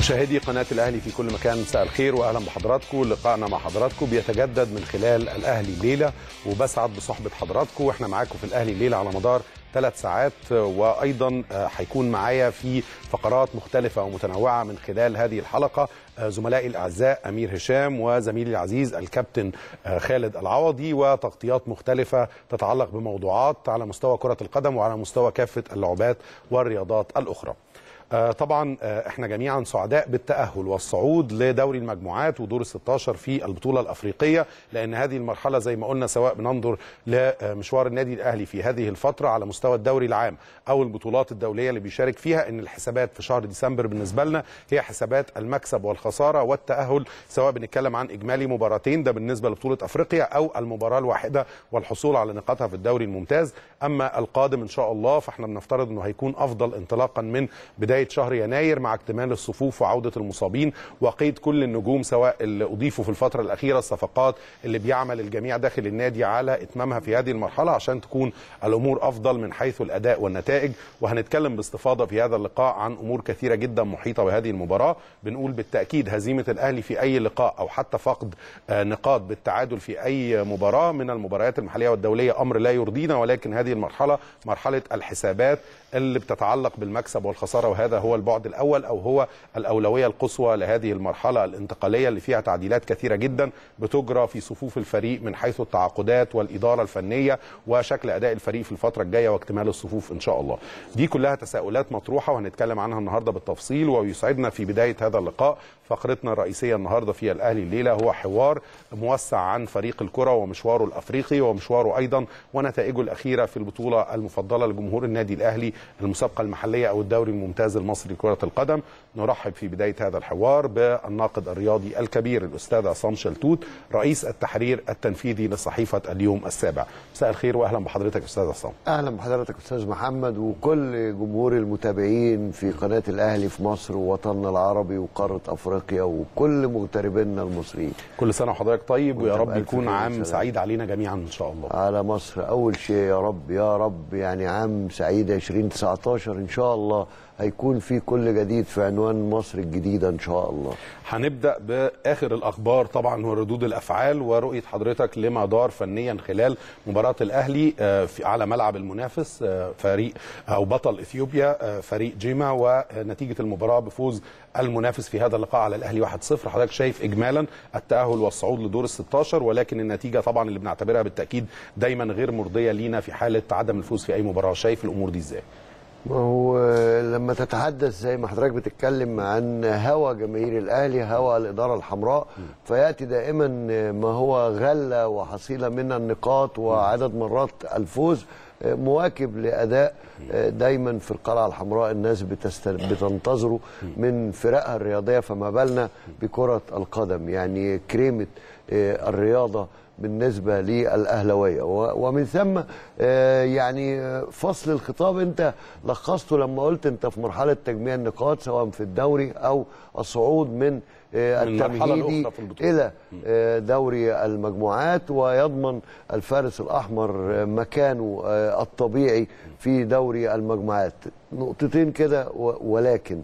مشاهدي قناة الأهلي في كل مكان مساء الخير وأهلا بحضراتكم لقائنا مع حضراتكم بيتجدد من خلال الأهلي ليلة وبسعد بصحبة حضراتكم وإحنا معاكم في الأهلي ليلة على مدار ثلاث ساعات وأيضا هيكون معايا في فقرات مختلفة ومتنوعة من خلال هذه الحلقة زملائي الأعزاء أمير هشام وزميلي العزيز الكابتن خالد العوضي وتغطيات مختلفة تتعلق بموضوعات على مستوى كرة القدم وعلى مستوى كافة اللعبات والرياضات الأخرى طبعا احنا جميعا سعداء بالتاهل والصعود لدوري المجموعات ودور ال 16 في البطوله الافريقيه لان هذه المرحله زي ما قلنا سواء بننظر لمشوار النادي الاهلي في هذه الفتره على مستوى الدوري العام او البطولات الدوليه اللي بيشارك فيها ان الحسابات في شهر ديسمبر بالنسبه لنا هي حسابات المكسب والخساره والتاهل سواء بنتكلم عن اجمالي مباراتين ده بالنسبه لبطوله افريقيا او المباراه الواحده والحصول على نقاطها في الدوري الممتاز اما القادم ان شاء الله فاحنا بنفترض انه هيكون افضل انطلاقا من بدايه بدايه شهر يناير مع اكتمال الصفوف وعوده المصابين وقيد كل النجوم سواء اللي اضيفوا في الفتره الاخيره الصفقات اللي بيعمل الجميع داخل النادي على اتمامها في هذه المرحله عشان تكون الامور افضل من حيث الاداء والنتائج وهنتكلم باستفاضه في هذا اللقاء عن امور كثيره جدا محيطه بهذه المباراه بنقول بالتاكيد هزيمه الاهلي في اي لقاء او حتى فقد نقاط بالتعادل في اي مباراه من المباريات المحليه والدوليه امر لا يرضينا ولكن هذه المرحله مرحله الحسابات اللي بتتعلق بالمكسب والخساره وهذا هو البعد الاول او هو الاولويه القصوى لهذه المرحله الانتقاليه اللي فيها تعديلات كثيره جدا بتجرى في صفوف الفريق من حيث التعاقدات والاداره الفنيه وشكل اداء الفريق في الفتره الجايه واكتمال الصفوف ان شاء الله. دي كلها تساؤلات مطروحه وهنتكلم عنها النهارده بالتفصيل ويسعدنا في بدايه هذا اللقاء فقرتنا الرئيسيه النهارده في الاهلي الليله هو حوار موسع عن فريق الكره ومشواره الافريقي ومشواره ايضا ونتائجه الاخيره في البطوله المفضله لجمهور النادي الاهلي المسابقه المحليه او الدوري الممتاز المصري لكره القدم نرحب في بدايه هذا الحوار بالناقد الرياضي الكبير الاستاذ عصام شلتوت رئيس التحرير التنفيذي لصحيفه اليوم السابع مساء الخير واهلا بحضرتك استاذ عصام اهلا بحضرتك استاذ محمد وكل جمهور المتابعين في قناه الاهلي في مصر ووطننا العربي وقاره افريقيا وكل مغتربينا المصريين كل سنه وحضرتك طيب ويا رب يكون عام سعيد علينا جميعا ان شاء الله على مصر اول شيء يا رب يا رب يعني عام سعيد 2019 ان شاء الله هيكون في كل جديد في عنوان مصر الجديدة إن شاء الله هنبدأ بآخر الأخبار طبعا وردود الأفعال ورؤية حضرتك لما دار فنيا خلال مباراة الأهلي في على ملعب المنافس فريق أو بطل إثيوبيا فريق جيما ونتيجة المباراة بفوز المنافس في هذا اللقاء على الأهلي 1-0 حضرتك شايف إجمالا التأهل والصعود لدور ال 16 ولكن النتيجة طبعا اللي بنعتبرها بالتأكيد دايما غير مرضية لينا في حالة عدم الفوز في أي مباراة شايف الأمور دي إزاي؟ ما هو لما تتحدث زي ما حضرتك بتتكلم عن هوى جماهير الاهلي هوى الاداره الحمراء فياتي دائما ما هو غله وحصيله من النقاط وعدد مرات الفوز مواكب لاداء دايما في القلعه الحمراء الناس بتست... بتنتظره من فرقها الرياضيه فما بالنا بكره القدم يعني كريمه الرياضه بالنسبه للاهلاويه ومن ثم يعني فصل الخطاب انت لخصته لما قلت انت في مرحله تجميع النقاط سواء في الدوري او الصعود من التمهيدي الى دوري المجموعات ويضمن الفارس الاحمر مكانه الطبيعي في دوري المجموعات نقطتين كده ولكن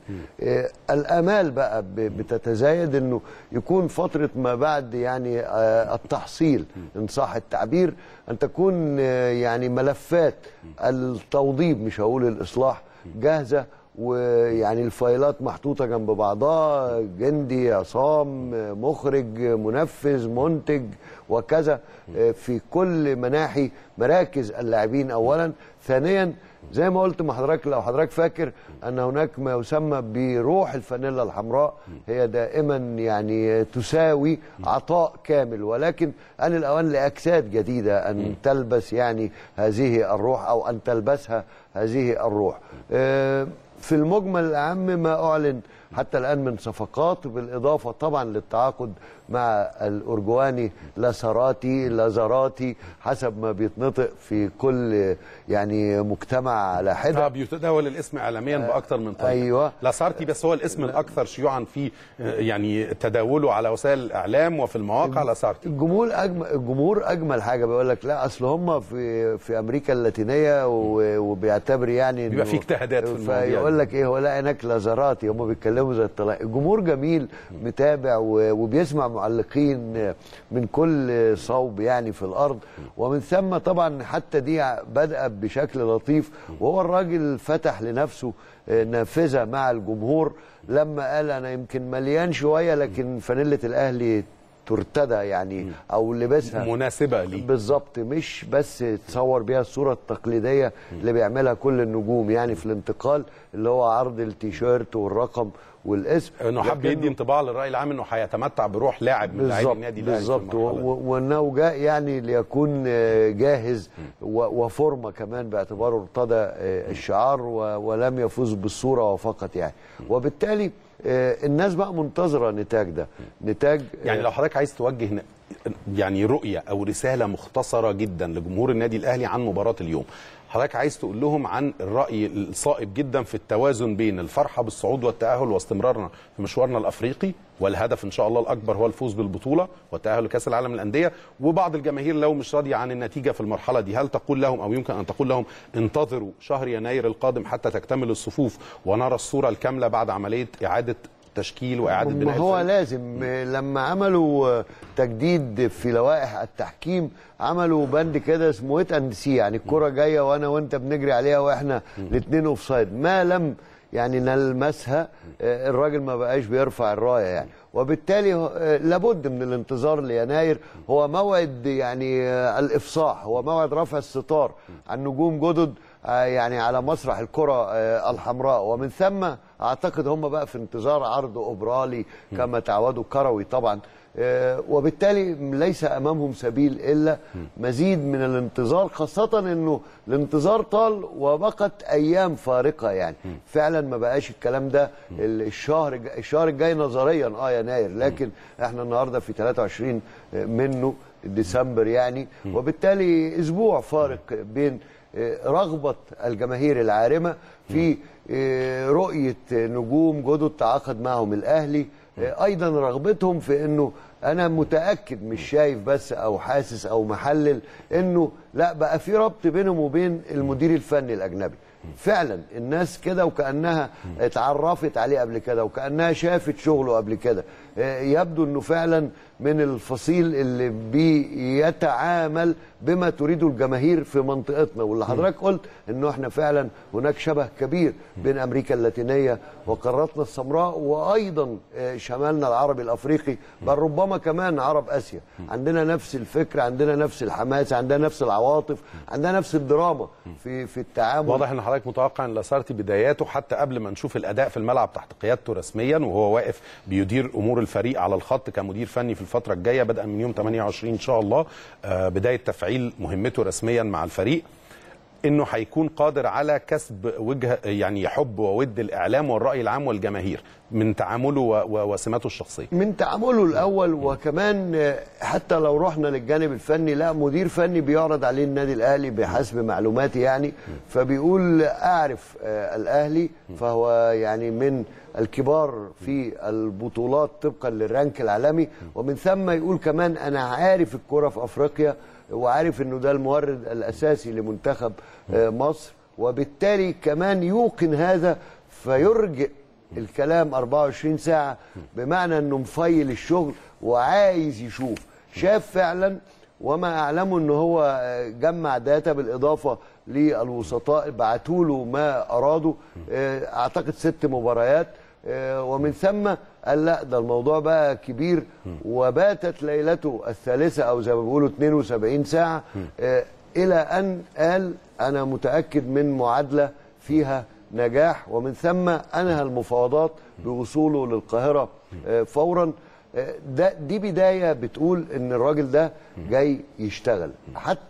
الامال بقى بتتزايد انه يكون فتره ما بعد يعني التحصيل ان صح التعبير ان تكون يعني ملفات التوضيب مش هقول الاصلاح جاهزه ويعني الفايلات محطوطة جنب بعضها جندي عصام مخرج منفذ منتج وكذا في كل مناحي مراكز اللاعبين أولا ثانيا زي ما قلت مع حضرتك لو حضرتك فاكر ان هناك ما يسمى بروح الفانيلا الحمراء هي دائما يعني تساوي عطاء كامل ولكن ان الاوان لاجساد جديده ان تلبس يعني هذه الروح او ان تلبسها هذه الروح في المجمل العام ما اعلن حتى الان من صفقات بالاضافه طبعا للتعاقد مع الأرجواني لاساراتي لازاراتي حسب ما بيتنطق في كل يعني مجتمع على حدة اه بيتداول الاسم اعلاميا باكثر من طريقه أيوة. لاسارتي بس هو الاسم الاكثر شيوعا في آه، يعني تداوله على وسائل الاعلام وفي المواقع لاسارتي الجمهور اجمل الجمهور اجمل حاجه بيقول لك لا اصل هم في في امريكا اللاتينيه و- وبيعتبر يعني بيبقى إنه- في اجتهادات في المواضيع فيقول لك ايه هو لا هناك لازاراتي هم بيتكلموا زي الطلاق الجمهور جميل متابع و- وبيسمع معلقين من كل صوب يعني في الارض ومن ثم طبعا حتى دي بدأ بشكل لطيف وهو الراجل فتح لنفسه نافذه مع الجمهور لما قال انا يمكن مليان شويه لكن فانيله الاهلي ترتدى يعني او لبسها مناسبه ليه بالظبط مش بس تصور بيها الصوره التقليديه اللي بيعملها كل النجوم يعني في الانتقال اللي هو عرض التيشيرت والرقم والاسم انه حب لكنه- يدي انطباع للراي العام انه هيتمتع بروح لاعب من لاعبي بالظبط النادي الاهلي في بالظبط و- المرحلة دي. و- وانه جاء يعني ليكون آه، جاهز و- وفورمه كمان باعتباره ارتدى آه، الشعار و- ولم يفوز بالصوره فقط يعني وبالتالي آه، الناس بقى منتظره نتاج ده نتاج آه، يعني لو حضرتك عايز توجه ن- يعني رؤيه او رساله مختصره جدا لجمهور النادي الاهلي عن مباراه اليوم حضرتك عايز تقول لهم عن الراي الصائب جدا في التوازن بين الفرحه بالصعود والتاهل واستمرارنا في مشوارنا الافريقي والهدف ان شاء الله الاكبر هو الفوز بالبطوله والتاهل لكاس العالم للانديه وبعض الجماهير لو مش راضيه عن النتيجه في المرحله دي هل تقول لهم او يمكن ان تقول لهم انتظروا شهر يناير القادم حتى تكتمل الصفوف ونرى الصوره الكامله بعد عمليه اعاده تشكيل واعاده ما بناء هو الفريق؟ لازم لما عملوا تجديد في لوائح التحكيم عملوا بند كده اسمه ويت اند سي يعني الكره جايه وانا وانت بنجري عليها واحنا الاثنين اوف سايد ما لم يعني نلمسها آه، الراجل ما بقاش بيرفع الرايه يعني وبالتالي آه، لابد من الانتظار ليناير هو موعد يعني آه، الافصاح هو موعد رفع الستار عن نجوم جدد آه، يعني على مسرح الكرة آه، الحمراء ومن ثم اعتقد هم بقى في انتظار عرض اوبرالي كما تعودوا كروي طبعا آه، وبالتالي ليس امامهم سبيل الا مزيد من الانتظار خاصه انه الانتظار طال وبقت ايام فارقه يعني فعلا ما بقاش الكلام ده الشهر الج- الشهر الجاي نظريا اه يناير لكن احنا النهارده في 23 منه ديسمبر يعني وبالتالي اسبوع فارق بين آه، رغبه الجماهير العارمه في آه، رؤيه نجوم جدد تعاقد معهم الاهلي آه، ايضا رغبتهم في انه انا متاكد مش شايف بس او حاسس او محلل انه لا بقى في ربط بينهم وبين المدير الفني الاجنبي فعلا الناس كده وكانها اتعرفت عليه قبل كده وكانها شافت شغله قبل كده آه، يبدو انه فعلا من الفصيل اللي بيتعامل بما تريده الجماهير في منطقتنا واللي حضرتك قلت انه احنا فعلا هناك شبه كبير بين امريكا اللاتينيه وقارتنا السمراء وايضا آه، شمالنا العربي الافريقي بل ربما كمان عرب اسيا عندنا نفس الفكر عندنا نفس الحماس عندنا نفس العواطف عندنا نفس الدراما في في التعامل واضح ان حضرتك متوقع ان لاسارتي بداياته حتى قبل ما نشوف الاداء في الملعب تحت قيادته رسميا وهو واقف بيدير امور الفريق على الخط كمدير فني في الفتره الجايه بدءا من يوم 28 ان شاء الله آه، بدايه تفعيل مهمته رسميا مع الفريق انه هيكون قادر على كسب وجه يعني حب وود الاعلام والراي العام والجماهير من تعامله و- و- وسماته الشخصيه من تعامله الاول وكمان آه، حتى لو رحنا للجانب الفني لا مدير فني بيعرض عليه النادي الاهلي بحسب معلوماتي يعني فبيقول اعرف آه، الاهلي فهو يعني من الكبار في البطولات طبقا للرانك العالمي ومن ثم يقول كمان انا عارف الكره في افريقيا وعارف انه ده المورد الاساسي لمنتخب آه، مصر وبالتالي كمان يوقن هذا فيرجئ الكلام 24 ساعة بمعنى انه مفيل الشغل وعايز يشوف شاف فعلا وما اعلمه ان هو جمع داتا بالاضافة للوسطاء بعتوا له ما ارادوا آه، اعتقد ست مباريات آه، ومن ثم قال لا ده الموضوع بقى كبير وباتت ليلته الثالثة او زي ما بيقولوا 72 ساعة آه، الى ان قال انا متأكد من معادلة فيها نجاح ومن ثم انهى المفاوضات بوصوله للقاهره آه، فورا آه، ده دي بدايه بتقول ان الراجل ده جاي يشتغل حتى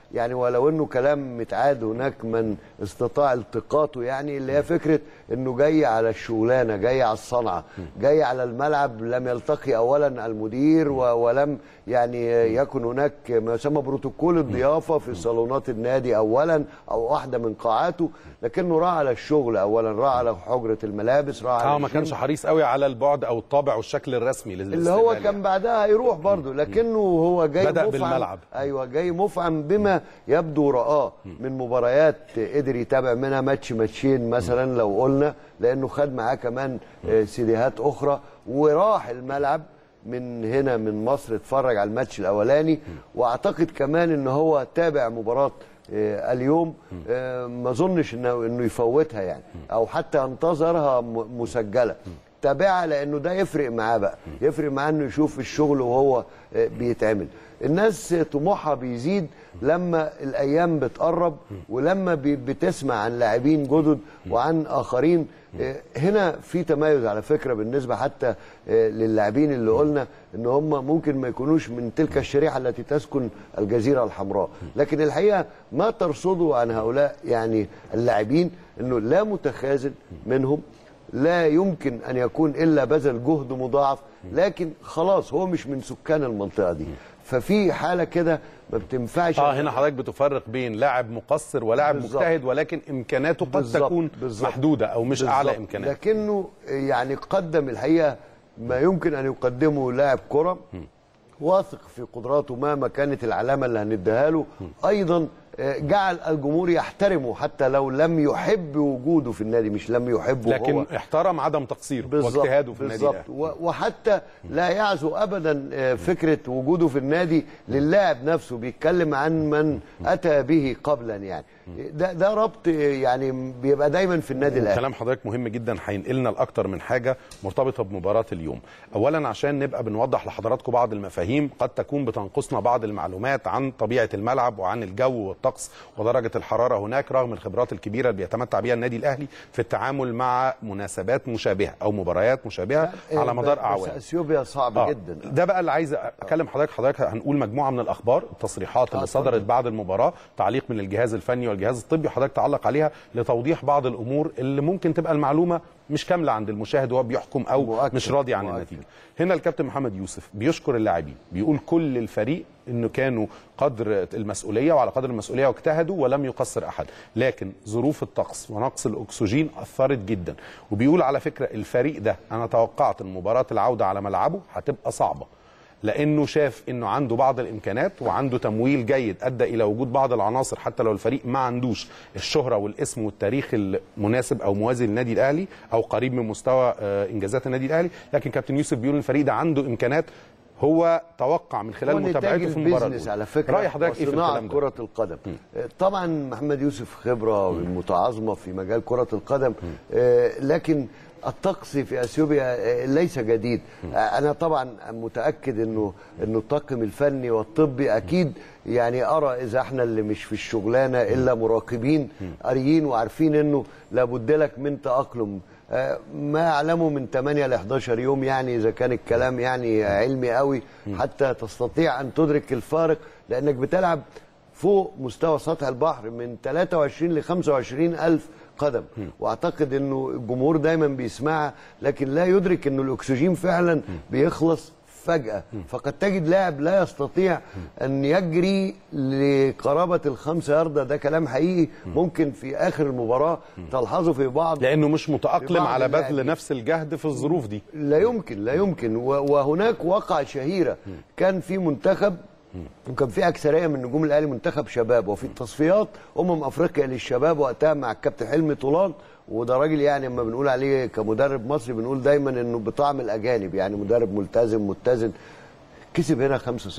يعني ولو انه كلام متعاد هناك من استطاع التقاطه يعني اللي هي فكره انه جاي على الشغلانه جاي على الصنعه جاي على الملعب لم يلتقي اولا المدير و- ولم يعني يكن هناك ما يسمى بروتوكول الضيافه في صالونات النادي اولا او واحده من قاعاته لكنه راح على الشغل اولا راح على حجره الملابس راح على اه ما الجيم. كانش حريص قوي على البعد او الطابع والشكل الرسمي اللي للاستقبال هو يعني. كان بعدها هيروح برضه لكنه هو جاي بدأ مفعم بالملعب. ايوه جاي مفعم بما يبدو رآه من مباريات قدر يتابع منها ماتش ماتشين مثلا لو قلنا لانه خد معاه كمان آه، سيديهات اخرى وراح الملعب من هنا من مصر اتفرج على الماتش الاولاني واعتقد كمان ان هو تابع مباراه آه، اليوم آه، ما اظنش انه انه يفوتها يعني او حتى انتظرها م- مسجله تابعها لانه ده يفرق معاه بقى يفرق معاه انه يشوف الشغل وهو آه، بيتعمل الناس طموحها بيزيد لما الايام بتقرب ولما بي- بتسمع عن لاعبين جدد وعن اخرين آه، هنا في تميز على فكره بالنسبه حتى آه، للاعبين اللي قلنا ان هم ممكن ما يكونوش من تلك الشريحه التي تسكن الجزيره الحمراء لكن الحقيقه ما ترصده عن هؤلاء يعني اللاعبين انه لا متخاذل منهم لا يمكن ان يكون الا بذل جهد مضاعف لكن خلاص هو مش من سكان المنطقه دي ففي حاله كده ما بتنفعش اه هنا حضرتك بتفرق بين لاعب مقصر ولاعب بالظبط. مجتهد ولكن امكاناته قد بالظبط، تكون بالظبط. محدوده او مش اعلى بالظبط. امكانات لكنه يعني قدم الحقيقه ما يمكن ان يقدمه لاعب كره واثق في قدراته مهما كانت العلامه اللي هنديها له ايضا آه، جعل الجمهور يحترمه حتى لو لم يحب وجوده في النادي مش لم يحبه لكن هو احترم عدم تقصيره بالظبط واجتهاده في النادي بالظبط الأهلي. و- وحتى لا يعزو ابدا آه، فكره وجوده في النادي للاعب نفسه بيتكلم عن من اتى به قبلا يعني ده ده ربط آه، يعني بيبقى دايما في النادي الاهلي كلام حضرتك مهم جدا هينقلنا لاكتر من حاجه مرتبطه بمباراه اليوم اولا عشان نبقى بنوضح لحضراتكم بعض المفاهيم قد تكون بتنقصنا بعض المعلومات عن طبيعه الملعب وعن الجو والطقس ودرجه الحراره هناك رغم الخبرات الكبيره اللي بيتمتع بها النادي الاهلي في التعامل مع مناسبات مشابهه او مباريات مشابهه على مدار بس اعوام اثيوبيا صعب آه. جدا ده بقى اللي عايز اكلم حضرتك حضرتك هنقول مجموعه من الاخبار التصريحات اللي آه، صدرت اتفضل. بعد المباراه تعليق من الجهاز الفني والجهاز الطبي حضرتك تعلق عليها لتوضيح بعض الامور اللي ممكن تبقى المعلومه مش كامله عند المشاهد وهو بيحكم او مؤكد. مش راضي عن مؤكد. النتيجه هنا الكابتن محمد يوسف بيشكر اللاعبين بيقول كل الفريق انه كانوا قدر المسؤوليه وعلى قدر المسؤوليه واجتهدوا ولم يقصر احد لكن ظروف الطقس ونقص الاكسجين اثرت جدا وبيقول على فكره الفريق ده انا توقعت ان مباراه العوده على ملعبه هتبقى صعبه لانه شاف انه عنده بعض الامكانات وعنده تمويل جيد ادى الى وجود بعض العناصر حتى لو الفريق ما عندوش الشهره والاسم والتاريخ المناسب او موازي للنادي الاهلي او قريب من مستوى آه، انجازات النادي الاهلي لكن كابتن يوسف بيقول الفريق ده عنده امكانات هو توقع من خلال هو نتاج متابعته في المباراه البيزنس الأولى. على فكره راي حضرتك ايه في وصناعة الكلام ده؟ كرة القدم طبعا محمد يوسف خبرة متعاظمة في مجال كرة القدم آه، لكن الطقس في اثيوبيا آه، ليس جديد آه، انا طبعا متاكد انه انه الطاقم الفني والطبي اكيد يعني ارى اذا احنا اللي مش في الشغلانه الا مراقبين قاريين وعارفين انه لابد لك من تاقلم آه، ما اعلمه من 8 ل 11 يوم يعني اذا كان الكلام يعني علمي قوي حتى تستطيع ان تدرك الفارق لانك بتلعب فوق مستوى سطح البحر من 23 ل 25 ألف قدم واعتقد انه الجمهور دايما بيسمعها لكن لا يدرك انه الاكسجين فعلا بيخلص فجأة فقد تجد لاعب لا يستطيع أن يجري لقرابة الخمسة ياردة ده كلام حقيقي ممكن في آخر المباراة تلحظه في بعض لانه مش متاقلم بعض على بذل اللاعبين. نفس الجهد في الظروف دي لا يمكن لا يمكن و- وهناك وقعة شهيرة كان في منتخب وكان في أكثرية من نجوم الأهلي منتخب شباب وفي التصفيات أمم أفريقيا للشباب وقتها مع الكابتن حلمي طولان وده راجل يعني لما بنقول عليه كمدرب مصري بنقول دايما انه بطعم الاجانب يعني مدرب ملتزم متزن كسب هنا 5-0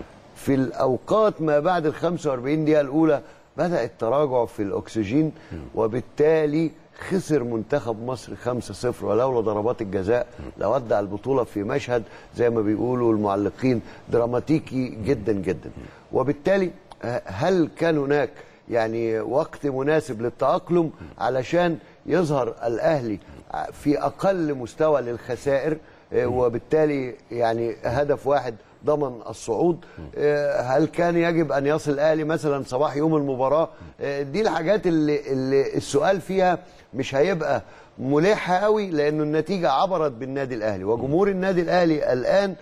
في الاوقات ما بعد ال 45 دقيقه الاولى بدا التراجع في الاكسجين وبالتالي خسر منتخب مصر 5-0 ولولا ضربات الجزاء لودع البطوله في مشهد زي ما بيقولوا المعلقين دراماتيكي جدا جدا وبالتالي ه- هل كان هناك يعني وقت مناسب للتأقلم علشان يظهر الأهلي في أقل مستوى للخسائر آه، وبالتالي يعني هدف واحد ضمن الصعود آه، هل كان يجب ان يصل الاهلي مثلا صباح يوم المباراه آه، دي الحاجات اللي, اللي السؤال فيها مش هيبقى ملحه قوي لانه النتيجه عبرت بالنادي الاهلي وجمهور النادي الاهلي الان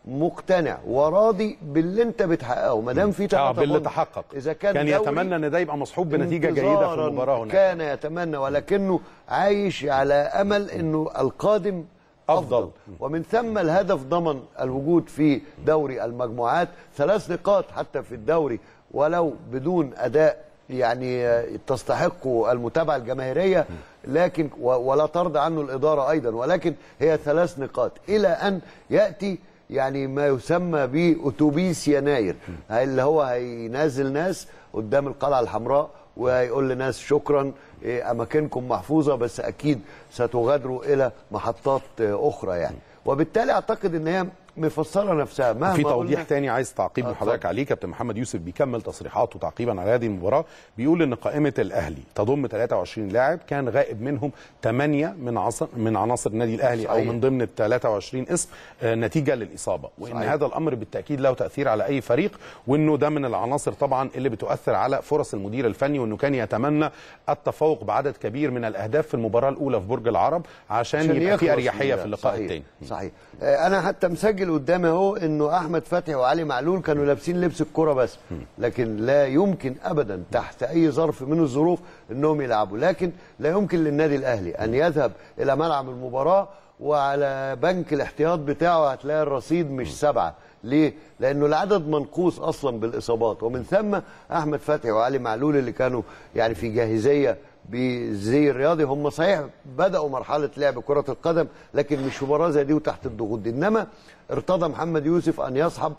مقتنع وراضي باللي انت بتحققه ما دام في اه ثلاثة باللي بونت، تحقق اذا كان كان دوري يتمنى ان ده يبقى مصحوب بنتيجه جيده في انتظاراً المباراه هناك كان يتمنى ولكنه عايش على امل انه القادم أفضل. افضل ومن ثم الهدف ضمن الوجود في دوري المجموعات ثلاث نقاط حتى في الدوري ولو بدون اداء يعني آه، تستحق المتابعه الجماهيريه لكن و- ولا ترضى عنه الاداره ايضا ولكن هي ثلاث نقاط الى ان ياتي يعني ما يسمى باتوبيس يناير اللي هو هينزل ناس قدام القلعه الحمراء وهيقول لناس شكرا إيه، اماكنكم محفوظه بس اكيد ستغادروا الى محطات آه، اخرى يعني وبالتالي اعتقد ان هي مفسره نفسها مهما في توضيح قلنا- تاني عايز تعقيب من آه، حضرتك اتفضل. عليه كابتن محمد يوسف بيكمل تصريحاته تعقيبا على هذه المباراه بيقول ان قائمه الاهلي تضم 23 لاعب كان غائب منهم 8 من عصر من عناصر النادي الاهلي او صحيح. من ضمن ال 23 اسم آه، نتيجه للاصابه وان صحيح. هذا الامر بالتاكيد له تاثير على اي فريق وانه ده من العناصر طبعا اللي بتؤثر على فرص المدير الفني وانه كان يتمنى التفوق بعدد كبير من الاهداف في المباراه الاولى في برج العرب عشان, عشان يبقى في يخلص اريحيه من في ده. اللقاء صحيح. الثاني صحيح آه، انا حتى مسجل قدامي اهو انه احمد فتحي وعلي معلول كانوا لابسين لبس الكره بس لكن لا يمكن ابدا تحت اي ظرف من الظروف انهم يلعبوا لكن لا يمكن للنادي الاهلي ان يذهب الى ملعب المباراه وعلى بنك الاحتياط بتاعه هتلاقي الرصيد مش سبعه ليه؟ لانه العدد منقوص اصلا بالاصابات ومن ثم احمد فتحي وعلي معلول اللي كانوا يعني في جاهزيه بالزي الرياضي هم صحيح بداوا مرحله لعب كره القدم لكن مش مباراه زي دي وتحت الضغوط دي انما ارتضى محمد يوسف ان يصحب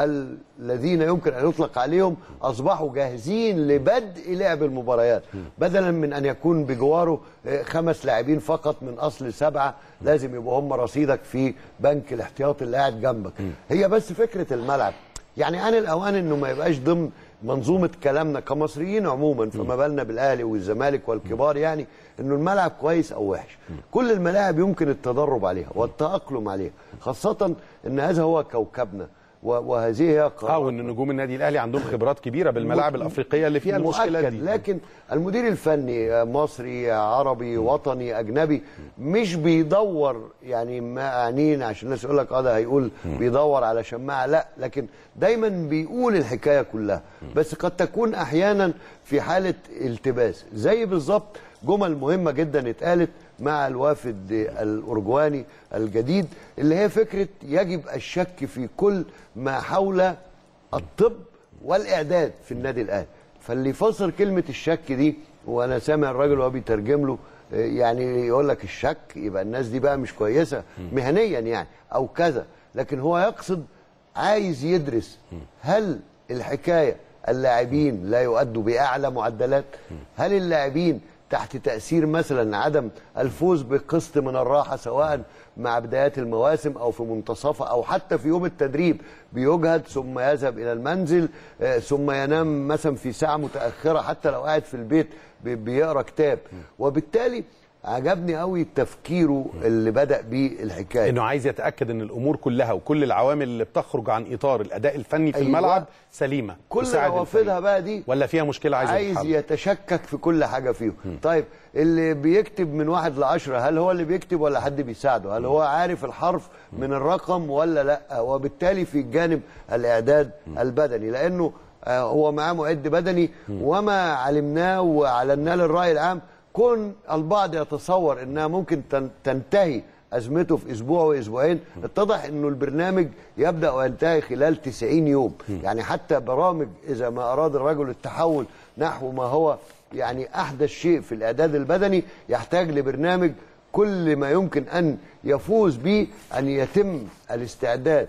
الذين يمكن ان يطلق عليهم اصبحوا جاهزين لبدء لعب المباريات بدلا من ان يكون بجواره آه، خمس لاعبين فقط من اصل سبعه لازم يبقوا هم رصيدك في بنك الاحتياط اللي قاعد جنبك هي بس فكره الملعب يعني آن الأوان إنه ما يبقاش ضمن منظومة كلامنا كمصريين عموما فما بالنا بالأهلي والزمالك والكبار يعني إنه الملعب كويس أو وحش كل الملاعب يمكن التدرب عليها والتأقلم عليها خاصة إن هذا هو كوكبنا و- وهذه هي اه قرارات وان نجوم النادي الاهلي عندهم خبرات كبيره بالملاعب الافريقيه اللي فيها المشكله مؤكد دي لكن المدير الفني مصري عربي وطني اجنبي مش بيدور يعني معنين عشان الناس يقول لك اه ده هيقول بيدور على شماعه لا لكن دايما بيقول الحكايه كلها بس قد تكون احيانا في حاله التباس زي بالظبط جمل مهمه جدا اتقالت مع الوافد الأرجواني الجديد اللي هي فكرة يجب الشك في كل ما حول الطب والإعداد في النادي الأهلي فاللي يفسر كلمة الشك دي وأنا سامع الراجل وهو بيترجم له آه، يعني يقول لك الشك يبقى الناس دي بقى مش كويسة مهنيا يعني أو كذا لكن هو يقصد عايز يدرس هل الحكاية اللاعبين لا يؤدوا بأعلى معدلات هل اللاعبين تحت تأثير مثلا عدم الفوز بقسط من الراحة سواء مع بدايات المواسم أو في منتصفها أو حتى في يوم التدريب بيجهد ثم يذهب إلى المنزل آه، ثم ينام مثلا في ساعة متأخرة حتى لو قاعد في البيت بي- بيقرأ كتاب وبالتالي عجبني قوي تفكيره اللي بدأ بيه الحكاية انه عايز يتاكد ان الامور كلها وكل العوامل اللي بتخرج عن اطار الاداء الفني في أيوة. الملعب سليمه كل تساعد روافدها الفريق. بقى دي ولا فيها مشكله عايزه عايز تتحل؟ يتشكك في كل حاجه فيهم طيب اللي بيكتب من واحد لعشرة هل هو اللي بيكتب ولا حد بيساعده هل هو عارف الحرف من الرقم ولا لا وبالتالي في جانب الاعداد البدني لانه آه، هو معاه معد بدني وما علمناه واعلناه للراي العام كون البعض يتصور انها ممكن تن- تنتهي ازمته في اسبوع واسبوعين اتضح انه البرنامج يبدا وينتهي خلال 90 يوم يعني حتى برامج اذا ما اراد الرجل التحول نحو ما هو يعني احدث شيء في الاعداد البدني يحتاج لبرنامج كل ما يمكن ان يفوز به ان يتم الاستعداد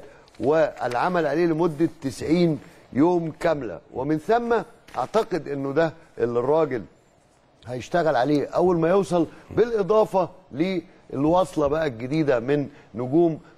والعمل عليه لمده 90 يوم كامله ومن ثم اعتقد انه ده اللي الراجل هيشتغل عليه اول ما يوصل بالاضافه للوصله بقى الجديده من نجوم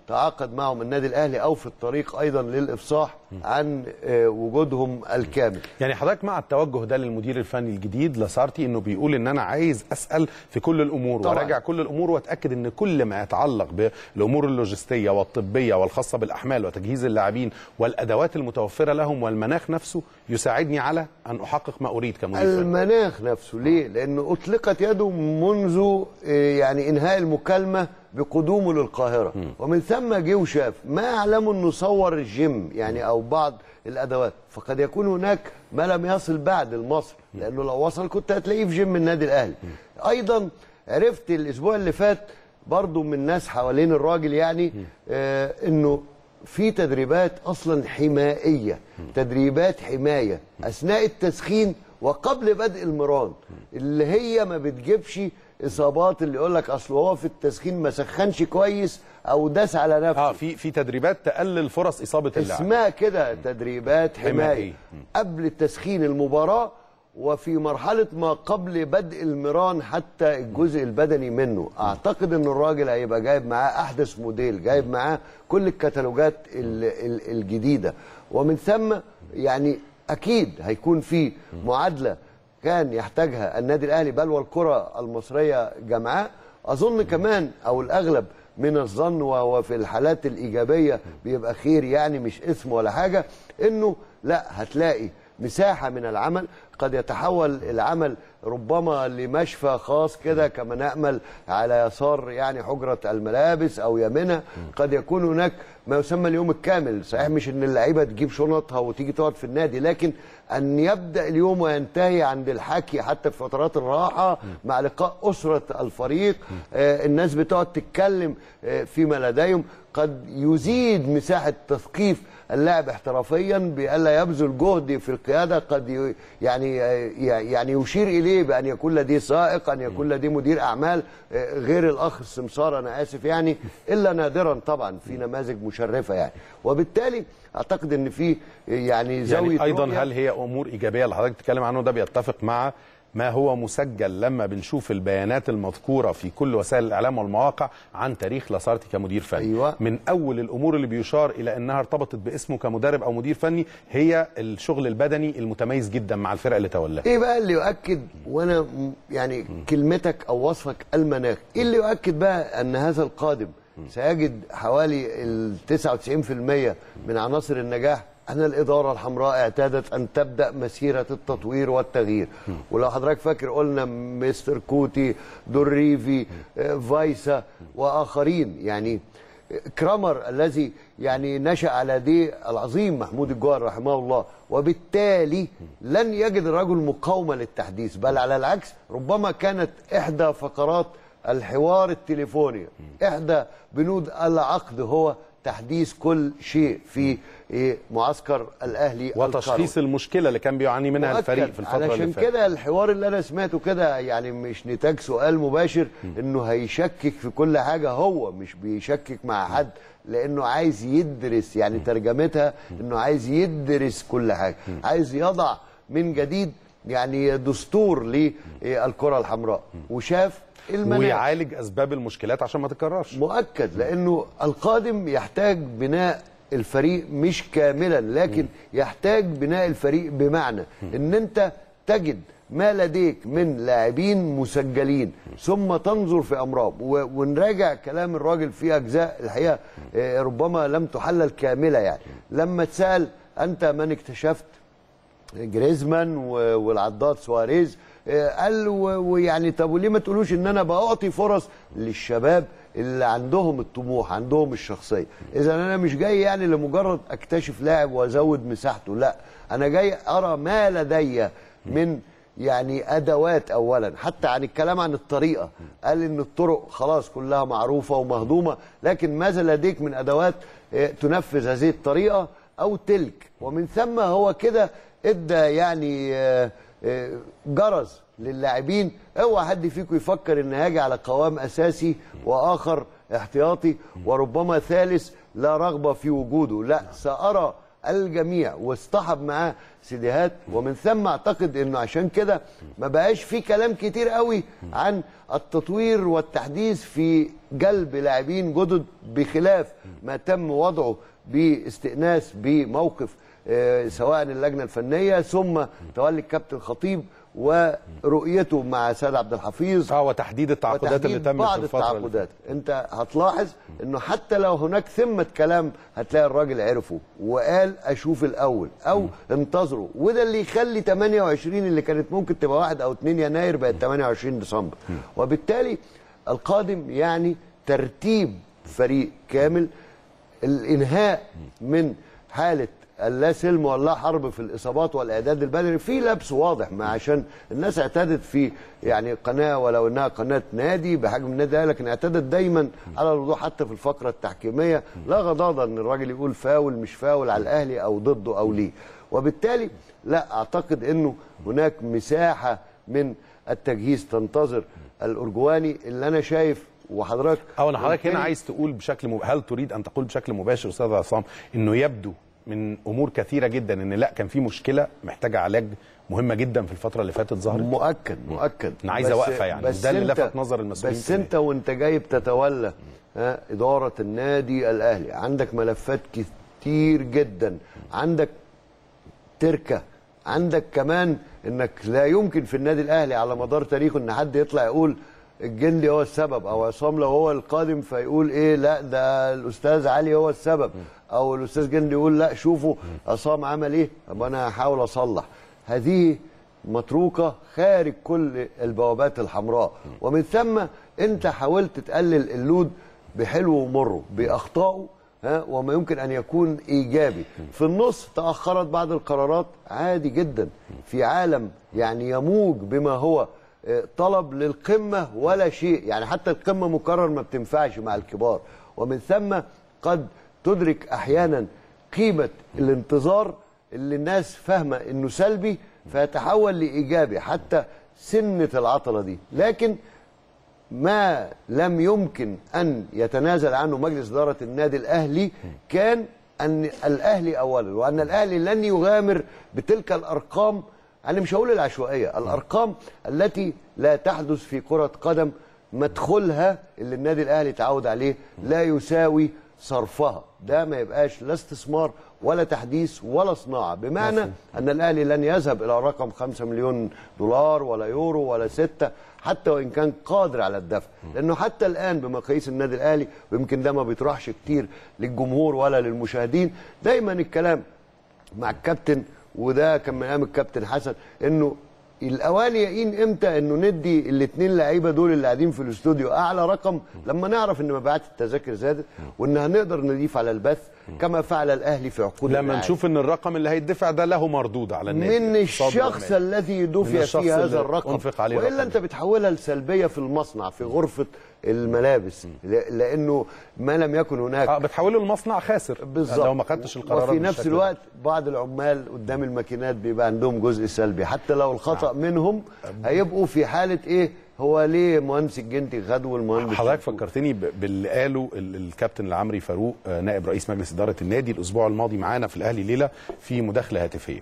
تعاقد معهم النادي الاهلي او في الطريق ايضا للافصاح عن آه، وجودهم الكامل يعني حضرتك مع التوجه ده للمدير الفني الجديد لاسارتي انه بيقول ان انا عايز اسال في كل الامور طبعاً. وراجع كل الامور واتاكد ان كل ما يتعلق بالامور اللوجستيه والطبيه والخاصه بالاحمال وتجهيز اللاعبين والادوات المتوفره لهم والمناخ نفسه يساعدني على ان احقق ما اريد كمدير فني المناخ نفسه ليه؟ لأنه أطلقت يده منذ آه، يعني إنهاء المكالمة بقدومه للقاهرة ومن ثم جه وشاف ما أعلمه أنه صور الجيم يعني أو بعض الأدوات فقد يكون هناك ما لم يصل بعد لمصر لأنه لو وصل كنت هتلاقيه في جيم النادي الأهلي أيضا عرفت الأسبوع اللي فات برضو من ناس حوالين الراجل يعني آه انه في تدريبات اصلا حمائيه تدريبات حمايه اثناء التسخين وقبل بدء المران اللي هي ما بتجيبش اصابات اللي يقول لك اصل هو في التسخين ما سخنش كويس او داس على نفسه اه في في تدريبات تقلل فرص اصابه اللاعب اسمها كده تدريبات حماية. حماية قبل التسخين المباراة وفي مرحلة ما قبل بدء المران حتى الجزء البدني منه اعتقد ان الراجل هيبقى جايب معاه احدث موديل جايب معاه كل الكتالوجات ال- ال- الجديدة ومن ثم يعني اكيد هيكون في معادلة كان يحتاجها النادي الاهلي بل والكرة المصرية جمعاء اظن كمان او الاغلب من الظن وهو في الحالات الايجابيه بيبقى خير يعني مش اسم ولا حاجه انه لا هتلاقي مساحه من العمل قد يتحول العمل ربما لمشفى خاص كده كما نامل على يسار يعني حجره الملابس او يمينها قد يكون هناك ما يسمى اليوم الكامل صحيح مش ان اللعيبه تجيب شنطها وتيجي تقعد في النادي لكن ان يبدا اليوم وينتهي عند الحكي حتى في فترات الراحه مع لقاء اسره الفريق آه، الناس بتقعد تتكلم آه، فيما لديهم قد يزيد مساحه تثقيف اللاعب احترافيا بألا يبذل جهد في القياده قد ي- يعني آه، يعني يشير اليه بان يكون لديه سائق ان يكون لديه مدير اعمال آه، غير الاخ السمسار انا اسف يعني الا نادرا طبعا في نماذج مشرفه يعني وبالتالي اعتقد ان في يعني زاويه يعني ايضا رؤية هل هي امور ايجابيه اللي حضرتك بتتكلم عنه ده بيتفق مع ما هو مسجل لما بنشوف البيانات المذكوره في كل وسائل الاعلام والمواقع عن تاريخ لاسارتي كمدير فني أيوة. من اول الامور اللي بيشار الى انها ارتبطت باسمه كمدرب او مدير فني هي الشغل البدني المتميز جدا مع الفرق اللي تولاها ايه بقى اللي يؤكد وانا م- يعني كلمتك او وصفك المناخ ايه اللي يؤكد بقى ان هذا القادم سيجد حوالي ال 99% من عناصر النجاح أن الإدارة الحمراء اعتادت أن تبدأ مسيرة التطوير والتغيير ولو حضرتك فاكر قلنا مستر كوتي دوريفي آه، فايسا وآخرين يعني كرامر الذي يعني نشأ على دي العظيم محمود الجوهر رحمه الله وبالتالي لن يجد الرجل مقاومة للتحديث بل على العكس ربما كانت إحدى فقرات الحوار التليفوني إحدى بنود العقد هو تحديث كل شيء في إيه، معسكر الأهلي وتشخيص المشكله اللي كان بيعاني منها مؤكد. الفريق في الفتره اللي علشان فاتت كده الحوار اللي انا سمعته كده يعني مش نتاج سؤال مباشر انه هيشكك في كل حاجه هو مش بيشكك مع حد لانه عايز يدرس يعني ترجمتها انه عايز يدرس كل حاجه عايز يضع من جديد يعني دستور للكره الحمراء وشاف المناخ ويعالج اسباب المشكلات عشان ما تتكررش مؤكد لانه القادم يحتاج بناء الفريق مش كاملا لكن يحتاج بناء الفريق بمعنى ان انت تجد ما لديك من لاعبين مسجلين ثم تنظر في امرهم و- ونراجع كلام الراجل في اجزاء الحقيقه آه، ربما لم تحلل كامله يعني لما اتسال انت من اكتشفت جريزمان و- والعضاد سواريز آه، قال و- ويعني طب وليه ما تقولوش ان انا بعطي فرص للشباب اللي عندهم الطموح عندهم الشخصيه اذا انا مش جاي يعني لمجرد اكتشف لاعب وازود مساحته لا انا جاي ارى ما لدي من يعني ادوات اولا حتى عن الكلام عن الطريقه قال ان الطرق خلاص كلها معروفه ومهضومه لكن ماذا لديك من ادوات آه، تنفذ هذه الطريقه او تلك ومن ثم هو كده ادى يعني آه، آه، جرس للاعبين اوعى حد فيكم يفكر ان هاجي على قوام اساسي واخر احتياطي وربما ثالث لا رغبه في وجوده لا سارى الجميع واصطحب معاه سيديهات ومن ثم اعتقد انه عشان كده ما بقاش في كلام كتير قوي عن التطوير والتحديث في جلب لاعبين جدد بخلاف ما تم وضعه باستئناس بموقف آه، سواء اللجنه الفنيه ثم تولي الكابتن الخطيب ورؤيته مع سيد عبد الحفيظ اه وتحديد التعاقدات اللي وتحديد تمت بعض في الفتره اللي التعاقدات انت هتلاحظ انه حتى لو هناك ثمه كلام هتلاقي الراجل عرفه وقال اشوف الاول او انتظروا وده اللي يخلي 28 اللي كانت ممكن تبقى 1 او 2 يناير بقت 28 ديسمبر وبالتالي القادم يعني ترتيب فريق كامل الانهاء من حاله اللا سلم ولا حرب في الاصابات والاعداد البدني في لبس واضح ما عشان الناس اعتادت في يعني قناه ولو انها قناه نادي بحجم النادي الأهلي، لكن اعتادت دايما على الوضوح حتى في الفقره التحكيميه لا غضاضه ان الراجل يقول فاول مش فاول على الاهلي او ضده او ليه وبالتالي لا اعتقد انه هناك مساحه من التجهيز تنتظر الارجواني اللي انا شايف وحضرتك او انا حضرتك هنا قلت لي عايز تقول بشكل م... هل تريد ان تقول بشكل مباشر استاذ عصام انه يبدو من امور كثيره جدا ان لا كان في مشكله محتاجه علاج مهمه جدا في الفتره اللي فاتت ظهرت مؤكد مؤكد أنا عايزة بس- واقفة يعني، بس وده اللي أنت- لفت نظر المسؤولين بس كمان. انت وانت جاي بتتولى ها اداره النادي الاهلي عندك ملفات كتير جدا عندك تركه عندك كمان انك لا يمكن في النادي الاهلي على مدار تاريخه ان حد يطلع يقول الجندي هو السبب او عصام لو هو القادم فيقول ايه لا ده الاستاذ علي هو السبب او الاستاذ جندي يقول لا شوفوا عصام عمل ايه طب انا هحاول اصلح هذه متروكه خارج كل البوابات الحمراء ومن ثم انت حاولت تقلل اللود بحلو ومره باخطائه ها وما يمكن ان يكون ايجابي في النص تاخرت بعض القرارات عادي جدا في عالم يعني يموج بما هو آه، طلب للقمه ولا شيء يعني حتى القمه مكرر ما بتنفعش مع الكبار ومن ثم قد تدرك احيانا قيمه الانتظار اللي الناس فاهمه انه سلبي فيتحول لايجابي حتى سنه العطله دي لكن ما لم يمكن ان يتنازل عنه مجلس اداره النادي الاهلي كان ان الاهلي اولا وان الاهلي لن يغامر بتلك الارقام انا مش هقول العشوائيه الارقام التي لا تحدث في كره قدم مدخلها اللي النادي الاهلي تعود عليه لا يساوي صرفها ده ما يبقاش لا استثمار ولا تحديث ولا صناعه بمعنى ان الاهلي لن يذهب الى رقم 5 مليون دولار ولا يورو ولا ستة حتى وان كان قادر على الدفع لانه حتى الان بمقاييس النادي الاهلي ويمكن ده ما بيطرحش كتير للجمهور ولا للمشاهدين دايما الكلام مع الكابتن وده كان من ايام الكابتن حسن انه الاوان يقين امتى انه ندي الاثنين لعيبه دول اللي قاعدين في الاستوديو اعلى رقم لما نعرف ان مبيعات التذاكر زادت وان هنقدر نضيف على البث كما فعل الاهلي في عقود لما الرعاية. نشوف ان الرقم اللي هيدفع ده له مردود على النادي من اقتصاد الشخص والمال. الذي من دفع الشخص فيه اللي هذا الرقم أنفق عليه والا رقم. انت بتحولها لسلبيه في المصنع في غرفه الملابس ل- لانه ما لم يكن هناك اه بتحوله لمصنع خاسر بالظبط لو ما خدتش القرارات وفي نفس بالشكل ده. الوقت بعض العمال قدام الماكينات بيبقى عندهم جزء سلبي حتى لو الخطا منهم هيبقوا في حاله ايه هو ليه مهندس الجنتي خد والمهندس حضرتك الفوق؟ فكرتني ب- باللي قاله ال- الكابتن العمري فاروق آه، نائب رئيس مجلس اداره النادي الاسبوع الماضي معانا في الاهلي ليله في مداخله هاتفيه.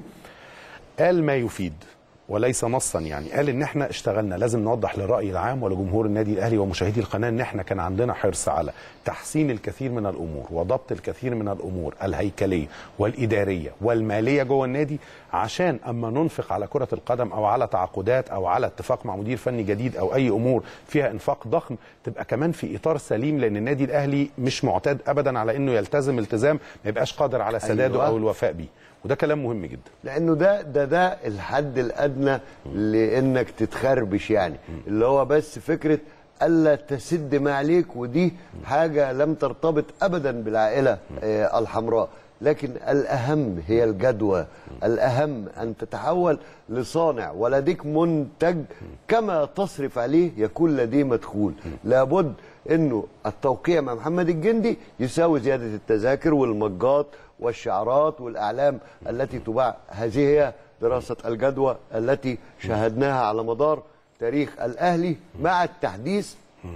قال ما يفيد وليس نصا يعني قال ان احنا اشتغلنا لازم نوضح للراي العام ولجمهور النادي الاهلي ومشاهدي القناه ان احنا كان عندنا حرص على تحسين الكثير من الامور وضبط الكثير من الامور الهيكليه والاداريه والماليه جوه النادي عشان اما ننفق على كره القدم او على تعاقدات او على اتفاق مع مدير فني جديد او اي امور فيها انفاق ضخم تبقى كمان في اطار سليم لان النادي الاهلي مش معتاد ابدا على انه يلتزم التزام ما يبقاش قادر على سداده أيوة. او الوفاء بيه وده كلام مهم جدا لانه ده ده ده الحد الادنى لانك تتخربش يعني اللي هو بس فكره الا تسد ما عليك ودي حاجه لم ترتبط ابدا بالعائله آه، الحمراء لكن الاهم هي الجدوى الاهم ان تتحول لصانع ولديك منتج كما تصرف عليه يكون لديه مدخول لابد انه التوقيع مع محمد الجندي يساوي زياده التذاكر والمجات والشعارات والاعلام التي تباع هذه هي دراسه الجدوى التي شاهدناها على مدار تاريخ الاهلي مع التحديث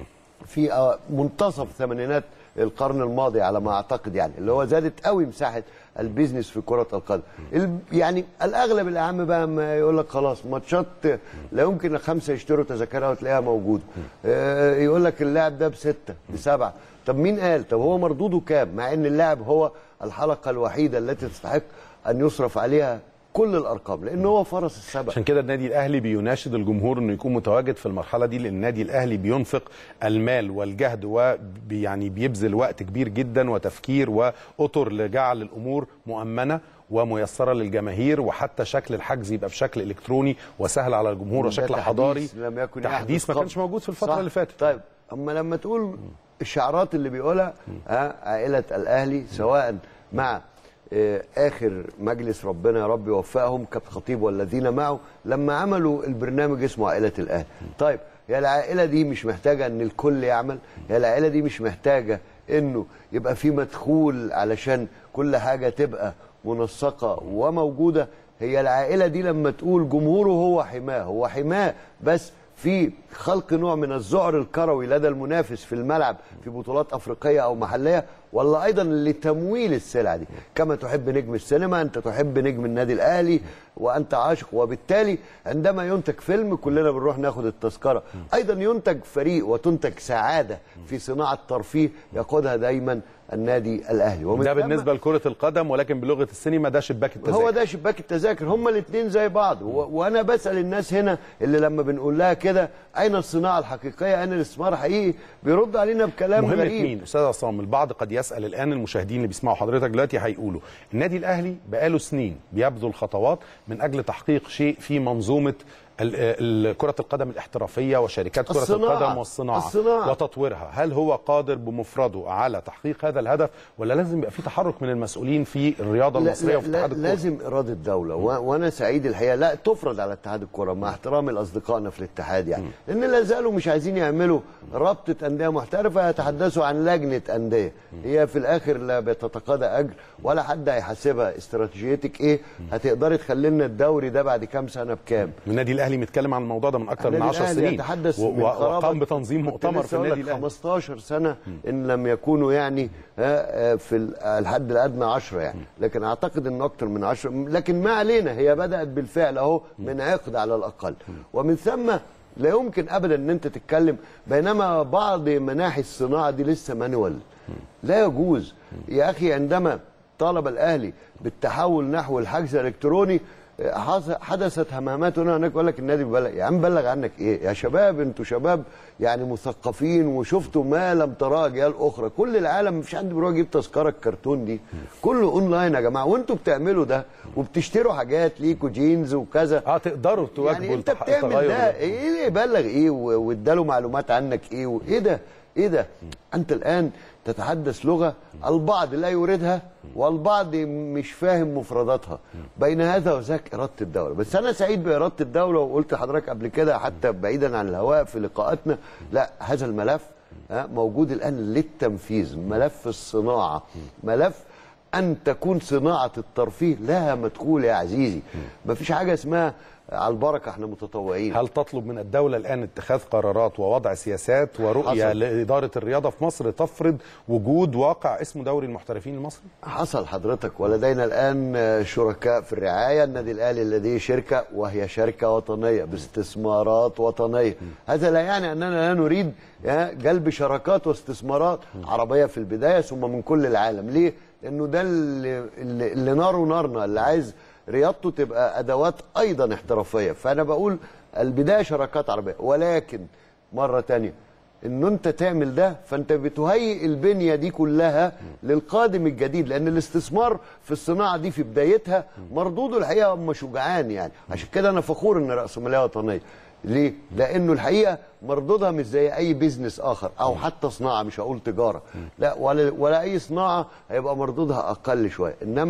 في آه، منتصف ثمانينات القرن الماضي على ما اعتقد يعني اللي هو زادت قوي مساحه البيزنس في كره القدم ال- يعني الاغلب الاعم بقى ما يقول لك خلاص ماتشات لا يمكن الخمسه يشتروا تذاكرها وتلاقيها موجوده آه، يقول لك اللاعب ده بسته بسبعه طب مين قال طب هو مردوده كام مع ان اللاعب هو الحلقه الوحيده التي تستحق ان يصرف عليها كل الارقام لان هو فرس السبق عشان كده النادي الاهلي بيناشد الجمهور انه يكون متواجد في المرحله دي لان النادي الاهلي بينفق المال والجهد ويعني بيبذل وقت كبير جدا وتفكير واطر لجعل الامور مؤمنه وميسره للجماهير وحتى شكل الحجز يبقى بشكل الكتروني وسهل على الجمهور ده وشكل تحديث حضاري لم يكن تحديث يحدث ما قبل. كانش موجود في الفتره صح. اللي فاتت طيب اما لما تقول الشعارات اللي بيقولها ها عائله الاهلي سواء مع آه، اخر مجلس ربنا يا رب يوفقهم كابتن خطيب والذين معه لما عملوا البرنامج اسمه عائله الاهلي طيب هي العائله دي مش محتاجه ان الكل يعمل هي العائله دي مش محتاجه انه يبقى في مدخول علشان كل حاجه تبقى منسقه وموجوده هي العائله دي لما تقول جمهوره هو حماه هو حماه بس في خلق نوع من الذعر الكروي لدى المنافس في الملعب في بطولات افريقيه او محليه ولا ايضا لتمويل السلعه دي كما تحب نجم السينما انت تحب نجم النادي الاهلي وانت عاشق وبالتالي عندما ينتج فيلم كلنا بنروح ناخد التذكره ايضا ينتج فريق وتنتج سعاده في صناعه ترفيه يقودها دايما النادي الاهلي ومن ده ثم- بالنسبه لكره القدم ولكن بلغه السينما ده شباك التذاكر هو ده شباك التذاكر هما الاثنين زي بعض و... وانا بسال الناس هنا اللي لما بنقول لها كده اين الصناعه الحقيقيه اين الاستثمار حقيقي بيرد علينا بكلام مهمة غريب مين استاذ عصام البعض قد يسال الان المشاهدين اللي بيسمعوا حضرتك دلوقتي هيقولوا النادي الاهلي بقاله سنين بيبذل خطوات من اجل تحقيق شيء في منظومه ال- ال- كرة القدم الاحترافية وشركات كرة الصناعة. القدم والصناعة الصناعة. وتطويرها هل هو قادر بمفرده على تحقيق هذا الهدف ولا لازم يبقى في تحرك من المسؤولين في الرياضة لا المصرية لا وفي لا اتحاد الكرة لازم اراده دوله و... وانا سعيد الحقيقه لا تفرض على اتحاد الكره مع احترامي لاصدقائنا في الاتحاد يعني لان لا زالوا مش عايزين يعملوا رابطه انديه محترفه يتحدثوا عن لجنه انديه هي في الاخر لا بتتقاضى اجر ولا حد هيحاسبها استراتيجيتك ايه هتقدري تخلي لنا الدوري ده بعد كام سنه بكام النادي الاهلي متكلم عن الموضوع ده من اكثر من النادي 10 الأهلي سنين يتحدث و- من و- قرابة- وقام بتنظيم كنت مؤتمر لسه في أقول النادي لك الاهلي 15 سنه ان لم يكونوا يعني ها، آه، في ال- الحد الادنى 10 يعني لكن اعتقد انه اكتر من 10 لكن ما علينا هي بدات بالفعل اهو من عقد على الاقل ومن ثم لا يمكن ابدا ان انت تتكلم بينما بعض مناحي الصناعه دي لسه مانوال لا يجوز يا اخي عندما طالب الاهلي بالتحول نحو الحجز الالكتروني حص- حدثت همامات هنا هناك يقول لك النادي ببلغ يا عم بلغ عنك ايه يا شباب انتوا شباب يعني مثقفين وشفتوا ما لم تراه اجيال اخرى كل العالم مفيش حد بيروح يجيب تذكره الكرتون دي كله اونلاين يا جماعه وانتوا بتعملوا ده وبتشتروا حاجات ليكوا جينز وكذا اه تقدروا تواجهوا يعني انت التح- بتعمل التغير ده ايه يبلغ ايه و- واداله معلومات عنك ايه وايه ده ايه ده انت الان تتحدث لغه البعض لا يريدها والبعض مش فاهم مفرداتها بين هذا وذاك اراده الدوله بس انا سعيد باراده الدوله وقلت لحضرتك قبل كده حتى بعيدا عن الهواء في لقاءاتنا لا هذا الملف ها، موجود الان للتنفيذ ملف الصناعه ملف ان تكون صناعه الترفيه لها مدخول يا عزيزي مفيش حاجه اسمها على البركه احنا متطوعين هل تطلب من الدولة الآن اتخاذ قرارات ووضع سياسات ورؤية حصل. لإدارة الرياضة في مصر تفرض وجود واقع اسمه دوري المحترفين المصري؟ حصل حضرتك ولدينا الان شركاء في الرعايه النادي الاهلي لديه شركه وهي شركه وطنيه باستثمارات وطنيه هذا لا يعني اننا لا نريد ها، جلب شراكات واستثمارات عربيه في البدايه ثم من كل العالم ليه لانه ده اللي, اللي اللي ناره نارنا اللي عايز رياضته تبقى ادوات ايضا احترافيه فانا بقول البدايه شراكات عربيه ولكن مره تانية انه انت تعمل ده فانت بتهيئ البنيه دي كلها للقادم الجديد لان الاستثمار في الصناعه دي في بدايتها مردوده الحقيقه هم شجعان يعني عشان كده انا فخور ان راسماليه وطنيه ليه؟ لانه الحقيقه مردودها مش زي اي بيزنس اخر او حتى صناعه مش هقول تجاره لا ولا ولا اي صناعه هيبقى مردودها اقل شويه انما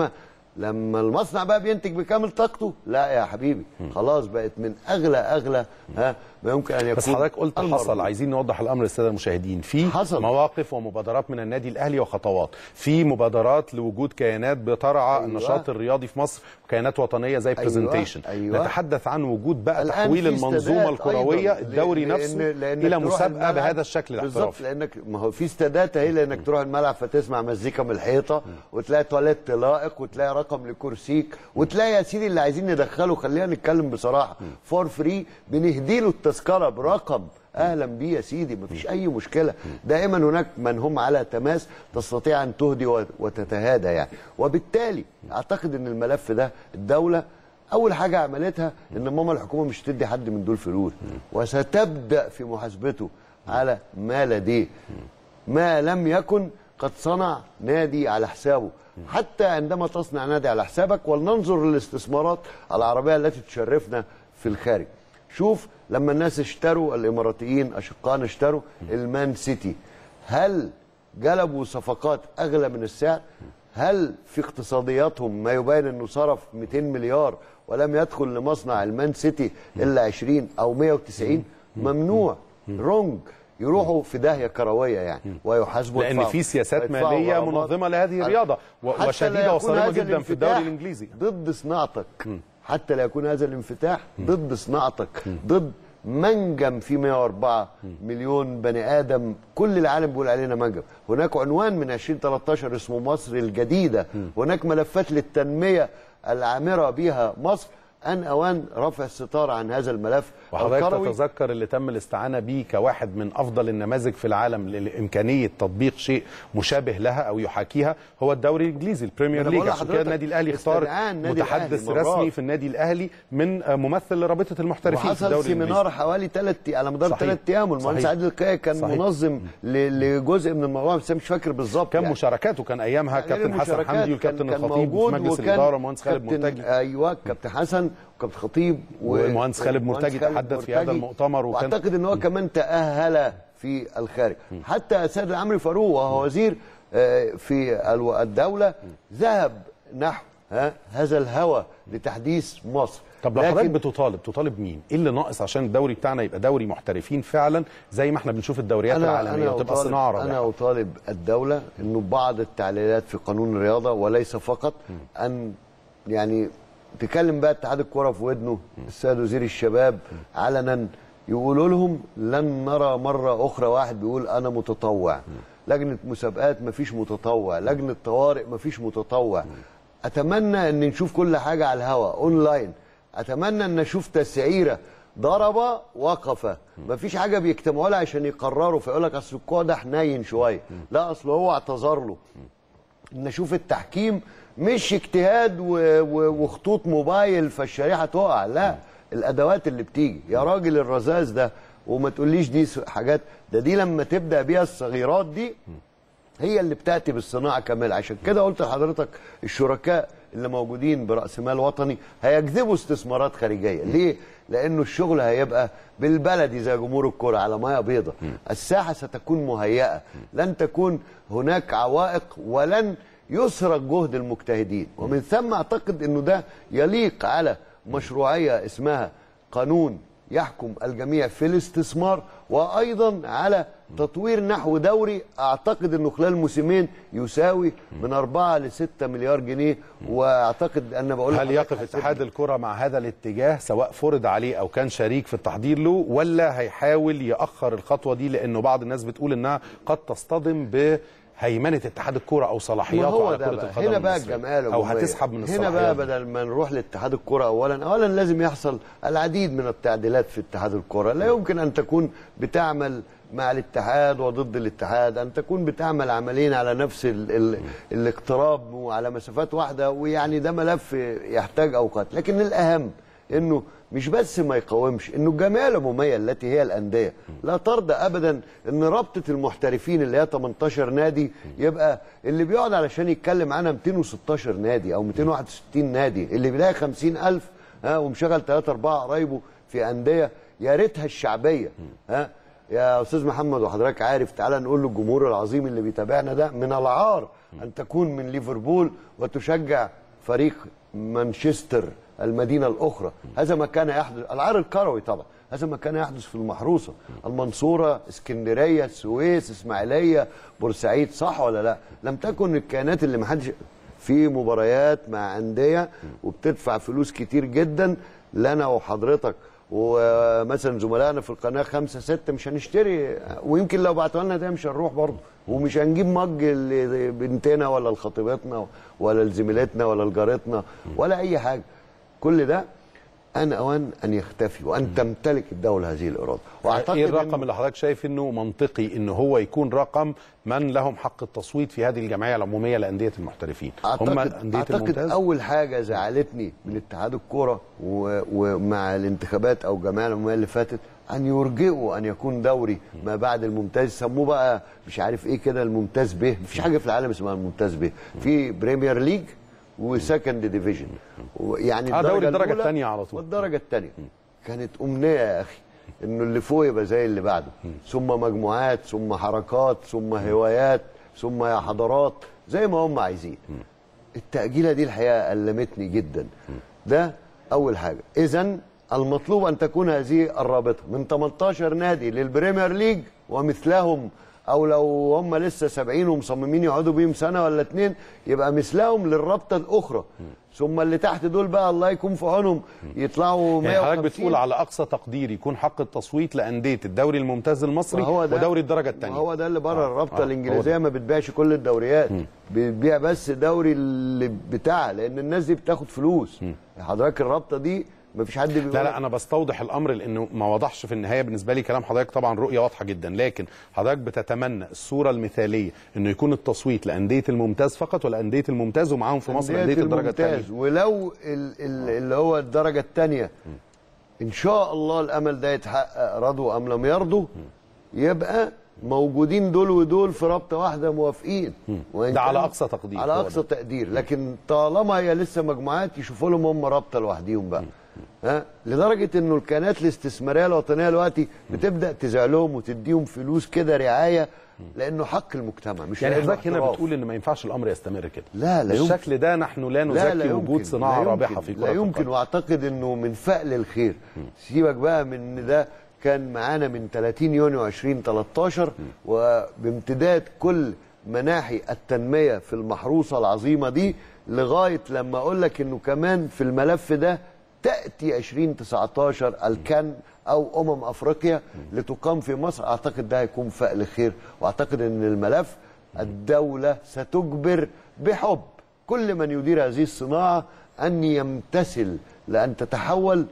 لما المصنع بقى بينتج بكامل طاقته لا يا حبيبي خلاص بقت من اغلى اغلى ها ما يمكن ان يكون بس حضرتك قلت المرغوب. حصل عايزين نوضح الامر للساده المشاهدين في حصل. مواقف ومبادرات من النادي الاهلي وخطوات في مبادرات لوجود كيانات بترعى أيوة. النشاط الرياضي في مصر وكيانات وطنيه زي برزنتيشن أيوة. نتحدث عن وجود بقى الآن تحويل في المنظومه استادات الكرويه أيضاً. الدوري لأن- نفسه لأنك الى تروح مسابقه الملعب- بهذا الشكل بالظبط الاحترافي لانك ما هو في استادات اهي لانك تروح الملعب فتسمع مزيكا من الحيطه وتلاقي تواليت لائق وتلاقي رقم لكرسيك وتلاقي يا سيدي اللي عايزين ندخله خلينا نتكلم بصراحه فور فري بنهدي له التذكره برقم اهلا بيه يا سيدي مفيش اي مشكله دائما هناك من هم على تماس تستطيع ان تهدي وت- وتتهادى يعني وبالتالي اعتقد ان الملف ده الدوله اول حاجه عملتها ان ماما الحكومه مش تدي حد من دول فلوس وستبدا في محاسبته على ما لديه ما لم يكن قد صنع نادي على حسابه حتى عندما تصنع نادي على حسابك ولننظر للاستثمارات العربيه التي تشرفنا في الخارج شوف لما الناس اشتروا الاماراتيين اشقائنا اشتروا المان سيتي هل جلبوا صفقات اغلى من السعر هل في اقتصادياتهم ما يبين انه صرف 200 مليار ولم يدخل لمصنع المان سيتي الا 20 او 190 ممنوع رونج يروحوا في داهيه كرويه يعني ويحاسبوا لان يدفعوا- في سياسات ويدفعوا ماليه غرامات. منظمه لهذه الرياضه و- حتى لا وشديده يكون وصارمه هذا جدا في الدوري الانفتاح الانجليزي ضد صناعتك حتى لا يكون هذا الانفتاح ضد صناعتك ضد منجم في 104 مليون بني ادم كل العالم بيقول علينا منجم هناك عنوان من 2013 اسمه مصر الجديده هناك ملفات للتنميه العامره بها مصر ان اوان رفع الستار عن هذا الملف وحضرتك الكروي. تتذكر اللي تم الاستعانه به كواحد من افضل النماذج في العالم لامكانيه تطبيق شيء مشابه لها او يحاكيها هو الدوري الانجليزي البريمير أنا ليج بقول عشان كده لحضرتك النادي الاهلي اختار استدعاء النادي متحدث الأهلي مرات. رسمي في النادي الاهلي من آه، ممثل لرابطه المحترفين في وحصل الدوري الانجليزي سيمينار حوالي ثلاث على مدار صحيح. ثلاث ايام والمهندس صحيح. عادل القيعي كان صحيح. منظم ل- لجزء من الموضوع بس أنا مش فاكر بالظبط كان يعني. مشاركات وكان ايامها غير كابتن حسن المشاركات حمدي والكابتن كان- كان الخطيب في موجود مجلس وكان الاداره المهندس خالد كابتن- مرتجي ايوه كابتن حسن وكابتن خطيب و- والمهندس خالد والمهندس مرتجي خالد تحدث في هذا مرتجي. المؤتمر وكان- واعتقد ان هو كمان تاهل في الخارج حتى السيد العمري فاروق وهو وزير آه، في الو- الدوله ذهب نحو ها هذا الهوى لتحديث مصر طب لو حضرتك بتطالب تطالب مين؟ ايه اللي ناقص عشان الدوري بتاعنا يبقى دوري محترفين فعلا زي ما احنا بنشوف الدوريات العالميه وتبقى أطالب- صناعه انا رائعه اطالب الدوله انه بعض التعليلات في قانون الرياضه وليس فقط ان يعني تكلم بقى اتحاد الكره في ودنه السيد وزير الشباب علنا يقولوا لهم لن نرى مره اخرى واحد بيقول انا متطوع لجنه مسابقات مفيش متطوع لجنه طوارئ مفيش متطوع اتمنى ان نشوف كل حاجه على الهواء اونلاين اتمنى ان نشوف تسعيره ضرب وقف مفيش حاجه بيجتمعوا لها عشان يقرروا فيقول لك اصل الكوع ده حنين شويه لا اصل هو اعتذر له ان اشوف التحكيم مش اجتهاد و... و... وخطوط موبايل فالشريحه تقع لا الادوات اللي بتيجي يا راجل الرذاذ ده وما تقوليش دي س- حاجات ده دي لما تبدا بيها الصغيرات دي هي اللي بتاتي بالصناعه كامله عشان كده قلت لحضرتك الشركاء اللي موجودين براس مال وطني هيجذبوا استثمارات خارجيه ليه لانه الشغل هيبقى بالبلدي زي جمهور الكره على ميه بيضاء الساحه ستكون مهيئه لن تكون هناك عوائق ولن يسرق جهد المجتهدين ومن ثم اعتقد انه ده يليق على مشروعيه اسمها قانون يحكم الجميع في الاستثمار وايضا على تطوير نحو دوري اعتقد انه خلال موسمين يساوي من 4 ل 6 مليار جنيه واعتقد ان بقول هل لحضرتك يقف حسبني. اتحاد الكره مع هذا الاتجاه سواء فرض عليه او كان شريك في التحضير له ولا هيحاول ياخر الخطوه دي لانه بعض الناس بتقول انها قد تصطدم بهيمنه اتحاد الكره او ما صلاحياته هو على ده كره بقى القدم هنا بقى المصرية. الجمال او والمميز. هتسحب من هنا الصلاحيات بقى دي. بدل ما نروح لاتحاد الكره اولا اولا لازم يحصل العديد من التعديلات في اتحاد الكره لا يمكن ان تكون بتعمل مع الاتحاد وضد الاتحاد ان تكون بتعمل عملين على نفس ال ال الاقتراب وعلى مسافات واحده ويعني ده ملف يحتاج اوقات لكن الاهم انه مش بس ما يقاومش انه الجمعيه العموميه التي هي الانديه لا ترضى ابدا ان رابطه المحترفين اللي هي 18 نادي يبقى اللي بيقعد علشان يتكلم عنها 216 نادي او 261 نادي اللي بيلاقي 50000 ها ومشغل 3 4 قرايبه في انديه يا ريتها الشعبيه ها يا استاذ محمد وحضرتك عارف تعالى نقول للجمهور العظيم اللي بيتابعنا ده من العار ان تكون من ليفربول وتشجع فريق مانشستر المدينه الاخرى هذا ما كان يحدث العار الكروي طبعا هذا ما كان يحدث في المحروسه المنصوره اسكندريه السويس اسماعيليه بورسعيد صح ولا لا لم تكن الكيانات اللي ما حدش في مباريات مع انديه وبتدفع فلوس كتير جدا لنا وحضرتك ومثلا زملائنا في القناه خمسه سته مش هنشتري ويمكن لو بعتوا لنا ده مش هنروح برضه ومش هنجيب مج لبنتنا ولا لخطيبتنا ولا لزميلتنا ولا لجارتنا ولا اي حاجه كل ده ان اوان ان يختفي وان تمتلك الدوله هذه الاراده ايه الرقم اللي حضرتك شايف انه منطقي ان هو يكون رقم من لهم حق التصويت في هذه الجمعيه العموميه لانديه المحترفين اعتقد اعتقد الممتاز؟ اول حاجه زعلتني من اتحاد الكوره ومع الانتخابات او الجمعيه العموميه اللي فاتت ان يرجئوا ان يكون دوري ما بعد الممتاز سموه بقى مش عارف ايه كده الممتاز به مفيش حاجه في العالم اسمها الممتاز به في بريمير ليج وسكند ديفيجن يعني آه دوري الدرجه الثانيه على طول والدرجه الثانيه كانت امنيه يا اخي انه اللي فوق يبقى زي اللي بعده ثم مجموعات ثم حركات ثم هوايات ثم يا حضارات زي ما هم عايزين التاجيله دي الحقيقه المتني جدا ده اول حاجه اذا المطلوب ان تكون هذه الرابطه من 18 نادي للبريمير ليج ومثلهم او لو هم لسه سابعين ومصممين يقعدوا بيهم سنه ولا اتنين يبقى مثلهم للرابطه الاخرى ثم اللي تحت دول بقى الله يكون في عونهم يطلعوا 150 يعني حضرتك بتقول على اقصى تقدير يكون حق التصويت لانديه الدوري الممتاز المصري ودوري الدرجه الثانيه هو ده اللي بره آه الرابطه آه الانجليزيه ما بتبيعش كل الدوريات بتبيع بس الدوري اللي بتاعها لان الناس دي بتاخد فلوس حضرتك الرابطه دي ما فيش حد بيقول لا لا انا بستوضح الامر لانه ما وضحش في النهايه بالنسبه لي كلام حضرتك طبعا رؤيه واضحه جدا لكن حضرتك بتتمنى الصوره المثاليه انه يكون التصويت لانديه الممتاز فقط ولا انديه الممتاز ومعاهم في مصر انديه الدرجه الثانيه ولو اللي هو الدرجه الثانيه ان شاء الله الامل ده يتحقق رضوا ام لم يرضوا يبقى موجودين دول ودول في رابطه واحده موافقين ده على اقصى تقدير على اقصى تقدير لكن طالما هي لسه مجموعات يشوفوا لهم هم رابطه لوحديهم بقى ها لدرجه انه الكيانات الاستثماريه الوطنيه دلوقتي بتبدا تزعلهم وتديهم فلوس كده رعايه لانه حق المجتمع مش يعني حضرتك هنا بتقول ان ما ينفعش الامر يستمر كده لا لا بالشكل ده نحن لا نزكي لا لا وجود صناعه رابحه في كره لا يمكن واعتقد انه من فأل الخير سيبك بقى من ده كان معانا من 30 يونيو 2013 وبامتداد كل مناحي التنميه في المحروسه العظيمه دي لغايه لما اقول لك انه كمان في الملف ده تاتي 2019 الكان او امم افريقيا لتقام في مصر اعتقد ده هيكون فأل خير واعتقد ان الملف الدوله ستجبر بحب كل من يدير هذه الصناعه ان يمتثل لان تتحول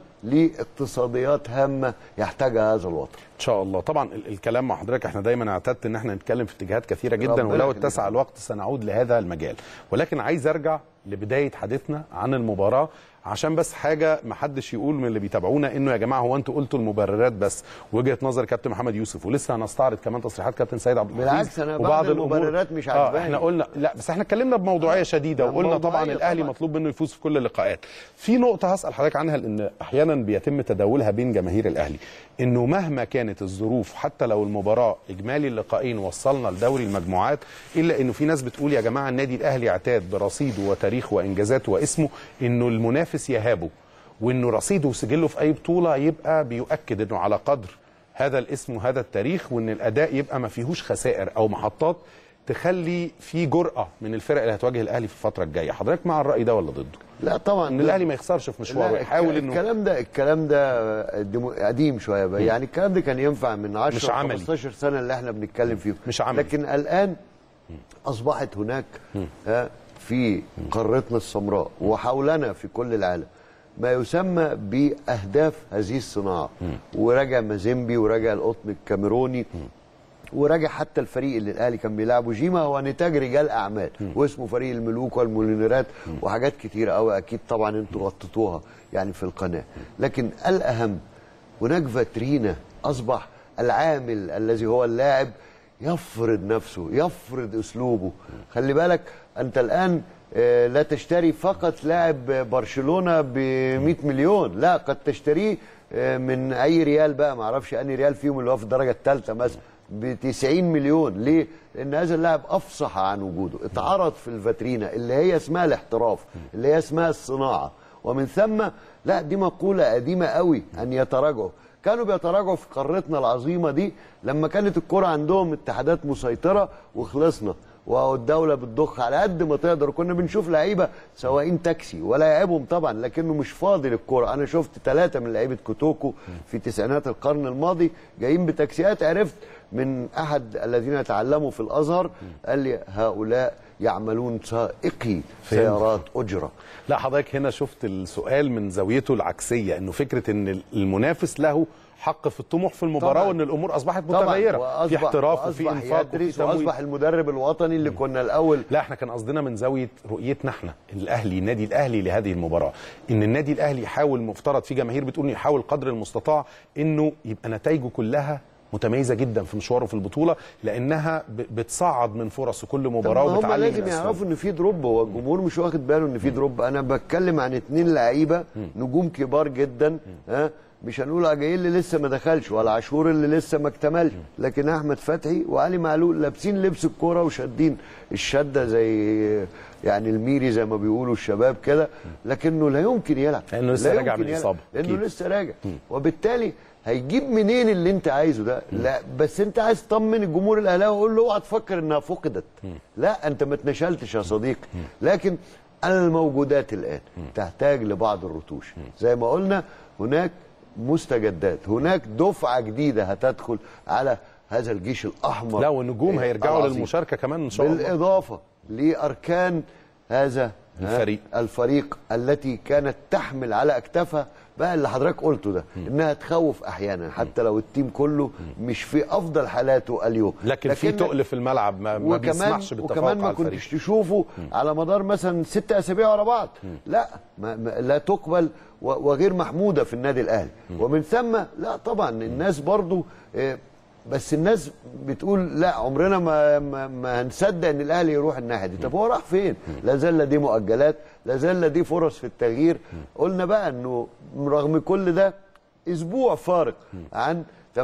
لاقتصاديات هامه يحتاجها هذا الوطن. ان شاء الله طبعا الكلام مع حضرتك احنا دايما اعتدت ان احنا نتكلم في اتجاهات كثيره جدا ولو اتسع الوقت سنعود لهذا المجال ولكن عايز ارجع لبدايه حديثنا عن المباراه عشان بس حاجه ما حدش يقول من اللي بيتابعونا انه يا جماعه هو انتوا قلتوا المبررات بس وجهه نظر كابتن محمد يوسف ولسه هنستعرض كمان تصريحات كابتن سيد عبد الحفيظ بالعكس انا وبعض المبررات مش عاجباني آه احنا قلنا لا بس احنا اتكلمنا بموضوعيه شديده وقلنا طبعا الاهلي طبعًا. مطلوب منه يفوز في كل اللقاءات في نقطه هسال حضرتك عنها لان احيانا بيتم تداولها بين جماهير الاهلي انه مهما كانت الظروف حتى لو المباراه اجمالي اللقاءين وصلنا لدوري المجموعات الا انه في ناس بتقول يا جماعه النادي الاهلي اعتاد برصيده وتاريخه وانجازاته واسمه انه المنافس يهابه وانه رصيده وسجله في اي بطوله يبقى بيؤكد انه على قدر هذا الاسم وهذا التاريخ وان الاداء يبقى ما فيهوش خسائر او محطات تخلي في جرأه من الفرق اللي هتواجه الاهلي في الفتره الجايه حضرتك مع الراي ده ولا ضده لا طبعا ان الاهلي ما يخسرش في مشواره يحاول انه الكلام ده الكلام ده قديم شويه بقى يعني الكلام ده كان ينفع من 10 15 سنه اللي احنا بنتكلم فيهم مش عملي لكن الان اصبحت هناك في قارتنا السمراء وحولنا في كل العالم ما يسمى باهداف هذه الصناعه وراجع مازيمبي وراجع القطن الكاميروني وراجع حتى الفريق اللي الاهلي كان بيلعبه جيما هو نتاج رجال اعمال واسمه فريق الملوك والمولينيرات وحاجات كتيره قوي اكيد طبعا انتوا غطيتوها يعني في القناه لكن الاهم هناك فاترينا اصبح العامل الذي هو اللاعب يفرض نفسه يفرض اسلوبه خلي بالك انت الان لا تشتري فقط لاعب برشلونه ب 100 مليون لا قد تشتريه من اي ريال بقى ما اعرفش اني ريال فيهم اللي هو في الدرجه الثالثه مثلا ب 90 مليون ليه؟ لان هذا اللاعب افصح عن وجوده اتعرض في الفاترينا اللي هي اسمها الاحتراف اللي هي اسمها الصناعه ومن ثم لا دي مقوله قديمه قوي ان يتراجعوا كانوا بيتراجعوا في قارتنا العظيمه دي لما كانت الكره عندهم اتحادات مسيطره وخلصنا والدوله بتضخ على قد ما تقدر كنا بنشوف لعيبه سواقين تاكسي ولا يعيبهم طبعا لكنه مش فاضي للكوره انا شفت ثلاثه من لعيبه كوتوكو في تسعينات القرن الماضي جايين بتاكسيات عرفت من احد الذين يتعلموا في الازهر قال لي هؤلاء يعملون سائقي سيارات اجره لا حضرتك هنا شفت السؤال من زاويته العكسيه انه فكره ان المنافس له حق في الطموح في المباراه طبعاً. وان الامور اصبحت طبعا متغيره في احتراف وفي وأصبح انفاق وفي يدرس تمويل واصبح المدرب الوطني اللي كنا الاول لا احنا كان قصدنا من زاويه رؤيتنا احنا الاهلي النادي الاهلي لهذه المباراه ان النادي الاهلي يحاول مفترض في جماهير بتقول انه يحاول قدر المستطاع انه يبقى نتائجه كلها متميزه جدا في مشواره في البطوله لانها ب- بتصعد من فرصه كل مباراه طب ما هم وبتعلي من لازم أسبابها. يعرفوا ان في دروب هو الجمهور مش واخد باله ان في دروب انا بتكلم عن اتنين لعيبه نجوم كبار جدا ها مش هنقول اجايل اللي لسه ما دخلش ولا عاشور اللي لسه ما اكتملش لكن احمد فتحي وعلي معلول لابسين لبس الكوره وشادين الشده زي يعني الميري زي ما بيقولوا الشباب كده لكنه لا يمكن يلعب لأنه لسه لا راجع يمكن من يلعب. الإصابة. لانه أكيد. لسه راجع وبالتالي هيجيب منين اللي انت عايزه ده لا بس انت عايز تطمن الجمهور الاهلاوي وقول له اوعى تفكر انها فقدت لا انت ما اتنشلتش يا صديقي لكن الموجودات الان تحتاج لبعض الرتوش زي ما قلنا هناك مستجدات هناك دفعه جديده هتدخل على هذا الجيش الاحمر لا والنجوم آه، هيرجعوا العظيم. للمشاركه كمان ان شاء الله بالاضافه لاركان هذا ها، الفريق. الفريق التي كانت تحمل على اكتافها بقى اللي حضرتك قلته ده انها تخوف احيانا حتى لو التيم كله مش في افضل حالاته اليوم لكن في لكنك- تقل في الملعب ما, ما وكمان بيسمحش بالتفوق وكمان ما على الفريق كنتش تشوفه على مدار مثلا ست اسابيع ورا بعض لا ما ما لا تقبل و- وغير محموده في النادي الاهلي ومن ثم لا طبعا الناس برضو آه، بس الناس بتقول لا عمرنا ما ما, ما هنصدق ان الاهلي يروح الناحيه دي طب هو راح فين لا زال لديه مؤجلات لا زال لديه فرص في التغيير قلنا بقى انه رغم كل ده اسبوع فارق عن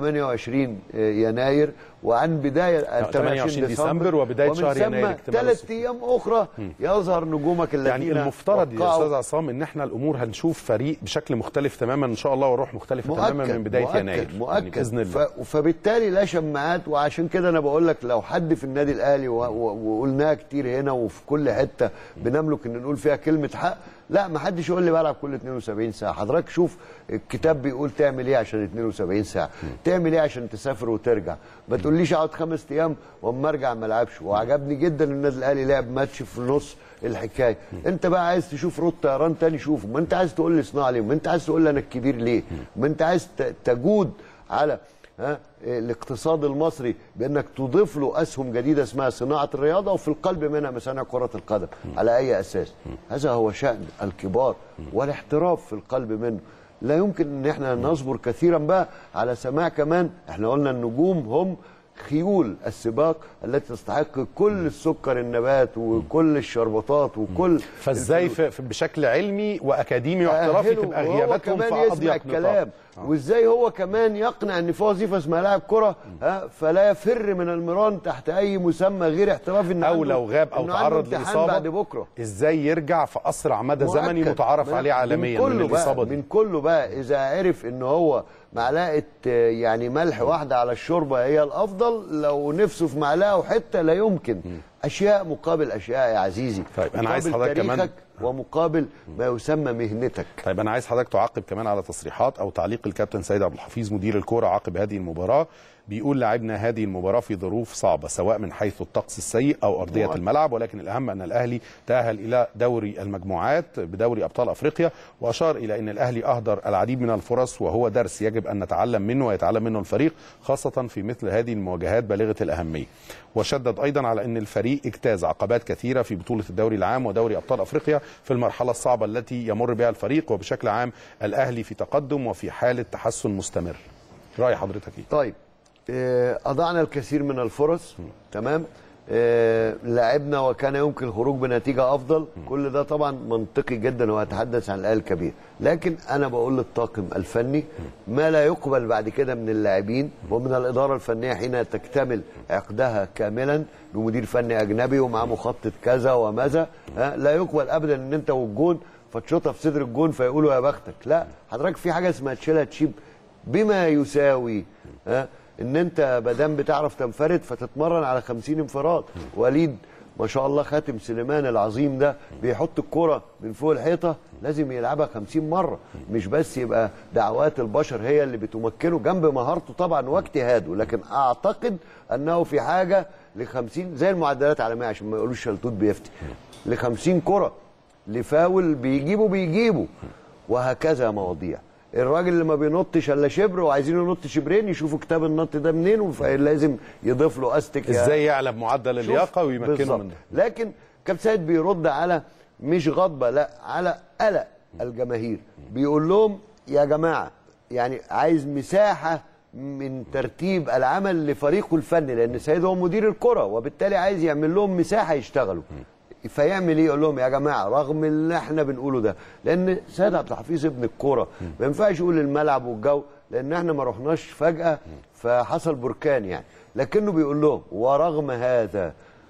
28 يناير وعن بدايه 28 ديسمبر وبداية شهر يناير اكتمال ثلاث الصفوف. ايام اخرى يظهر نجومك الذين يعني المفترض يا وقعوا. استاذ عصام ان احنا الامور هنشوف فريق بشكل مختلف تماما ان شاء الله وروح مختلفه تماما من بدايه مؤكد يناير مؤكد يعني باذن الله ف... فبالتالي لا شماعات وعشان كده انا بقول لك لو حد في النادي الاهلي و... و... وقلناها كتير هنا وفي كل حته بنملك ان نقول فيها كلمه حق لا ما حدش يقول لي بلعب كل 72 ساعه حضرتك شوف الكتاب بيقول تعمل ايه عشان 72 ساعه تعمل ايه عشان تسافر وترجع ما تقوليش اقعد خمس ايام واما ارجع ما العبش وعجبني جدا ان النادي الاهلي لعب ماتش في نص الحكايه انت بقى عايز تشوف روت طيران تاني شوفه ما انت عايز تقول لي صناعه ليه ما انت عايز تقول لي انا الكبير ليه ما انت عايز ت- تجود على ها الاقتصاد المصري بانك تضيف له اسهم جديده اسمها صناعه الرياضه وفي القلب منها مصانع كره القدم على اي اساس هذا هو شان الكبار والاحتراف في القلب منه لا يمكن ان احنا نصبر كثيرا بقى على سماع كمان احنا قلنا النجوم هم خيول السباق التي تستحق كل السكر النبات وكل الشربطات وكل فازاي في في- بشكل علمي واكاديمي واحترافي أهله تبقى وهو غياباتهم كمان في يسمع اضيق الكلام نطاق. وازاي هو كمان يقنع ان في وظيفه اسمها لاعب كره ها فلا يفر من المران تحت اي مسمى غير احترافي إن او عنده- لو غاب او إنه عنده تعرض امتحان لاصابه بعد بكره ازاي يرجع في اسرع مدى زمني مؤكد. متعارف من- عليه عالميا من من, كله الاصابه بقى دي من كله بقى اذا عرف ان هو معلقه آه، يعني ملح واحده على الشوربه هي الافضل لو نفسه في معلقه وحته لا يمكن اشياء مقابل اشياء يا عزيزي طيب، أنا عايز مقابل حضرتك كمان- تاريخك ومقابل ما يسمى مهنتك طيب انا عايز حضرتك تعقب كمان على تصريحات او تعليق الكابتن سيد عبد الحفيظ مدير الكوره عقب هذه المباراه بيقول لعبنا هذه المباراه في ظروف صعبه سواء من حيث الطقس السيء او ارضيه مؤكد. الملعب ولكن الاهم ان الاهلي تاهل الى دوري المجموعات بدوري ابطال افريقيا واشار الى ان الاهلي اهدر العديد من الفرص وهو درس يجب ان نتعلم منه ويتعلم منه الفريق خاصه في مثل هذه المواجهات بالغه الاهميه وشدد ايضا على ان الفريق اجتاز عقبات كثيره في بطوله الدوري العام ودوري ابطال افريقيا في المرحله الصعبه التي يمر بها الفريق وبشكل عام الاهلي في تقدم وفي حاله تحسن مستمر راي حضرتك ايه طيب آه، اضعنا الكثير من الفرص تمام آه، لعبنا وكان يمكن الخروج بنتيجه افضل كل ده طبعا منطقي جدا واتحدث عن الاهلي الكبير لكن انا بقول للطاقم الفني ما لا يقبل بعد كده من اللاعبين ومن الاداره الفنيه حين تكتمل عقدها كاملا بمدير فني اجنبي ومعاه مخطط كذا وماذا ها، لا يقبل ابدا ان انت والجون فتشوطها في صدر الجون فيقولوا يا بختك لا حضرتك في حاجه اسمها تشيلها تشيب بما يساوي ها ان انت مادام بتعرف تنفرد فتتمرن على 50 انفراد وليد ما شاء الله خاتم سليمان العظيم ده بيحط الكرة من فوق الحيطة لازم يلعبها 50 مرة مش بس يبقى دعوات البشر هي اللي بتمكنه جنب مهارته طبعا واجتهاده لكن اعتقد انه في حاجة ل 50 زي المعدلات العالمية عشان ما يقولوش شلتوت بيفتي ل 50 كرة لفاول بيجيبوا بيجيبوا وهكذا مواضيع الراجل اللي ما بينطش الا شبر وعايزينه ينط شبرين يشوفوا كتاب النط ده منين فلازم يضيف له استك يا- ازاي يعلى بمعدل شوف، اللياقه ويمكنه بالظبط. من ده لكن كابتن سيد بيرد على مش غضبه لا على قلق الجماهير بيقول لهم يا جماعه يعني عايز مساحه من ترتيب العمل لفريقه الفني لان سيد هو مدير الكره وبالتالي عايز يعمل لهم مساحه يشتغلوا فيعمل ايه يقول لهم يا جماعه رغم اللي احنا بنقوله ده لان سيد عبد الحفيظ ابن الكوره ما ينفعش يقول الملعب والجو لان احنا ما رحناش فجاه فحصل بركان يعني لكنه بيقول لهم ورغم هذا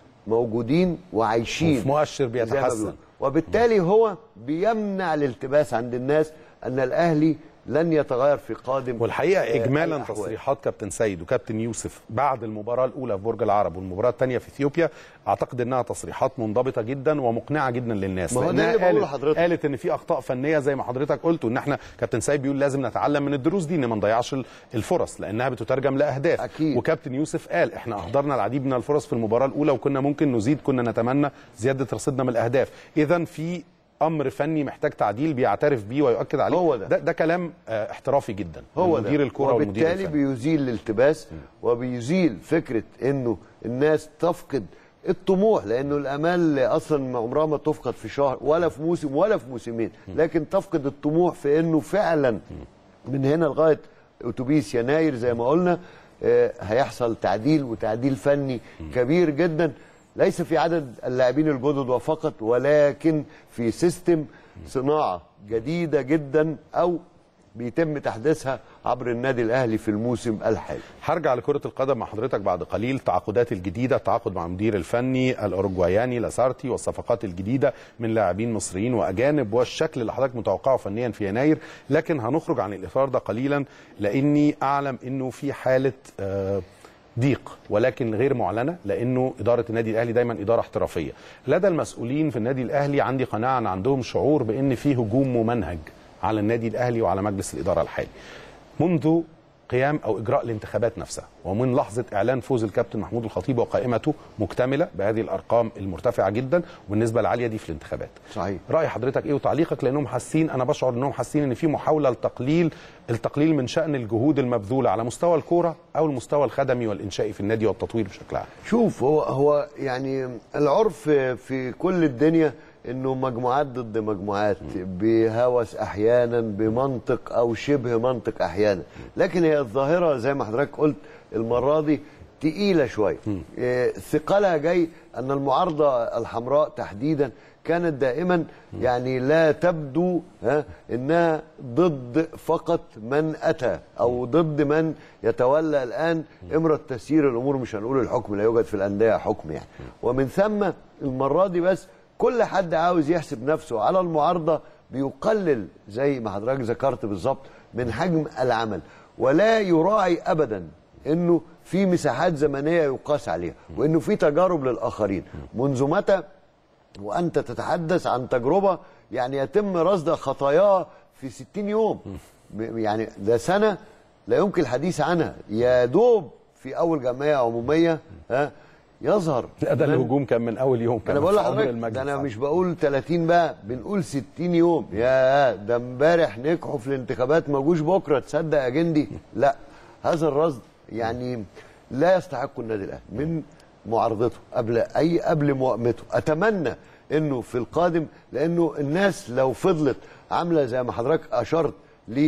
موجودين وعايشين وفي مؤشر زي ما بيتحسن. بيقولوا. وبالتالي هو بيمنع الالتباس عند الناس ان الاهلي لن يتغير في قادم والحقيقه آه، اجمالا الأحوال. تصريحات كابتن سيد وكابتن يوسف بعد المباراه الاولى في برج العرب والمباراه الثانيه في اثيوبيا اعتقد انها تصريحات منضبطه جدا ومقنعه جدا للناس ما هو ده لأنها اللي بقوله قالت- لحضرتك. قالت ان في اخطاء فنيه زي ما حضرتك قلت وان احنا كابتن سيد بيقول لازم نتعلم من الدروس دي ان ما نضيعش ال- الفرص لانها بتترجم لاهداف أكيد. وكابتن يوسف قال احنا اهدرنا العديد من الفرص في المباراه الاولى وكنا ممكن نزيد كنا نتمنى زياده رصيدنا من الاهداف اذا في امر فني محتاج تعديل بيعترف بيه ويؤكد عليه هو ده. ده, ده كلام آه، احترافي جدا هو من ده. مدير الكره والمدير وبالتالي الفني بيزيل الالتباس وبيزيل فكره انه الناس تفقد الطموح لانه الامال اصلا عمرها ما تفقد في شهر ولا في موسم ولا في موسمين لكن تفقد الطموح في انه فعلا من هنا لغايه اتوبيس يناير زي ما قلنا آه، هيحصل تعديل وتعديل فني كبير جدا ليس في عدد اللاعبين الجدد وفقط ولكن في سيستم صناعه جديده جدا او بيتم تحديثها عبر النادي الاهلي في الموسم الحالي هرجع لكرة القدم مع حضرتك بعد قليل التعاقدات الجديدة التعاقد مع المدير الفني الأوروجواياني لاسارتي والصفقات الجديدة من لاعبين مصريين وأجانب والشكل اللي حضرتك متوقعه فنيا في يناير لكن هنخرج عن الإثار ده قليلا لأني أعلم أنه في حالة آه ضيق ولكن غير معلنه لانه اداره النادي الاهلي دايما اداره احترافيه. لدى المسؤولين في النادي الاهلي عندي قناعه ان عندهم شعور بان في هجوم ممنهج على النادي الاهلي وعلى مجلس الاداره الحالي. منذ قيام او اجراء الانتخابات نفسها ومن لحظه اعلان فوز الكابتن محمود الخطيب وقائمته مكتمله بهذه الارقام المرتفعه جدا وبالنسبه العاليه دي في الانتخابات. صحيح راي حضرتك ايه وتعليقك لانهم حاسين انا بشعر انهم حاسين ان في محاوله لتقليل التقليل من شان الجهود المبذوله على مستوى الكوره او المستوى الخدمي والانشائي في النادي والتطوير بشكل عام. شوف هو هو يعني العرف في كل الدنيا انه مجموعات ضد مجموعات بهوس احيانا بمنطق او شبه منطق احيانا لكن هي الظاهره زي ما حضرتك قلت المره دي تقيله شويه إيه، ثقلها جاي ان المعارضه الحمراء تحديدا كانت دائما يعني لا تبدو ها انها ضد فقط من اتى او ضد من يتولى الان امر تسيير الامور مش هنقول الحكم لا يوجد في الانديه حكم يعني ومن ثم المره دي بس كل حد عاوز يحسب نفسه على المعارضه بيقلل زي ما حضرتك ذكرت بالظبط من حجم العمل ولا يراعي ابدا انه في مساحات زمنيه يقاس عليها وانه في تجارب للاخرين منذ متى وانت تتحدث عن تجربه يعني يتم رصد خطاياها في 60 يوم م- يعني ده سنه لا يمكن الحديث عنها يا دوب في اول جمعيه عموميه ها يظهر لا ده من- الهجوم كان من اول يوم كان انا بقول في عمر لحضرتك المجلس ده انا عام. مش بقول 30 بقى بنقول 60 يوم يا ده امبارح نجحوا في الانتخابات ما جوش بكره تصدق يا جندي لا هذا الرصد يعني لا يستحق النادي الاهلي من معارضته قبل اي قبل موائمته اتمنى انه في القادم لانه الناس لو فضلت عامله زي ما حضرتك اشرت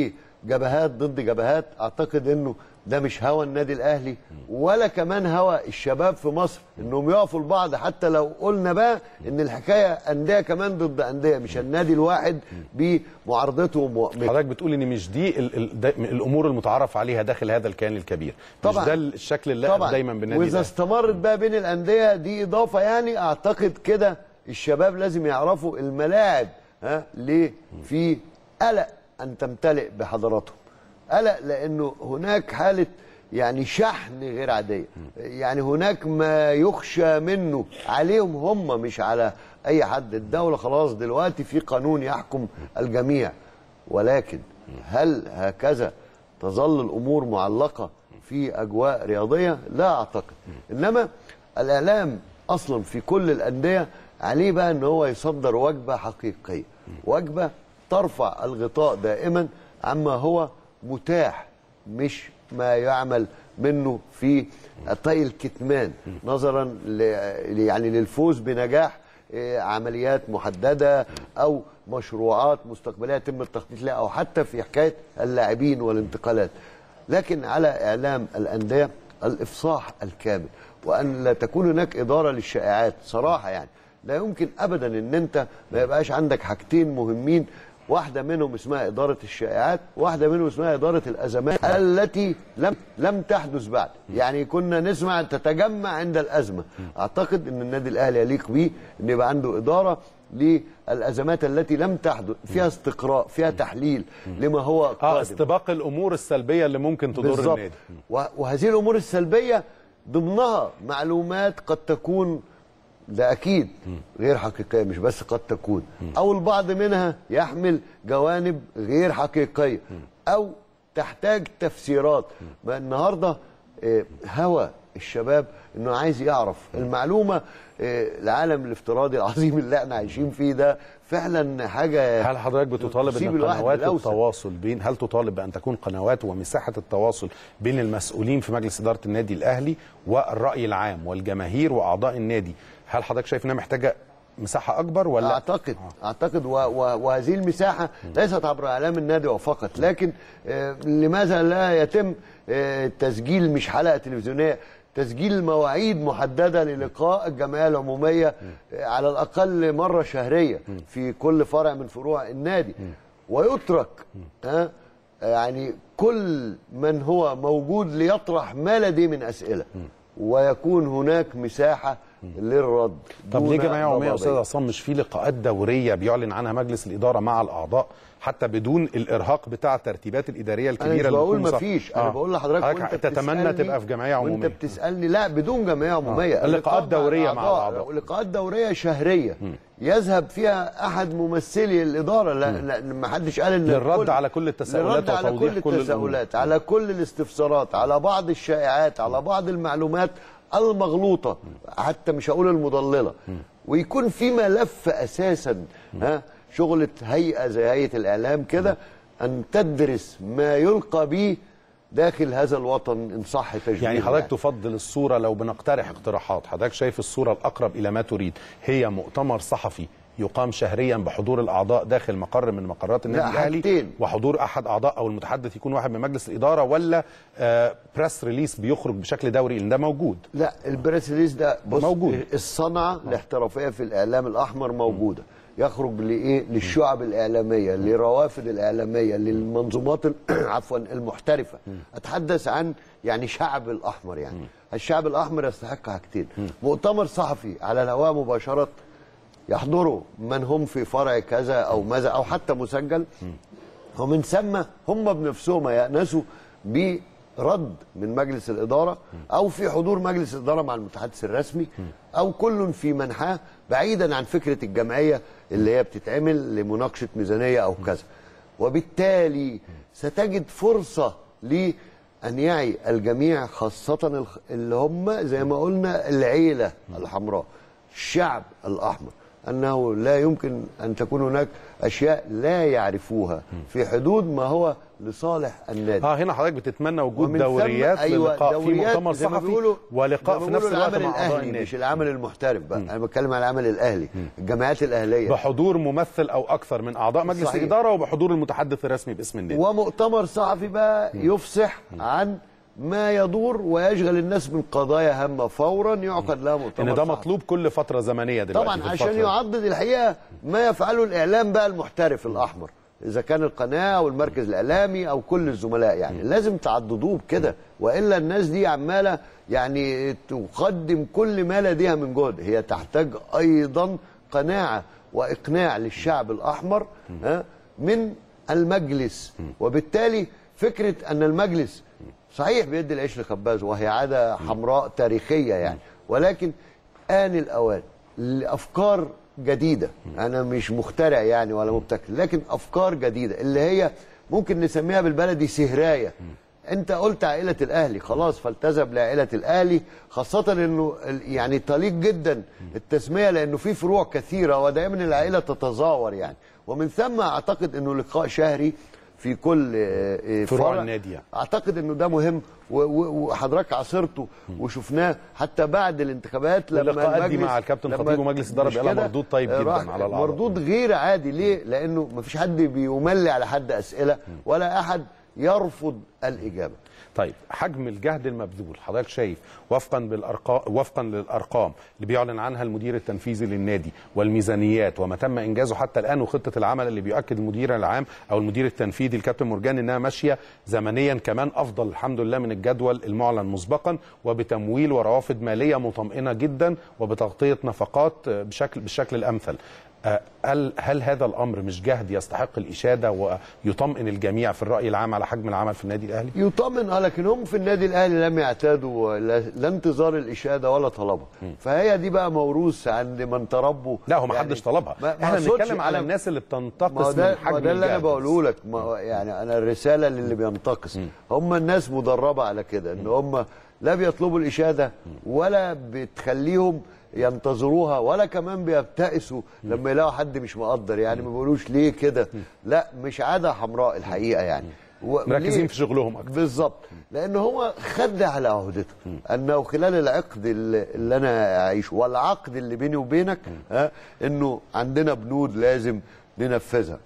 جبهات ضد جبهات اعتقد انه ده مش هوى النادي الاهلي ولا كمان هوى الشباب في مصر انهم يقفوا لبعض حتى لو قلنا بقى ان الحكايه انديه كمان ضد انديه مش النادي الواحد بمعارضته ومؤامرته حضرتك بتقول ان مش دي ال ال دا الامور المتعارف عليها داخل هذا الكيان الكبير طبعا. مش ده الشكل اللائق دايما بالنادي واذا الأهلي. استمرت بقى بين الانديه دي اضافه يعني اعتقد كده الشباب لازم يعرفوا الملاعب ها ليه في قلق ان تمتلئ بحضراتهم قلق لانه هناك حاله يعني شحن غير عاديه يعني هناك ما يخشى منه عليهم هم مش على اي حد الدوله خلاص دلوقتي في قانون يحكم الجميع ولكن هل هكذا تظل الامور معلقه في اجواء رياضيه لا اعتقد انما الاعلام اصلا في كل الانديه عليه بقى ان هو يصدر وجبه حقيقيه وجبه ترفع الغطاء دائما عما هو متاح مش ما يعمل منه في طي الكتمان نظرا ل يعني للفوز بنجاح إيه، عمليات محدده او مشروعات مستقبليه يتم التخطيط لها او حتى في حكايه اللاعبين والانتقالات لكن على اعلام الانديه الافصاح الكامل وان لا تكون هناك اداره للشائعات صراحه يعني لا يمكن ابدا ان انت ما يبقاش عندك حاجتين مهمين واحده منهم اسمها اداره الشائعات واحده منهم اسمها اداره الازمات التي لم لم تحدث بعد يعني كنا نسمع تتجمع عند الازمه اعتقد ان النادي الاهلي يليق بيه ان يبقى عنده اداره للازمات التي لم تحدث فيها استقراء فيها تحليل لما هو اه قادم استباق الامور السلبيه اللي ممكن تضر بالظبط النادي و- وهذه الامور السلبيه ضمنها معلومات قد تكون ده اكيد غير حقيقيه مش بس قد تكون او البعض منها يحمل جوانب غير حقيقيه او تحتاج تفسيرات ما النهارده آه، هوى الشباب انه عايز يعرف المعلومه آه، العالم الافتراضي العظيم اللي احنا عايشين فيه ده فعلا حاجه هل حضرتك بتطالب تصيب ان الواحد قنوات بالأوسع. التواصل بين هل تطالب بان تكون قنوات ومساحه التواصل بين المسؤولين في مجلس اداره النادي الاهلي والراي العام والجماهير واعضاء النادي هل حضرتك شايف انها محتاجه مساحه اكبر ولا اعتقد اعتقد و و وهذه المساحه ليست عبر اعلام النادي فقط لكن آه، لماذا لا يتم آه، تسجيل مش حلقه تلفزيونيه تسجيل مواعيد محدده للقاء الجمعيه العموميه آه، على الاقل مره شهريه في كل فرع من فروع النادي ويترك ها يعني كل من هو موجود ليطرح ما لديه من اسئله ويكون هناك مساحه للرد طب ليه دون جمعيه عموميه يا استاذ ضبابية. عصام مش في لقاءات دوريه بيعلن عنها مجلس الاداره مع الاعضاء حتى بدون الارهاق بتاع الترتيبات الاداريه انا الكبيره مش اللي بقول بتكون ما صح- فيش انا آه. بقول لحضرتك حضرتك وانت تتمنى بتسألني- تبقى في جمعيه عموميه وانت بتسالني لا بدون جمعيه عموميه اللقاءات اللقاء دورية مع الأعضاء، الأعضاء. لقاءات دوريه شهريه يذهب فيها احد ممثلي الاداره لا, لا ما حدش قال ان للرد الكل- على كل التساؤلات للرد على وتوضيح كل كل الأمور. التساؤلات على كل الاستفسارات على بعض الشائعات على بعض المعلومات المغلوطه حتى مش هقول المضلله ويكون في ملف اساسا ها شغله هيئه زي هيئه الاعلام كده ان تدرس ما يلقى به داخل هذا الوطن ان صح تشبيه يعني حضرتك تفضل الصوره لو بنقترح اقتراحات حضرتك شايف الصوره الاقرب الى ما تريد هي مؤتمر صحفي يقام شهريا بحضور الاعضاء داخل مقر من مقرات النادي لا، الاهلي حاجتين. وحضور احد اعضاء او المتحدث يكون واحد من مجلس الاداره ولا آه بريس ريليس بيخرج بشكل دوري لان ده موجود لا البريس ريليز ده بص موجود. الصنعه الاحترافيه في الاعلام الاحمر موجوده يخرج لايه للشعب الاعلاميه للروافد الاعلاميه للمنظومات ال- عفوا المحترفه اتحدث عن يعني شعب الاحمر يعني الشعب الاحمر يستحق حاجتين مؤتمر صحفي على الهواء مباشره يحضره من هم في فرع كذا او ماذا او حتى مسجل ومن ثم هم بنفسهم يأنسوا برد من مجلس الإدارة أو في حضور مجلس الإدارة مع المتحدث الرسمي أو كل في منحاه بعيدا عن فكرة الجمعية اللي هي بتتعمل لمناقشة ميزانية أو كذا وبالتالي ستجد فرصة لأن يعي الجميع خاصة الخ- اللي هم زي ما قلنا العيلة الحمراء الشعب الأحمر انه لا يمكن ان تكون هناك اشياء لا يعرفوها في حدود ما هو لصالح النادي اه هنا حضرتك بتتمنى وجود ومن ثم- دوريات أيوة للقاء في دوريات مؤتمر زي ما صحفي بيقولوا- ولقاء زي في ما نفس بيقولوا الوقت العمل مع اعضاء الاهلي النادي مش العمل المحترف بقى انا بتكلم على العمل الاهلي الجمعيات الاهليه بحضور ممثل او اكثر من اعضاء مجلس صحيح. الاداره وبحضور المتحدث الرسمي باسم النادي ومؤتمر صحفي بقى يفصح عن ما يدور ويشغل الناس من قضايا هامه فورا يعقد لها مؤتمر ان ده صحفي. مطلوب كل فتره زمنيه دلوقتي طبعا في عشان الفترة. يعضد الحقيقه ما يفعله الاعلام بقى المحترف الاحمر اذا كان القناه او المركز الاعلامي او كل الزملاء يعني لازم تعضدوه بكده والا الناس دي عماله يعني تقدم كل ما لديها من جهد هي تحتاج ايضا قناعه واقناع للشعب الاحمر ها من المجلس وبالتالي فكره ان المجلس صحيح بيدي العيش لخبازه وهي عاده حمراء تاريخيه يعني ولكن آن الأوان لأفكار جديدة أنا مش مخترع يعني ولا مبتكر لكن أفكار جديدة اللي هي ممكن نسميها بالبلدي سهراية أنت قلت عائلة الأهلي خلاص فالتزم لعائلة الأهلي خاصة أنه ال- يعني طليق جدا التسمية لأنه في فروع كثيرة ودائما العائلة تتزاور يعني ومن ثم أعتقد أنه لقاء شهري في كل آه، آه، فروع فرع. النادي يعني. اعتقد انه ده مهم و- و- وحضرتك عاصرته وشفناه حتى بعد الانتخابات لما واللقاءات دي المجلس مع الكابتن لما- خطيب ومجلس الإدارة مش بيبقى لها كده؟ مردود طيب جدا راح- على الأعضاء. مردود غير عادي ليه؟ لانه ما فيش حد بيملي على حد اسئله ولا احد يرفض الاجابه طيب حجم الجهد المبذول حضرتك شايف وفقا بالارقام وفقا للارقام اللي بيعلن عنها المدير التنفيذي للنادي والميزانيات وما تم انجازه حتى الان وخطه العمل اللي بيؤكد المدير العام او المدير التنفيذي الكابتن مرجان انها ماشيه زمنيا كمان افضل الحمد لله من الجدول المعلن مسبقا وبتمويل وروافد ماليه مطمئنه جدا وبتغطيه نفقات بشكل بالشكل الامثل آه، هل هل هذا الامر مش جهد يستحق الاشاده ويطمئن الجميع في الراي العام على حجم العمل في النادي الاهلي؟ يطمن اه لكن هم في النادي الاهلي لم يعتادوا لا, لا انتظار الاشاده ولا طلبها فهي دي بقى موروث عند من تربوا لا هو ما حدش طلبها ما- ما احنا أقصدش بنتكلم على أنا- الناس اللي ما هو بتنتقص ده من ما حجم ده اللي انا الجهد. بقوله لك ما هو يعني انا الرساله للي بينتقص هم الناس مدربه على كده ان هم لا بيطلبوا الاشاده ولا بتخليهم ينتظروها ولا كمان بيبتئسوا لما يلاقوا حد مش مقدر يعني ما بيقولوش ليه كده لا مش عاده حمراء الحقيقه يعني و- مركزين ليه؟ في شغلهم اكتر بالظبط لان هو خد على عهدته انه خلال العقد اللي اللي انا اعيشه والعقد اللي بيني وبينك ها انه عندنا بنود لازم ننفذها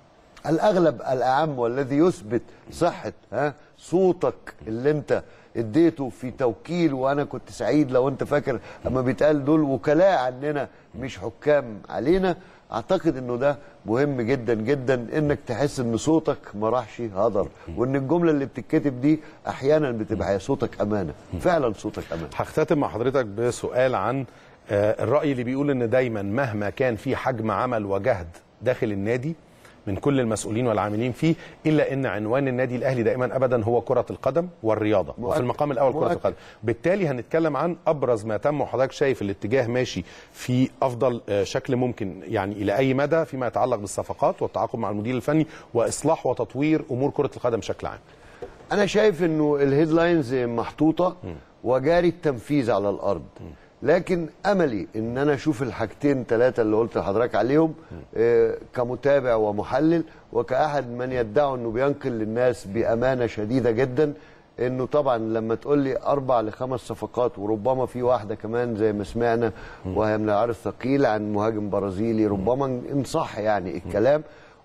الاغلب الاعم والذي يثبت صحه ها صوتك اللي انت اديته في توكيل وانا كنت سعيد لو انت فاكر اما بيتقال دول وكلاء عننا مش حكام علينا اعتقد انه ده مهم جدا جدا انك تحس ان صوتك ما راحش هدر وان الجمله اللي بتتكتب دي احيانا بتبقى هي صوتك امانه فعلا صوتك امانه هختتم مع حضرتك بسؤال عن آه، الراي اللي بيقول ان دايما مهما كان في حجم عمل وجهد داخل النادي من كل المسؤولين والعاملين فيه الا ان عنوان النادي الاهلي دائما ابدا هو كره القدم والرياضه وفي مؤكد. المقام الاول كره مؤكد. القدم بالتالي هنتكلم عن ابرز ما تم وحضرتك شايف الاتجاه ماشي في افضل آه، شكل ممكن يعني الى اي مدى فيما يتعلق بالصفقات والتعاقد مع المدير الفني واصلاح وتطوير امور كره القدم بشكل عام انا شايف انه الهيدلاينز محطوطه وجاري التنفيذ على الارض لكن املي ان انا اشوف الحاجتين ثلاثه اللي قلت لحضرتك عليهم آه، كمتابع ومحلل وكاحد من يدعي انه بينقل للناس بامانه شديده جدا انه طبعا لما تقول لي اربع لخمس صفقات وربما في واحده كمان زي ما سمعنا وهي من العيار الثقيل عن مهاجم برازيلي ربما ان صح يعني الكلام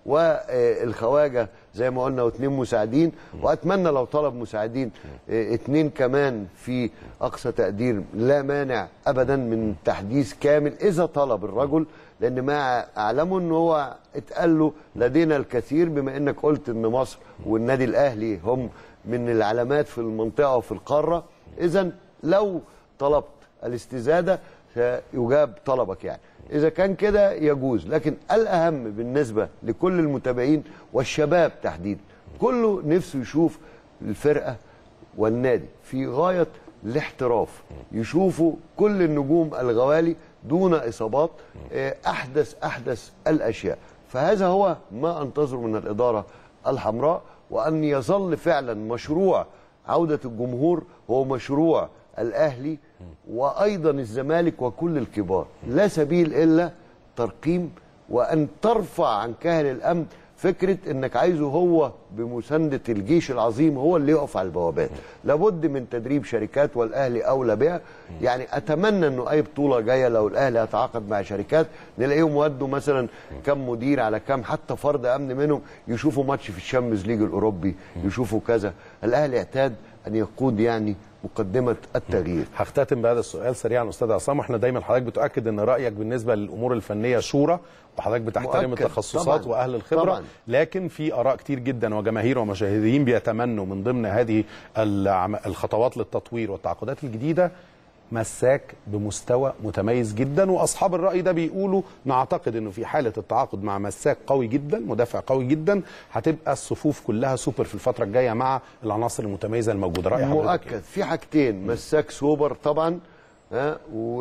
والخواجه زي ما قلنا واثنين مساعدين واتمنى لو طلب مساعدين آه، اتنين كمان في اقصى تقدير لا مانع ابدا من تحديث كامل اذا طلب الرجل لان ما اعلمه ان هو اتقال له لدينا الكثير بما انك قلت ان مصر والنادي الاهلي هم من العلامات في المنطقه وفي القاره اذا لو طلبت الاستزاده سيجاب طلبك يعني اذا كان كده يجوز لكن الاهم بالنسبه لكل المتابعين والشباب تحديدا كله نفسه يشوف الفرقه والنادي في غايه الاحتراف يشوفوا كل النجوم الغوالي دون اصابات آه، احدث احدث الاشياء فهذا هو ما انتظره من الاداره الحمراء وان يظل فعلا مشروع عوده الجمهور هو مشروع الاهلي وايضا الزمالك وكل الكبار لا سبيل الا ترقيم وان ترفع عن كاهل الامن فكره انك عايزه هو بمسانده الجيش العظيم هو اللي يقف على البوابات لابد من تدريب شركات والاهلي اولى بها يعني اتمنى انه اي بطوله جايه لو الاهلي هيتعاقد مع شركات نلاقيهم ودوا مثلا كم مدير على كم حتى فرد امن منهم يشوفوا ماتش في الشامبيونز ليج الاوروبي يشوفوا كذا الاهلي اعتاد ان يقود يعني مقدمه التغيير هختتم بهذا السؤال سريعا استاذ عصام واحنا دايما حضرتك بتؤكد ان رايك بالنسبه للامور الفنيه شورى وحضرتك بتحترم مؤكد. التخصصات طبعاً. واهل الخبره طبعاً. لكن في اراء كتير جدا وجماهير ومشاهدين بيتمنوا من ضمن هذه العم- الخطوات للتطوير والتعاقدات الجديده مساك بمستوى متميز جدا واصحاب الراي ده بيقولوا نعتقد انه في حاله التعاقد مع مساك قوي جدا مدافع قوي جدا هتبقى الصفوف كلها سوبر في الفتره الجايه مع العناصر المتميزه الموجوده راي حضرتك إيه؟ مؤكد في حاجتين مساك سوبر طبعا ها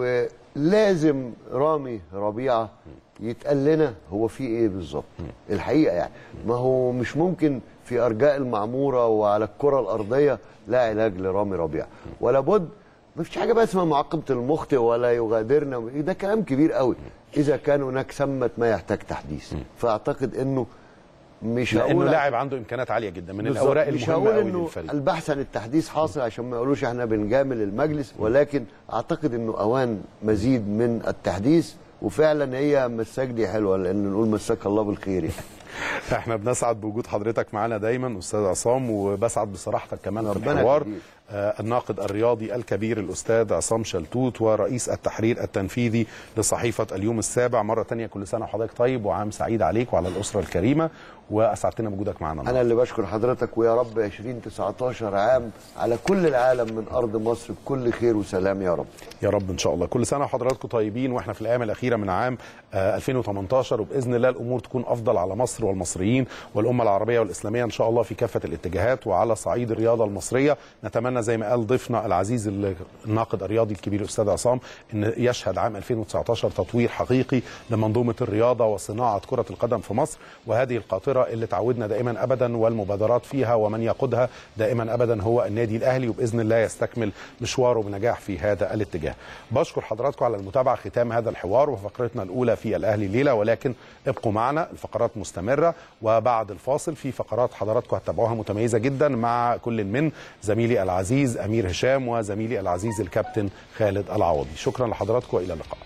ولازم رامي ربيعه يتقال لنا هو في ايه بالظبط الحقيقه يعني ما هو مش ممكن في ارجاء المعموره وعلى الكره الارضيه لا علاج لرامي ربيعه ولا بد ما فيش حاجه بقى اسمها معاقبه المخطئ ولا يغادرنا ده كلام كبير قوي اذا كان هناك ثمه ما يحتاج تحديث فاعتقد انه مش لانه هقول لاعب عنده امكانات عاليه جدا من بالظبط. الاوراق مش المهمه هقول قوي انه للفريق البحث عن التحديث حاصل عشان ما يقولوش احنا بنجامل المجلس ولكن اعتقد انه اوان مزيد من التحديث وفعلا هي مساك دي حلوه لان نقول مساك الله بالخير يعني احنا بنسعد بوجود حضرتك معانا دايما استاذ عصام وبسعد بصراحتك كمان في ربنا الحوار يخليك. آه الناقد الرياضي الكبير الاستاذ عصام شلتوت ورئيس التحرير التنفيذي لصحيفه اليوم السابع مره تانية كل سنه وحضرتك طيب وعام سعيد عليك وعلى الاسره الكريمه واسعدتنا بوجودك معانا انا النهاردة. اللي بشكر حضرتك ويا رب 2019 عام على كل العالم من ارض مصر بكل خير وسلام يا رب يا رب ان شاء الله كل سنه وحضراتكم طيبين واحنا في الايام الاخيره من عام آه، 2018 وباذن الله الامور تكون افضل على مصر والمصريين والامه العربيه والاسلاميه ان شاء الله في كافه الاتجاهات وعلى صعيد الرياضه المصريه نتمنى زي ما قال ضيفنا العزيز ال- الناقد الرياضي الكبير الاستاذ عصام ان يشهد عام 2019 تطوير حقيقي لمنظومه الرياضه وصناعه كره القدم في مصر وهذه القاطره اللي تعودنا دائما ابدا والمبادرات فيها ومن يقودها دائما ابدا هو النادي الاهلي وباذن الله يستكمل مشواره بنجاح في هذا الاتجاه. بشكر حضراتكم على المتابعه ختام هذا الحوار وفقرتنا الاولى في الاهلي ليله ولكن ابقوا معنا الفقرات مستمره وبعد الفاصل في فقرات حضراتكم هتتابعوها متميزه جدا مع كل من زميلي العزيز امير هشام وزميلي العزيز الكابتن خالد العوضي. شكرا لحضراتكم والى اللقاء.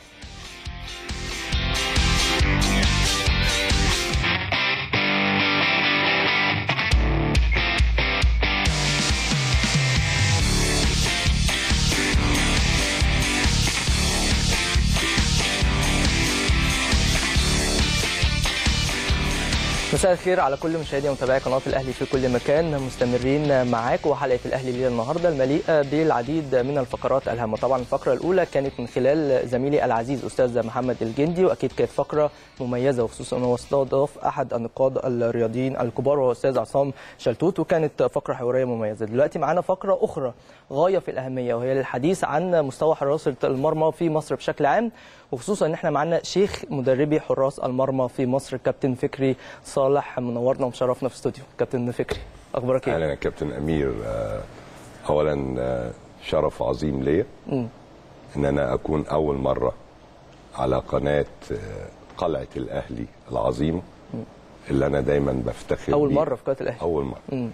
مساء الخير على كل مشاهدي ومتابعي قناه الاهلي في كل مكان مستمرين معاك وحلقه الاهلي ليله النهارده المليئه بالعديد من الفقرات الهامه طبعا الفقره الاولى كانت من خلال زميلي العزيز استاذ محمد الجندي واكيد كانت فقره مميزه وخصوصا انه استضاف احد النقاد الرياضيين الكبار وهو استاذ عصام شلتوت وكانت فقره حواريه مميزه دلوقتي معانا فقره اخرى غايه في الاهميه وهي للحديث عن مستوى حراسه المرمى في مصر بشكل عام وخصوصا ان احنا معانا شيخ مدربي حراس المرمى في مصر كابتن فكري صالح منورنا ومشرفنا في استوديو كابتن فكري اخبارك ايه اهلا يا كابتن امير آه، اولا آه، شرف عظيم ليا ان انا اكون اول مره على قناه آه، قلعه الاهلي العظيمه اللي انا دايما بفتخر اول بيه. مره في قناه الاهلي اول مره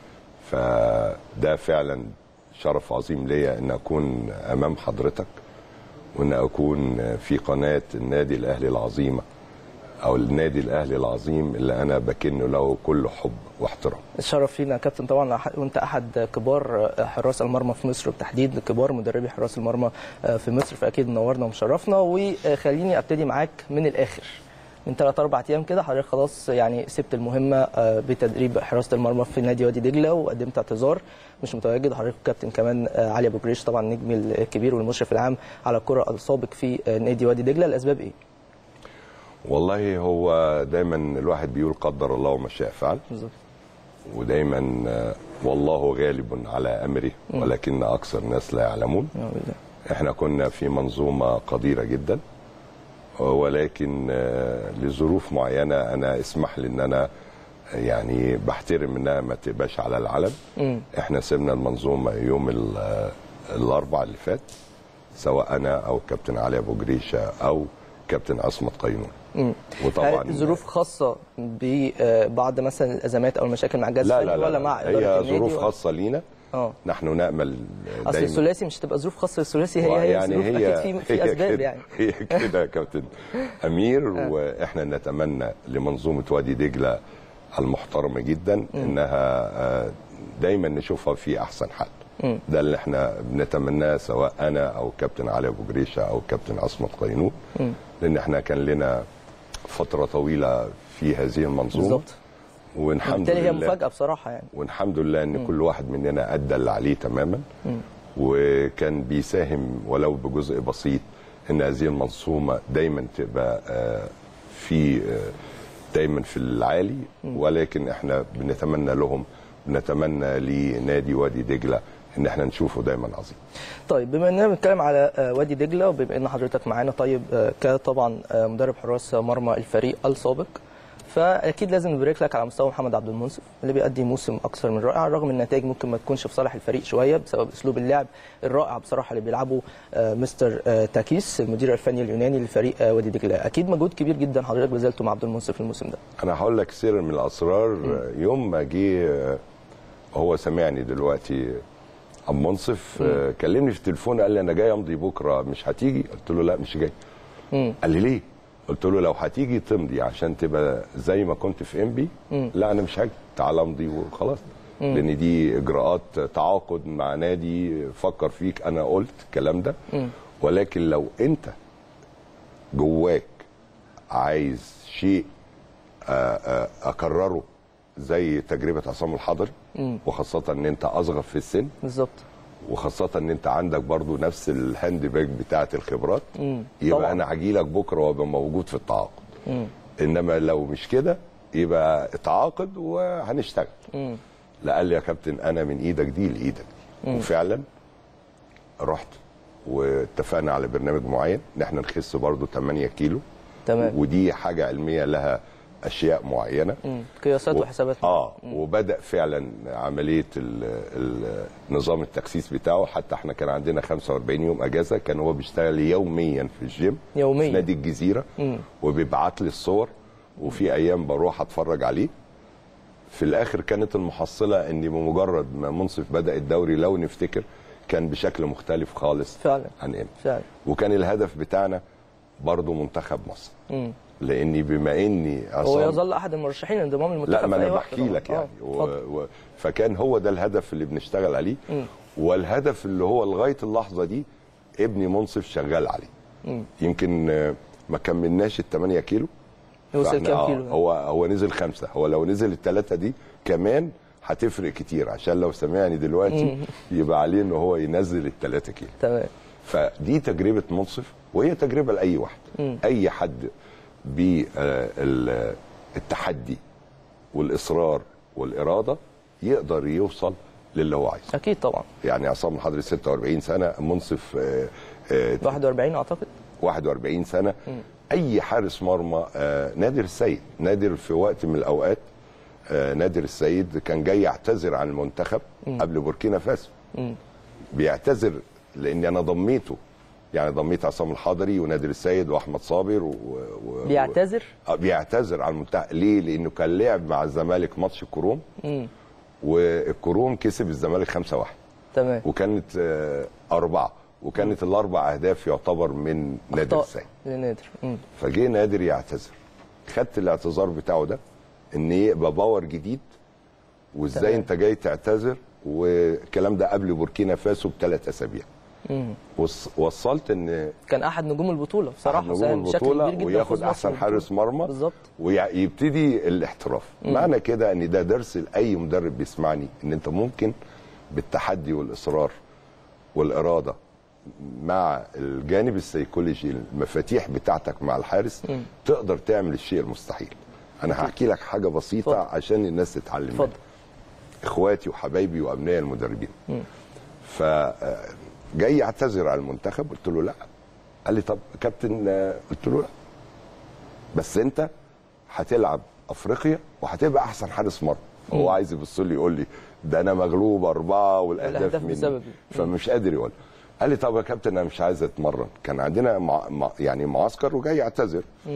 فده فعلا شرف عظيم ليا ان اكون امام حضرتك وان اكون في قناه النادي الاهلي العظيمه او النادي الاهلي العظيم اللي انا بكن له كل حب واحترام الشرف لينا يا كابتن طبعا وانت احد كبار حراس المرمى في مصر وبالتحديد كبار مدربي حراس المرمى في مصر فاكيد منورنا ومشرفنا وخليني ابتدي معاك من الاخر من ثلاث اربع ايام كده حضرتك خلاص يعني سبت المهمه بتدريب حراسه المرمى في نادي وادي دجله وقدمت اعتذار مش متواجد حضرتك كابتن كمان علي ابو جريش طبعا النجم الكبير والمشرف العام على الكره السابق في نادي وادي دجله الاسباب ايه؟ والله هو دايما الواحد بيقول قدر الله وما شاء فعل بالظبط ودايما آه، والله غالب على امره ولكن اكثر الناس لا يعلمون نعم بالله. احنا كنا في منظومه قديره جدا ولكن آه، لظروف معينه انا اسمح لي ان انا يعني بحترم انها ما تبقاش على العلم مم. احنا سيبنا المنظومه يوم ال- آه، الاربع اللي فات سواء انا او كابتن علي ابو جريشه او كابتن عصمت قينون مم. وطبعا هل ظروف خاصه ببعض مثلا الازمات او المشاكل مع الجهاز لا الفني لا لا, ولا مع لا. اداره هي النادي ظروف ولا- خاصه لينا اه نحن نامل اصل دايما الثلاثي مش هتبقى ظروف خاصه للثلاثي هي هي يعني ظروف هي اكيد في, في هي اسباب كده يعني هي كده يا كابتن امير واحنا نتمنى لمنظومه وادي دجله المحترمه جدا انها آه، دايما نشوفها في احسن حال ده اللي احنا بنتمناه سواء انا او كابتن علي ابو جريشه او كابتن عصمت قينوب لان احنا كان لنا فتره طويله في هذه المنظومه بالظبط والحمد بالتالي هي لله مفاجاه بصراحه يعني والحمد لله ان كل واحد مننا ادى اللي عليه تماما وكان بيساهم ولو بجزء بسيط ان هذه المنظومه دايما تبقى آه، في آه، دايما في العالي ولكن احنا بنتمنى لهم بنتمنى لنادي وادي دجله ان احنا نشوفه دايما عظيم طيب بما اننا بنتكلم على آه، وادي دجله وبما ان حضرتك معانا طيب آه، كطبعا آه، مدرب حراس مرمى الفريق السابق فاكيد لازم نبارك لك على مستوى محمد عبد المنصف اللي بيقدم موسم اكثر من رائع رغم ان النتائج ممكن ما تكونش في صالح الفريق شويه بسبب اسلوب اللعب الرائع بصراحه اللي بيلعبه آه، مستر آه، تاكيس المدير الفني اليوناني لفريق آه، وادي دجله اكيد مجهود كبير جدا حضرتك بذلته مع عبد المنصف الموسم ده انا هقول لك سر من الاسرار يوم ما جه آه، هو سمعني دلوقتي عم منصف آه، كلمني في التليفون قال لي انا جاي امضي بكره مش هتيجي قلت له لا مش جاي مم. قال لي ليه قلت له لو هتيجي تمضي عشان تبقى زي ما كنت في ام بي لا انا مش هاجي تعال امضي وخلاص لان دي اجراءات تعاقد مع نادي فكر فيك انا قلت الكلام ده ولكن لو انت جواك عايز شيء آه، آه، اكرره زي تجربه عصام الحضري وخاصه ان انت اصغر في السن بالظبط وخاصة ان انت عندك برضو نفس الهاند باج بتاعة الخبرات مم. يبقى طبعاً. انا هاجي لك بكرة وابقى موجود في التعاقد انما لو مش كده يبقى اتعاقد وهنشتغل مم. لا قال لي يا كابتن انا من ايدك دي لايدك دي وفعلا رحت واتفقنا على برنامج معين ان احنا نخس برضو 8 كيلو تمام ودي حاجة علمية لها اشياء معينة مم. قياسات و- وحسابات اه وبدا فعلا عمليه ال ال نظام التخسيس بتاعه حتى احنا كان عندنا 45 يوم اجازه كان هو بيشتغل يوميا في الجيم يومياً. في نادي الجزيره مم. وبيبعت لي الصور وفي ايام بروح اتفرج عليه في الاخر كانت المحصله ان بمجرد ما منصف بدا الدوري لو نفتكر كان بشكل مختلف خالص فعلا عن إيه. فعلا وكان الهدف بتاعنا برضو منتخب مصر مم. لاني بما اني هو عصام- يظل احد المرشحين لانضمام المنتخب لا ما في أي انا وقت بحكي طبعاً. لك يعني آه، و... اتفضل. و... فكان هو ده الهدف اللي بنشتغل عليه والهدف اللي هو لغايه اللحظه دي ابني منصف شغال عليه يمكن آه، ما كملناش ال 8 كيلو يوصل فإحنا- كام آه، كيلو؟ هو هو نزل خمسه هو لو نزل الثلاثه دي كمان هتفرق كتير عشان لو سمعني دلوقتي يبقى عليه ان هو ينزل الثلاثه كيلو تمام فدي تجربه منصف وهي تجربه لاي واحد اي حد بالتحدي والاصرار والاراده يقدر يوصل للي هو عايزه اكيد طبعا يعني عصام الحضري 46 سنه منصف آه، آه، 41 اعتقد 41 سنه اي حارس مرمى آه، نادر السيد نادر في وقت من الاوقات آه، نادر السيد كان جاي يعتذر عن المنتخب قبل بوركينا فاسو بيعتذر لان انا ضميته يعني ضميت عصام الحضري ونادر السيد واحمد صابر و... و... بيعتذر آه، بيعتذر عن المنتخب ليه؟ لانه كان لعب مع الزمالك ماتش الكروم والكروم كسب الزمالك 5-1 تمام وكانت آه، أربعة وكانت الأربع أهداف يعتبر من نادر أخطاء السيد لنادر مم. فجه نادر يعتذر خدت الاعتذار بتاعه ده ان يبقى باور جديد وازاي تمام. انت جاي تعتذر والكلام ده قبل بوركينا فاسو بثلاث اسابيع مم. وص- وصلت ان كان احد نجوم البطوله بصراحه نجوم ساهم بشكل البطوله كبير جدا وياخد فوز مصر احسن بالبطولة. حارس مرمى بالظبط ويبتدي الاحتراف معنى كده ان ده درس لاي مدرب بيسمعني ان انت ممكن بالتحدي والاصرار والاراده مع الجانب السيكولوجي المفاتيح بتاعتك مع الحارس تقدر تعمل الشيء المستحيل انا هحكي لك حاجه بسيطه اتفضل. عشان الناس تتعلم منها. اتفضل اخواتي وحبايبي وابنائي المدربين ف آه، جاي يعتذر على المنتخب قلت له لا قال لي طب كابتن آه، قلت له لا بس انت هتلعب افريقيا وهتبقى احسن حارس مرمى هو عايز يبص لي يقول لي ده انا مغلوب اربعه والاهداف والأهداف مني بسببي. فمش قادر يقول قال لي طب يا كابتن انا مش عايز اتمرن كان عندنا مع... مع... يعني معسكر وجاي يعتذر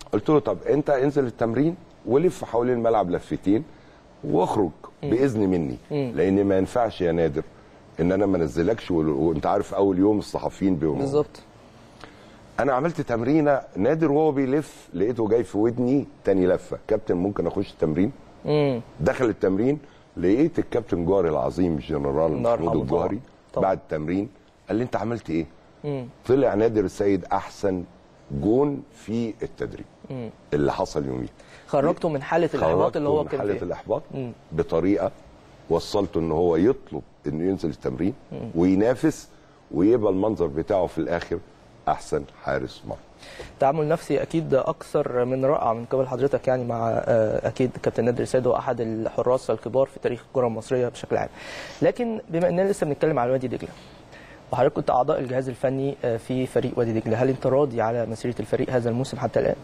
قلت له طب انت انزل التمرين ولف حوالين الملعب لفتين واخرج باذن مني لان ما ينفعش يا نادر ان انا ما انزلكش وال- وانت عارف اول يوم الصحفيين بيبقوا بالظبط انا عملت تمرينه نادر وهو بيلف لقيته جاي في ودني تاني لفه كابتن ممكن اخش التمرين امم دخل التمرين لقيت الكابتن جوهري العظيم الجنرال الله يرحمه محمود طبعاً. الجوهري طبعاً. بعد التمرين قال لي انت عملت ايه؟ امم طلع نادر السيد احسن جون في التدريب مم. اللي حصل يوميها خرجته من حاله الاحباط اللي خرجته هو من كان حاله فيها الاحباط مم. بطريقه وصلته ان هو يطلب انه ينزل التمرين وينافس ويبقى المنظر بتاعه في الاخر احسن حارس مرمى تعامل نفسي اكيد اكثر من رائع من قبل حضرتك يعني مع آه، اكيد كابتن نادر سيد هو احد الحراس الكبار في تاريخ الكره المصريه بشكل عام لكن بما اننا لسه بنتكلم على وادي دجله وحضرتك كنت اعضاء الجهاز الفني آه، في فريق وادي دجله هل انت راضي على مسيره الفريق هذا الموسم حتى الان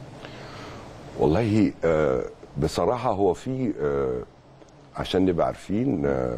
والله آه، بصراحه هو في آه، عشان نبقى عارفين آه،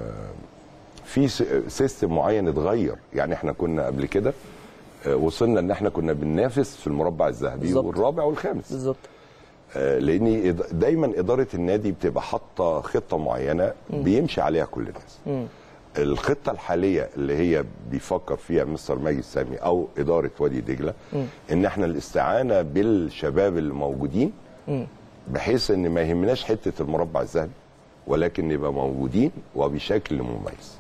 في س- سيستم معين اتغير يعني احنا كنا قبل كده آه، وصلنا ان احنا كنا بننافس في المربع الذهبي بالظبط. والرابع والخامس بالظبط آه، لان إد- دايما اداره النادي بتبقى حاطه خطه معينه بيمشي عليها كل الناس مم. الخطه الحاليه اللي هي بيفكر فيها مستر ماجد سامي او اداره وادي دجله ان احنا الاستعانه بالشباب اللي موجودين مم. بحيث ان ما يهمناش حته المربع الذهبي ولكن نبقى موجودين وبشكل مميز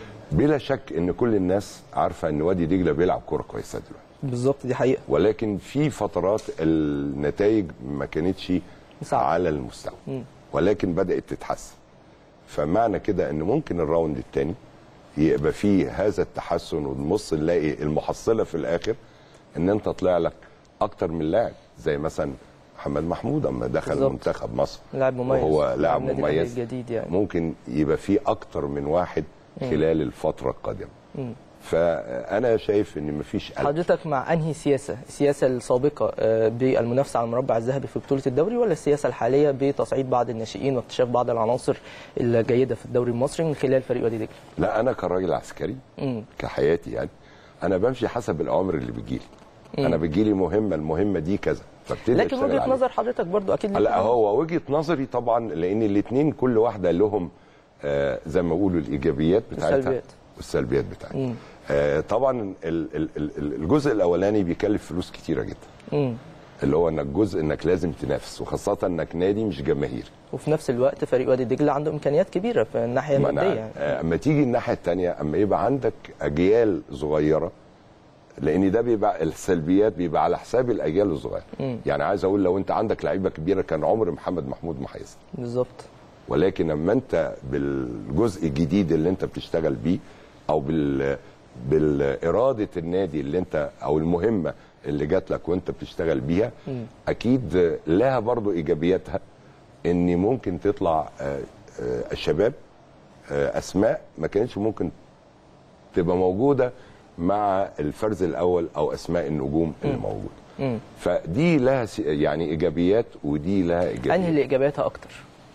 بلا شك ان كل الناس عارفه ان وادي دجله بيلعب كوره كويسه دلوقتي بالظبط دي حقيقه ولكن في فترات النتائج ما كانتش صعب. على المستوى مم. ولكن بدات تتحسن فمعنى كده ان ممكن الراوند الثاني يبقى فيه هذا التحسن ونبص نلاقي المحصله في الاخر ان انت طلع لك اكتر من لاعب زي مثلا محمد محمود اما دخل بالظبط. منتخب مصر لاعب مميز وهو لاعب النادي الأهلي مميز الجديد يعني ممكن يبقى فيه اكتر من واحد خلال الفتره القادمه مم. فانا شايف ان مفيش قلق. حضرتك مع انهي سياسه؟ السياسه السابقه آه، بالمنافسه على المربع الذهبي في بطوله الدوري ولا السياسه الحاليه بتصعيد بعض الناشئين واكتشاف بعض العناصر الجيده في الدوري المصري من خلال فريق وادي دجله؟ لا انا كراجل عسكري مم. كحياتي يعني انا بمشي حسب الاوامر اللي بتجيلي انا بتجيلي مهمه المهمه دي كذا فابتدي لكن أشتغل وجهه عليها. نظر حضرتك برضو اكيد ليك لا معاها. هو وجهه نظري طبعا لان الاثنين كل واحده لهم آه زي ما بيقولوا الايجابيات بتاعتها والسلبيات. والسلبيات بتاعتها مم. آه طبعا ال- ال- ال- الجزء الاولاني بيكلف فلوس كتيره جدا مم. اللي هو انك جزء انك لازم تنافس وخاصه انك نادي مش جماهيري وفي نفس الوقت فريق وادي دجله عنده امكانيات كبيره في الناحيه ما الماديه أنا يعني. آه، اما تيجي الناحيه الثانيه اما يبقى عندك اجيال صغيره لان ده بيبقى السلبيات بيبقى على حساب الاجيال الصغيره يعني عايز اقول لو انت عندك لعيبه كبيره كان عمر محمد محمود ما هيصل بالظبط ولكن اما انت بالجزء الجديد اللي انت بتشتغل بيه او بال بالاراده النادي اللي انت او المهمه اللي جات لك وانت بتشتغل بيها اكيد لها برضو ايجابياتها ان ممكن تطلع آه، آه، الشباب آه، اسماء ما كانتش ممكن تبقى موجوده مع الفرز الاول او اسماء النجوم اللي موجوده مم. فدي لها س- يعني ايجابيات ودي لها ايجابيات انهي اللي ايجابياتها اكتر؟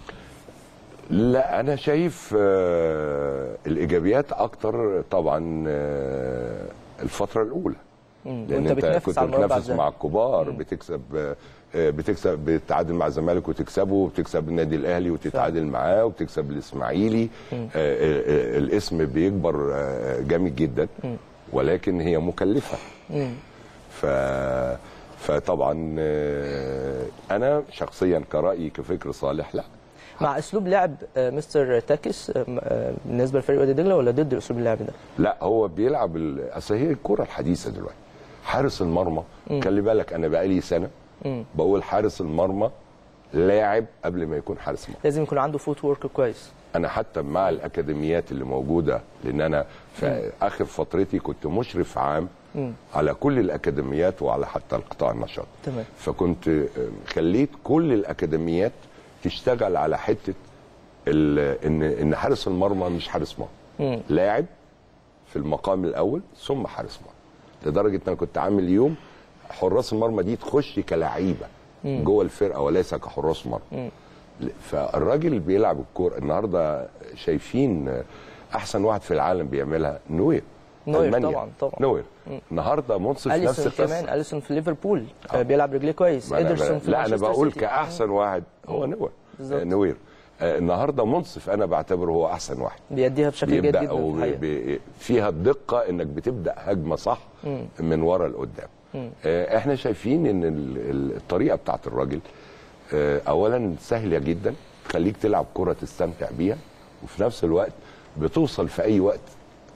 لا انا شايف آه، الايجابيات اكتر طبعا آه، الفتره الاولى مم. لان وانت انت بتنافس كنت على المربع بتنافس مع الذهبي الكبار بتكسب آه، آه، بتكسب بتتعادل مع الزمالك وتكسبه وبتكسب النادي الاهلي وتتعادل معاه وبتكسب الاسماعيلي آه، آه، آه، الاسم بيكبر آه، جامد جدا ولكن هي مكلفه مم. ف فطبعا آه، انا شخصيا كرايي كفكر صالح لا مع اسلوب لعب آه، مستر تاكس آه، آه، بالنسبه لفريق وادي دجله ولا ضد اسلوب اللعب ده؟ لا هو بيلعب ال- اصل هي الكره الحديثه دلوقتي حارس المرمى خلي بالك انا بقالي سنه مم. بقول حارس المرمى لاعب قبل ما يكون حارس مرمى لازم يكون عنده فوت وورك كويس انا حتى مع الاكاديميات اللي موجوده لان انا في اخر فترتي كنت مشرف عام على كل الاكاديميات وعلى حتى القطاع النشاط تمام. فكنت آه، خليت كل الاكاديميات تشتغل على حته ال- ان ان حارس المرمى مش حارس مرمى مم. لاعب في المقام الاول ثم حارس مرمى لدرجه ان انا كنت عامل يوم حراس المرمى دي تخش كلعيبه جوه الفرقه وليس كحراس مرمى فالراجل اللي بيلعب الكوره النهارده شايفين احسن واحد في العالم بيعملها نوير نوير ألمانيا. طبعا طبعا نوير النهارده منصف نفس اليسون كمان القصه اليسون في ليفربول آه. بيلعب رجليه كويس ما أنا- ادرسون في لا انا مانشستر بقول سيتي. كاحسن واحد هو نوير بالظبط. آه، نوير آه، النهارده منصف انا بعتبره هو احسن واحد بيديها بشكل جيد بيبدا جدا في وب- الحقيقة. ب- فيها الدقه انك بتبدا هجمه صح من ورا لقدام آه، احنا شايفين ان ال- ال- الطريقه بتاعت الراجل آه، اولا سهله جدا تخليك تلعب كره تستمتع بيها وفي نفس الوقت بتوصل في اي وقت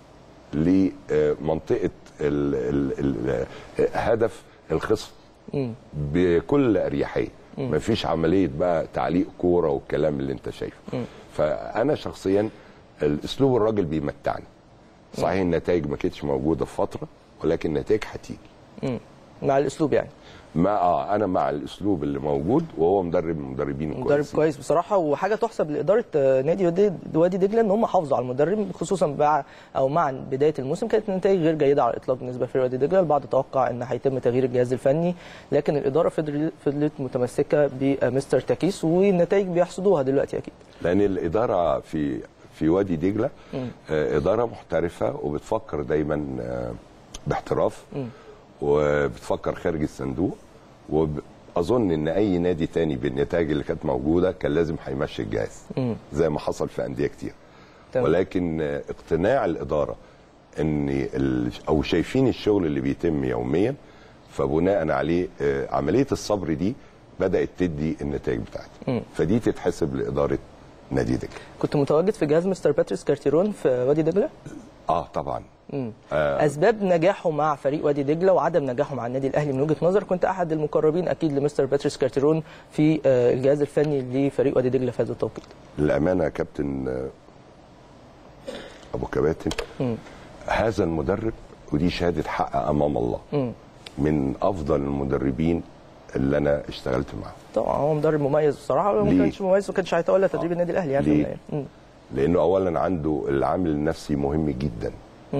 لمنطقه ال- ال- ال- هدف الخصم بكل اريحيه مفيش عمليه بقى تعليق كوره والكلام اللي انت شايفه فانا شخصيا الاسلوب الراجل بيمتعني صحيح النتائج ما كانتش موجوده في فتره ولكن النتائج هتيجي مم. مع الاسلوب يعني ما اه انا مع الاسلوب اللي موجود وهو مدرب من المدربين مدرب الكويسين. كويس بصراحه وحاجه تحسب لاداره آه، نادي وادي- وادي دجله ان هم حافظوا على المدرب خصوصا مع او مع بدايه الموسم كانت النتائج غير جيده على الاطلاق بالنسبه لفريق وادي دجله البعض توقع ان هيتم تغيير الجهاز الفني لكن الاداره فضل- فضلت متمسكه بمستر تاكيس والنتائج بيحصدوها دلوقتي اكيد لان الاداره في في وادي دجله آه اداره محترفه وبتفكر دايما آه باحتراف وبتفكر خارج الصندوق واظن ان اي نادي تاني بالنتائج اللي كانت موجوده كان لازم هيمشي الجهاز زي ما حصل في انديه كتير تمام. ولكن آه، اقتناع الاداره ان ال- او شايفين الشغل اللي بيتم يوميا فبناء عليه آه، عمليه الصبر دي بدات تدي النتائج بتاعتها فدي تتحسب لاداره نادي دجله كنت متواجد في جهاز مستر باتريس كارتيرون في وادي دجله اه طبعا اسباب نجاحه مع فريق وادي دجله وعدم نجاحه مع النادي الاهلي من وجهه نظر كنت احد المقربين اكيد لمستر باتريس كارتيرون في آه، الجهاز الفني لفريق وادي دجله في هذا التوقيت للامانه يا كابتن آه، ابو كباتن هذا المدرب ودي شهاده حق امام الله من افضل المدربين اللي انا اشتغلت معاهم طبعا هو مدرب مميز بصراحه لو ما ليه؟ كانش مميز ما كانش هيتولى تدريب النادي الاهلي يعني في ليه؟ النهاية. مم. لانه اولا عنده العامل النفسي مهم جدا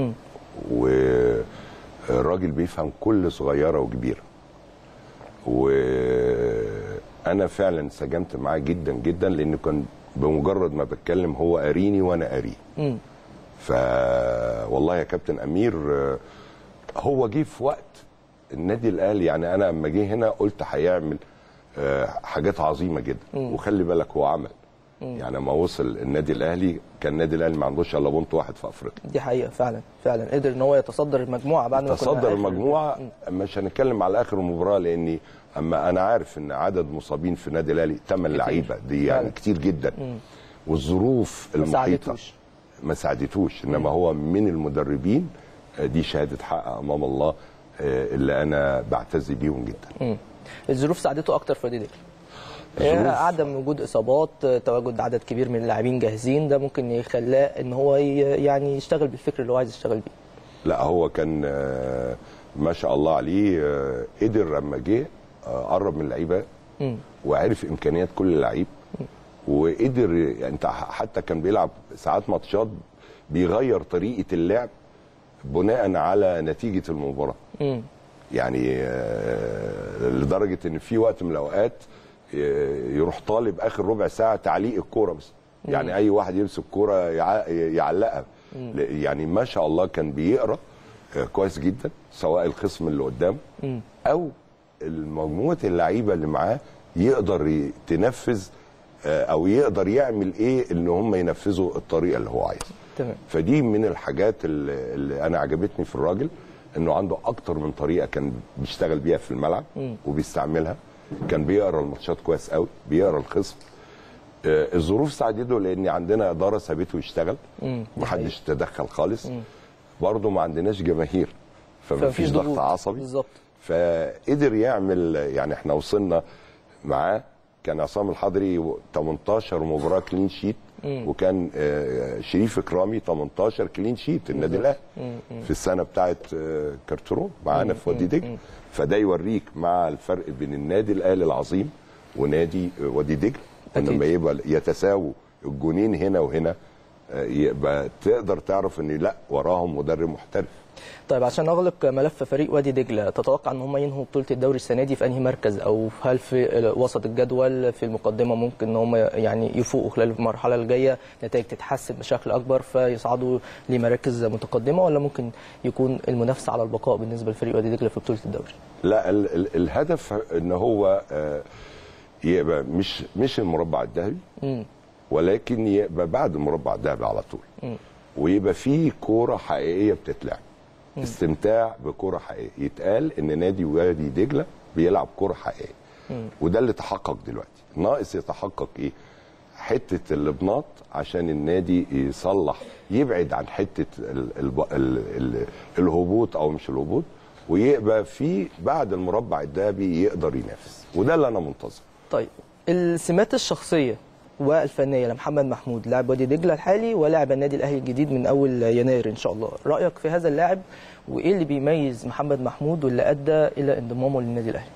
والراجل بيفهم كل صغيره وكبيره وانا فعلا انسجمت معاه جدا جدا لانه كان بمجرد ما بتكلم هو قاريني وانا قاريه ف والله يا كابتن امير آه، هو جه في وقت النادي الاهلي يعني انا لما جه هنا قلت هيعمل آه، حاجات عظيمه جدا وخلي بالك هو عمل يعني لما وصل النادي الاهلي كان النادي الاهلي ما عندوش الا بونت واحد في افريقيا دي حقيقه فعلا فعلا قدر ان هو يتصدر المجموعه بعد ما كنا تصدر آخر- المجموعه مش هنتكلم على اخر المباراه لاني اما انا عارف ان عدد مصابين في النادي الاهلي ثمان لعيبه دي يعني فعلا. كتير جدا والظروف ما المحيطه ساعدتوش. ما ساعدتوش انما هو من المدربين آه، دي شهاده حق امام الله آه، اللي انا بعتز بيهم جدا مم. الظروف ساعدته اكتر في وادي دجله الظروف- آه، عدم وجود اصابات آه، تواجد عدد كبير من اللاعبين جاهزين ده ممكن يخلاه ان هو ي- يعني يشتغل بالفكر اللي هو عايز يشتغل بيه لا هو كان آه، ما شاء الله عليه آه، قدر لما جه آه، قرب من اللعيبه وعرف امكانيات كل لعيب وقدر يعني انت حتى كان بيلعب ساعات ماتشات بيغير طريقه اللعب بناء على نتيجه المباراه مم. يعني آه، لدرجه ان في وقت من الاوقات آه، يروح طالب اخر ربع ساعه تعليق الكوره بس يعني اي واحد يمسك كوره يع- يعلقها ل- يعني ما شاء الله كان بيقرا آه، كويس جدا سواء الخصم اللي قدامه او مجموعه اللعيبه اللي معاه يقدر ي- تنفذ آه، او يقدر يعمل ايه ان هم ينفذوا الطريقه اللي هو عايزها تمام فدي من الحاجات اللي اللي انا عجبتني في الراجل انه عنده اكتر من طريقه كان بيشتغل بيها في الملعب وبيستعملها كان بيقرا الماتشات كويس قوي بيقرا الخصم آه، الظروف ساعدته لان عندنا اداره سابته يشتغل محدش تدخل خالص برضه ما عندناش جماهير فما فيش ضغط عصبي بالظبط فقدر يعمل يعني احنا وصلنا معاه كان عصام الحضري 18 مباراه كلين شيت وكان آه، شريف اكرامي 18 كلين شيت النادي الاهلي في السنه بتاعت آه، كارترون معانا في وادي دجله فده يوريك مع الفرق بين النادي الاهلي العظيم ونادي آه، وادي دجله أكيد. لما يبقى يتساووا الجونين هنا وهنا آه، يبقى تقدر تعرف ان لا وراهم مدرب محترف طيب عشان اغلق ملف فريق وادي دجله تتوقع ان هم ينهوا بطوله الدوري السنه دي في انهي مركز او هل في وسط الجدول في المقدمه ممكن ان هم يعني يفوقوا خلال المرحله الجايه نتائج تتحسن بشكل اكبر فيصعدوا لمراكز متقدمه ولا ممكن يكون المنافسه على البقاء بالنسبه لفريق وادي دجله في بطوله الدوري لا ال ال الهدف ان هو آه، يبقى مش مش المربع الذهبي امم ولكن يبقى بعد المربع الذهبي على طول ويبقى فيه كوره حقيقيه بتتلعب استمتاع بكوره حقيقيه يتقال ان نادي وادي دجله بيلعب كوره حقيقيه وده اللي تحقق دلوقتي ناقص يتحقق ايه حته الابناط عشان النادي يصلح يبعد عن حته ال ال ال ال الهبوط او مش الهبوط ويبقى في بعد المربع الذهبي يقدر ينافس وده اللي انا منتظره طيب السمات الشخصيه والفنيه لمحمد محمود لاعب وادي دجله الحالي ولاعب النادي الاهلي الجديد من اول يناير ان شاء الله رايك في هذا اللاعب وايه اللي بيميز محمد محمود واللي ادى الى انضمامه للنادي الاهلي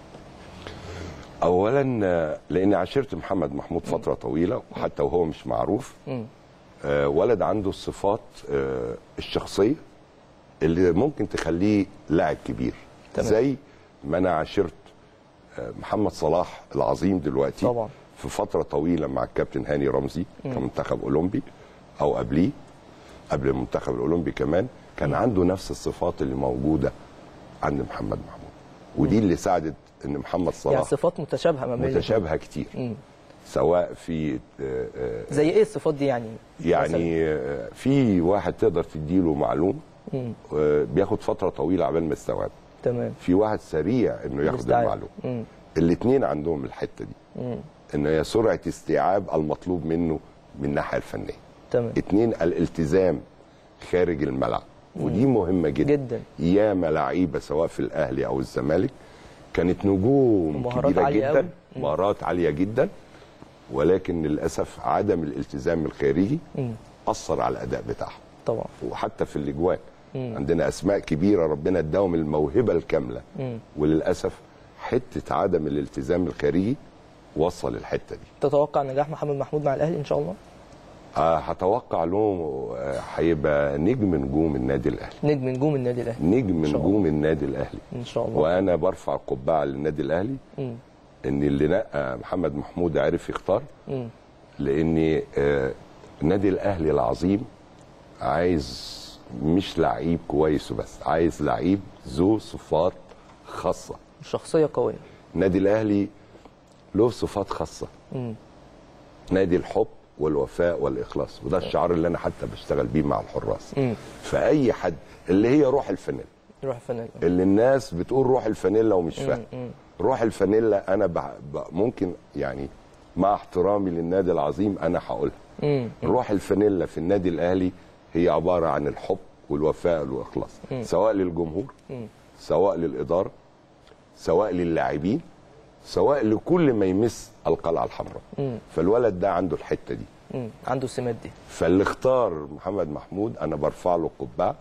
اولا آه، لاني عاشرت محمد محمود فتره طويله وحتى وهو مش معروف مم. آه، ولد عنده الصفات آه، الشخصيه اللي ممكن تخليه لاعب كبير تمام. زي ما انا عاشرت آه، محمد صلاح العظيم دلوقتي طبعا. في فتره طويله مع الكابتن هاني رمزي كمنتخب اولمبي او قبليه قبل المنتخب الاولمبي كمان كان عنده نفس الصفات اللي موجوده عند محمد محمود ودي اللي ساعدت ان محمد صلاح يعني صفات متشابهه ما بين متشابهه كتير مم. سواء في آه، آه، زي ايه الصفات دي يعني مثلاً؟ يعني آه، في واحد تقدر تديله معلومه مم. آه، بياخد فتره طويله عبال ما يستوعب تمام في واحد سريع انه ياخد يستوعب. المعلومه مم. الاثنين عندهم الحته دي مم. ان هي سرعه استيعاب المطلوب منه من الناحيه الفنيه تمام اتنين الالتزام خارج الملعب ودي مهمه جدا جدا. ياما لعيبه سواء في الاهلي او الزمالك كانت نجوم مهارات كبيره عالية جدا أوي. مم. مهارات عاليه جدا ولكن للاسف عدم الالتزام الخارجي مم. اثر على الاداء بتاعهم طبعا وحتى في الاجوان مم. عندنا اسماء كبيره ربنا اداهم الموهبه الكامله مم. وللاسف حته عدم الالتزام الخارجي وصل الحته دي تتوقع نجاح محمد محمود مع الاهلي ان شاء الله آه، هتوقع له آه، هيبقى نجم نجوم النادي الاهلي نجم نجوم النادي الاهلي نجم إن شاء نجوم النادي الاهلي ان شاء الله وانا برفع القبعه للنادي الاهلي مم. ان اللي نقى محمد محمود عرف يختار مم. لان آه، النادي الاهلي العظيم عايز مش لعيب كويس وبس عايز لعيب ذو صفات خاصه شخصيه قويه النادي الاهلي له صفات خاصه مم. نادي الحب والوفاء والاخلاص وده الشعار اللي انا حتى بشتغل بيه مع الحراس مم. فاي حد اللي هي روح الفانيلا روح فنان اللي الناس بتقول روح الفانيلا ومش فاهم مم. روح الفانيلا انا بع... ب... ممكن يعني مع احترامي للنادي العظيم انا هقولها مم. روح الفانيلا في النادي الاهلي هي عباره عن الحب والوفاء والاخلاص سواء للجمهور سواء للاداره سواء للاعبين سواء لكل ما يمس القلعه الحمراء فالولد ده عنده الحته دي مم. عنده السمات دي فاللي اختار محمد محمود انا برفع له القبعه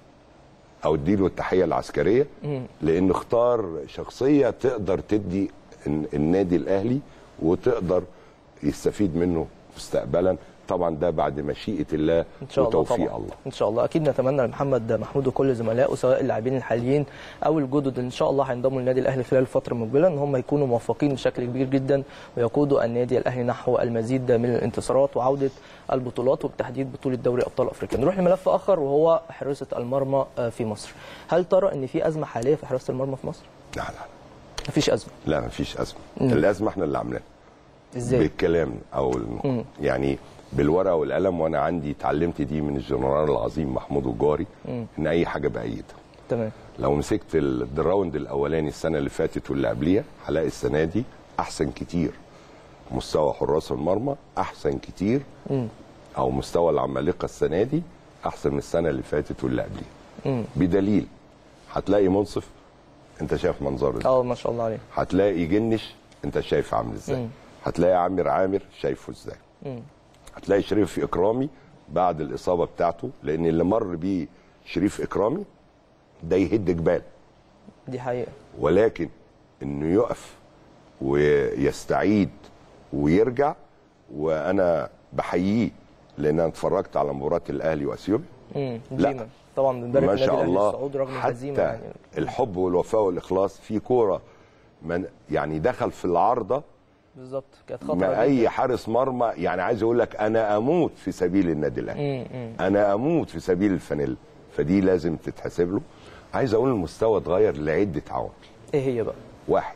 او اديله التحيه العسكريه لانه اختار شخصيه تقدر تدي الن- النادي الاهلي وتقدر يستفيد منه مستقبلا طبعا ده بعد مشيئه الله ان شاء الله وتوفيق طبعا الله ان شاء الله اكيد نتمنى لمحمد محمود وكل زملائه سواء اللاعبين الحاليين او الجدد ان شاء الله هينضموا للنادي الاهلي خلال الفتره المقبله ان هم يكونوا موفقين بشكل كبير جدا ويقودوا النادي الاهلي نحو المزيد من الانتصارات وعوده البطولات وبالتحديد بطوله دوري ابطال افريقيا نروح لملف اخر وهو حراسه المرمى آه، في مصر هل ترى ان في ازمه حاليه في حراسه المرمى في مصر لا لا مفيش ازمه لا مفيش ازمه الازمه احنا اللي عاملينها ازاي بالكلام او ال- يعني بالورقه والقلم وانا عندي اتعلمت دي من الجنرال العظيم محمود الجاري ان اي حاجه بايدها تمام لو مسكت ال- الراوند الاولاني السنه اللي فاتت واللي قبليها هلاقي السنه دي احسن كتير مستوى حراس المرمى احسن كتير او مستوى العمالقه السنه دي احسن من السنه اللي فاتت واللي قبليها بدليل هتلاقي منصف انت شايف منظره ازاي اه ما شاء الله عليه هتلاقي جنش انت شايف عامل ازاي هتلاقي عامر عامر شايفه ازاي هتلاقي شريف اكرامي بعد الاصابه بتاعته لان اللي مر بيه شريف اكرامي ده يهد جبال دي حقيقه ولكن انه يقف ويستعيد ويرجع وانا بحييه لان انا اتفرجت على مباراه الاهلي واثيوبيا مم. لا. ديما طبعا بنبارك ما النادي شاء الاهلي الله الصعود رغم الهزيمه حتى يعني الحب والوفاء والاخلاص في كوره من يعني دخل في العارضه بالظبط كانت خطره ما اي حارس مرمى يعني عايز اقول لك انا اموت في سبيل النادي الاهلي انا اموت في سبيل الفانيلا فدي لازم تتحسب له عايز اقول المستوى اتغير لعده عوامل ايه هي بقى واحد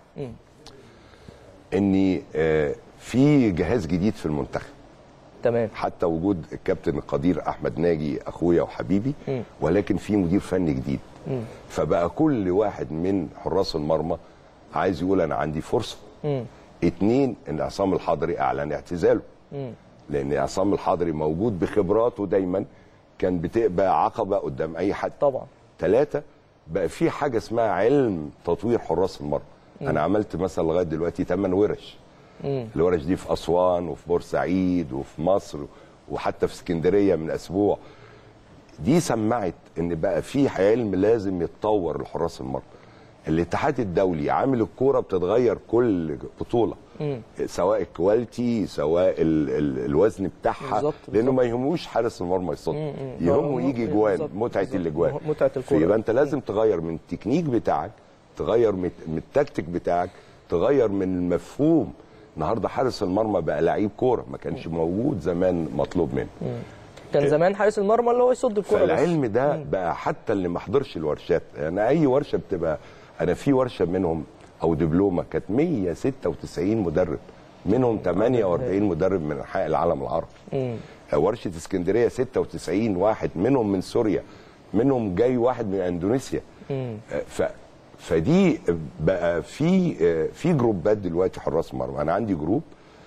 اني آه، في جهاز جديد في المنتخب تمام حتى وجود الكابتن القدير احمد ناجي اخويا وحبيبي ولكن في مدير فني جديد فبقى كل واحد من حراس المرمى عايز يقول انا عندي فرصه اتنين ان عصام الحضري اعلن اعتزاله لان عصام الحضري موجود بخبراته دايما كان بتبقى عقبه قدام اي حد طبعا ثلاثة بقى في حاجة اسمها علم تطوير حراس المرمى أنا عملت مثلا لغاية دلوقتي 8 ورش الورش دي في أسوان وفي بورسعيد وفي مصر وحتى في اسكندرية من أسبوع دي سمعت إن بقى في علم لازم يتطور لحراس المرمى الاتحاد الدولي عامل الكوره بتتغير كل بطوله سواء الكواليتي سواء ال ال الوزن بتاعها بالظبط، لانه بالظبط. ما يهموش حارس المرمى يصد هو يهمه يجي جوان بالظبط، متعه بالظبط. الاجوان متعة الكورة. فيبقى انت لازم تغير من التكنيك بتاعك تغير من من التكتيك بتاعك تغير من المفهوم النهارده حارس المرمى بقى لعيب كوره ما كانش موجود زمان مطلوب منه كان زمان حارس المرمى اللي هو يصد الكوره بس فالعلم ده بقى حتى اللي ما حضرش الورشات يعني اي ورشه بتبقى انا في ورشه منهم او دبلومه كانت 196 مدرب منهم 48 مدرب من انحاء العالم العربي ورشه اسكندريه 96 واحد منهم من سوريا منهم جاي واحد من اندونيسيا ف فدي بقى في في جروبات دلوقتي حراس مرمى انا عندي جروب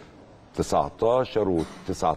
19 و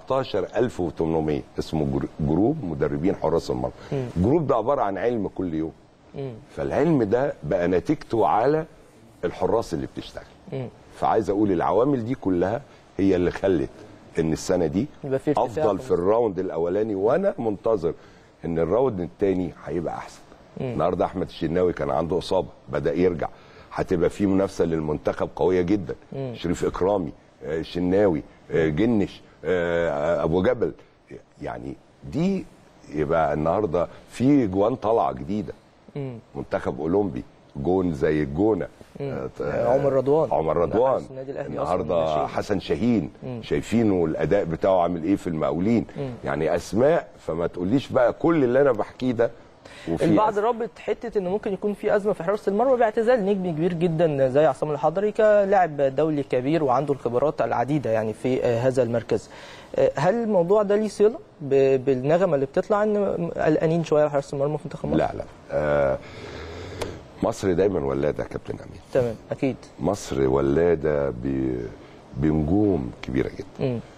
19800 اسمه جر- جروب مدربين حراس المرمى الجروب ده عباره عن علم كل يوم فالعلم ده بقى نتيجته على الحراس اللي بتشتغل فعايز اقول العوامل دي كلها هي اللي خلت ان السنه دي يبقى في ارتفاع افضل في في الراوند الاولاني وانا منتظر ان الراوند الثاني هيبقى احسن النهارده احمد الشناوي كان عنده اصابه بدا يرجع هتبقى في منافسه للمنتخب قويه جدا شريف اكرامي آه، الشناوي آه، جنش آه، ابو جبل يعني دي يبقى النهارده في جوان طالعه جديده منتخب اولمبي جون زي الجونه آه، آه، عمر رضوان. عمر ده رضوان حارس النادي الأهلي أصلاً من النهارده الناشئين. حسن شاهين شايفينه الاداء بتاعه عامل ايه في المقاولين يعني اسماء فما تقوليش بقى كل اللي انا بحكيه ده وفي البعض أسماء. رابط حته ان ممكن يكون في ازمه في حراسه المرمى باعتزال نجم كبير جدا زي عصام الحضري كلاعب دولي كبير وعنده الخبرات العديده يعني في آه، هذا المركز. آه، هل الموضوع ده ليه صله ب- بالنغمه اللي بتطلع ان قلقانين شويه على حراسه المرمى في منتخب مصر؟ لا لا آه مصر دايما ولاده يا كابتن امين تمام اكيد مصر ولاده ب- بنجوم كبيره جدا مم.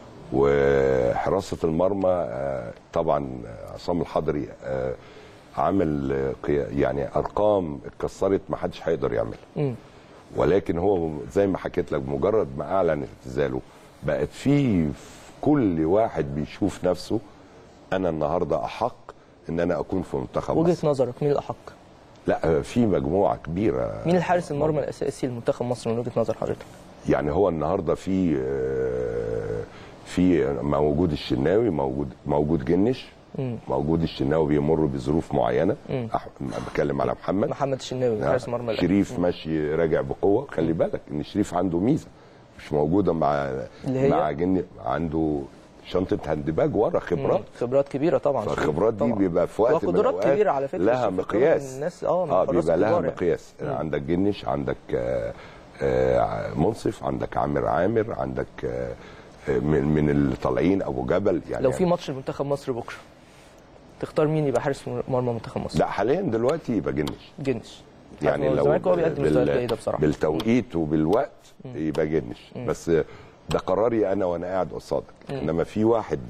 وحراسه المرمى آه، طبعا عصام الحضري آه، عامل آه، قيا- يعني ارقام اتكسرت ما حدش هيقدر يعملها مم. ولكن هو زي ما حكيت لك مجرد ما اعلن اعتزاله بقت في في كل واحد بيشوف نفسه انا النهارده احق ان انا اكون في منتخب وجهه مصر نظرك مين الاحق؟ لا في مجموعه كبيره مين الحارس المرمى الاساسي لمنتخب مصر من وجهه نظر حضرتك؟ يعني هو النهارده في آه، في موجود الشناوي موجود موجود جنش موجود الشناوي بيمر بظروف معينه أح- بتكلم على محمد محمد الشناوي حارس مرمى الأهلي. شريف ماشي راجع بقوه خلي بالك ان شريف عنده ميزه مش موجوده مع اللي هي؟ مع جن عنده شنطه هاندباج ورا خبرات مم. خبرات كبيره طبعا فالخبرات دي طبعا. بيبقى في وقت من وقدرات الأوقات كبيره على فكره لها شوف مقياس من الناس اه من اه الحراس بيبقى لها الكبار يعني. مقياس عندك جنش عندك آه آه منصف عندك عامر عامر عندك آه آه، من من اللي طالعين ابو جبل يعني لو في ماتش لمنتخب مصر بكره تختار مين يبقى حارس مرمى منتخب مصر؟ لا حاليا دلوقتي يبقى جنش جنش يعني هو لو الزمالك هو بيقدم بال- مستويات جيده بصراحه بالتوقيت وبالوقت يبقى جنش بس ده قراري انا وانا قاعد قصادك انما في واحد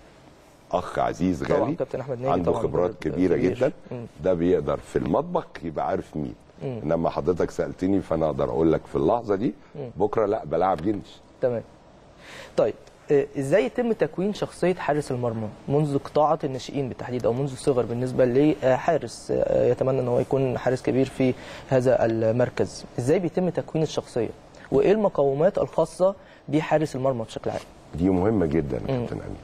اخ عزيز طبعاً غالي كابتن أحمد ناجي عنده طبعاً خبرات مدرب كبيره كبير. جدا مم. ده بيقدر في المطبخ يبقى عارف مين انما حضرتك سالتني فانا اقدر اقول لك في اللحظه دي بكره لا بلعب جنش تمام طيب آه، ازاي يتم تكوين شخصيه حارس المرمى منذ قطاعه الناشئين بالتحديد او منذ الصغر بالنسبه لحارس آه، يتمنى ان هو يكون حارس كبير في هذا المركز ازاي بيتم تكوين الشخصيه وايه المقومات الخاصه بحارس المرمى بشكل عام دي مهمه جدا يا كابتن امين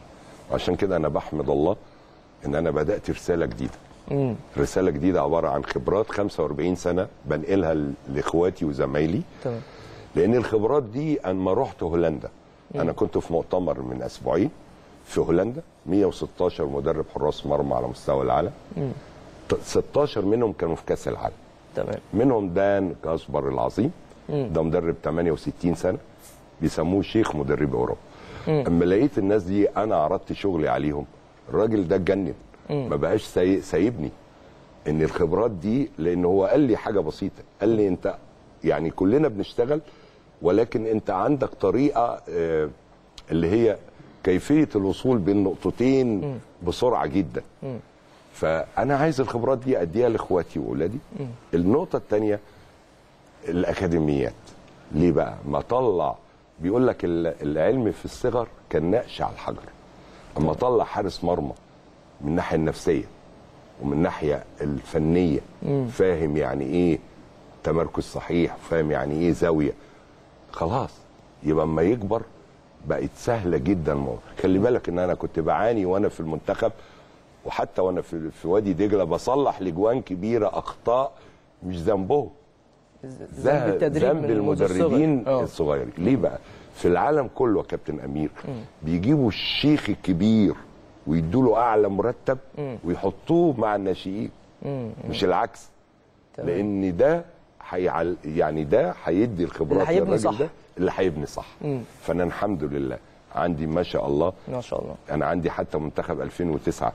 عشان كده انا بحمد الله ان انا بدات رساله جديده مم. رساله جديده عباره عن خبرات 45 سنه بنقلها ل- لاخواتي وزمايلي تمام لان الخبرات دي اما رحت هولندا انا كنت في مؤتمر من اسبوعين في هولندا 116 مدرب حراس مرمى على مستوى العالم ت- 16 منهم كانوا في كاس العالم تمام منهم دان كاسبر العظيم ده مدرب 68 سنه بيسموه شيخ مدرب اوروبا اما لقيت الناس دي انا عرضت شغلي عليهم الراجل ده اتجنن ما بقاش ساي- سايبني ان الخبرات دي لان هو قال لي حاجه بسيطه قال لي انت يعني كلنا بنشتغل ولكن انت عندك طريقه آه، اللي هي كيفيه الوصول بين نقطتين بسرعه جدا فانا عايز الخبرات دي اديها لاخواتي واولادي النقطه الثانيه الاكاديميات ليه بقى ما طلع بيقول لك ال- العلم في الصغر كالنقش على الحجر اما طلع حارس مرمى من الناحيه النفسيه ومن الناحيه الفنيه فاهم يعني ايه تمركز صحيح فاهم يعني ايه زاويه خلاص يبقى اما يكبر بقت سهله جدا الموضوع خلي بالك ان انا كنت بعاني وانا في المنتخب وحتى وانا في, في وادي دجله بصلح لجوان كبيره اخطاء مش ذنبهم ذنب التدريب ذنب من منذ الصغر. المدربين آه. الصغيرين ليه بقى في العالم كله يا كابتن امير بيجيبوا الشيخ الكبير ويدوا له اعلى مرتب ويحطوه مع الناشئين مش العكس تمام. لان ده هيعل يعني ده هيدي الخبرات اللي هيبني للراجل صح. ده اللي هيبني صح فانا الحمد لله عندي ما شاء الله ما شاء الله انا عندي حتى منتخب 2009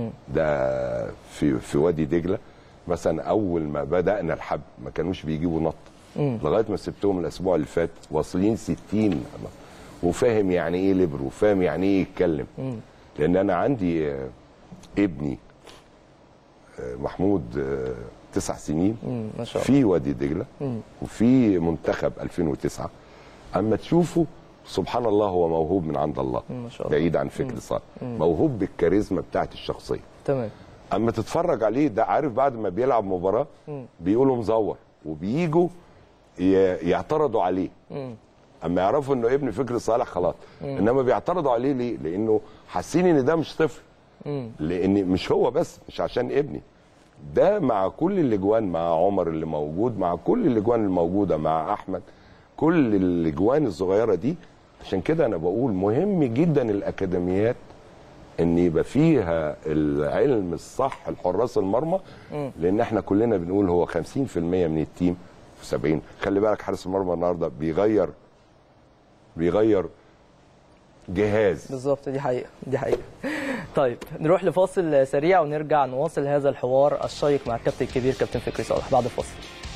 ده في في وادي دجله مثلا اول ما بدانا الحب ما كانوش بيجيبوا نط لغايه ما سبتهم الاسبوع اللي فات واصلين 60 وفاهم يعني ايه ليبر وفاهم يعني ايه يتكلم لان انا عندي آه، ابني آه، محمود آه، تسع سنين مم. ما شاء الله في وادي دجله وفي منتخب 2009 اما تشوفه سبحان الله هو موهوب من عند الله ما شاء الله. بعيد عن فكر صالح موهوب بالكاريزما بتاعت الشخصيه تمام اما تتفرج عليه ده عارف بعد ما بيلعب مباراه بيقولوا مزور وبييجوا ي- يعترضوا عليه اما يعرفوا انه ابن فكر صالح خلاص انما بيعترضوا عليه ليه لانه حاسين ان ده مش طفل لان مش هو بس مش عشان ابني ده مع كل الاجوان مع عمر اللي موجود مع كل الاجوان الموجوده مع احمد كل الاجوان الصغيره دي عشان كده انا بقول مهم جدا الاكاديميات ان يبقى فيها العلم الصح لحراس المرمى لان احنا كلنا بنقول هو 50% من التيم في 70 خلي بالك حارس المرمى النهارده بيغير بيغير جهاز بالظبط دي حقيقة دي حقيقة طيب نروح لفاصل سريع ونرجع نواصل هذا الحوار الشيق مع الكابتن الكبير كابتن فكري صالح بعد الفاصل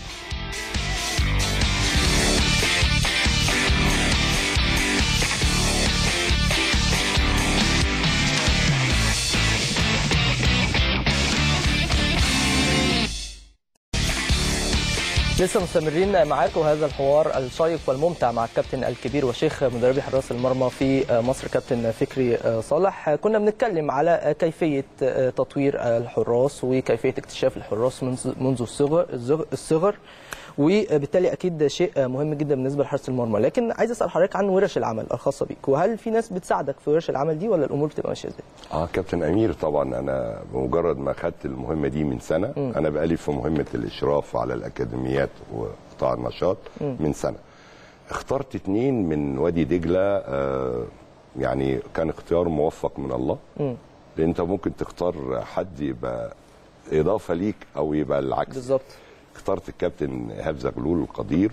لسه مستمرين معاكم هذا الحوار الشيق والممتع مع الكابتن الكبير وشيخ مدربي حراس المرمى في مصر كابتن فكري صالح كنا بنتكلم على كيفية تطوير الحراس وكيفية اكتشاف الحراس منذ منذ الصغر الصغر وبالتالي اكيد شيء مهم جدا بالنسبه لحراسه المرمى لكن عايز اسال حضرتك عن ورش العمل الخاصه بيك وهل في ناس بتساعدك في ورش العمل دي ولا الامور بتبقى ماشيه ازاي اه كابتن امير طبعا انا بمجرد ما خدت المهمه دي من سنه م. انا بقالي في مهمه الاشراف على الاكاديميات وقطاع النشاط م. من سنه اخترت اتنين من وادي دجله آه يعني كان اختيار موفق من الله م. لان انت ممكن تختار حد يبقى اضافه ليك او يبقى العكس بالظبط اخترت الكابتن ايهاب زغلول القدير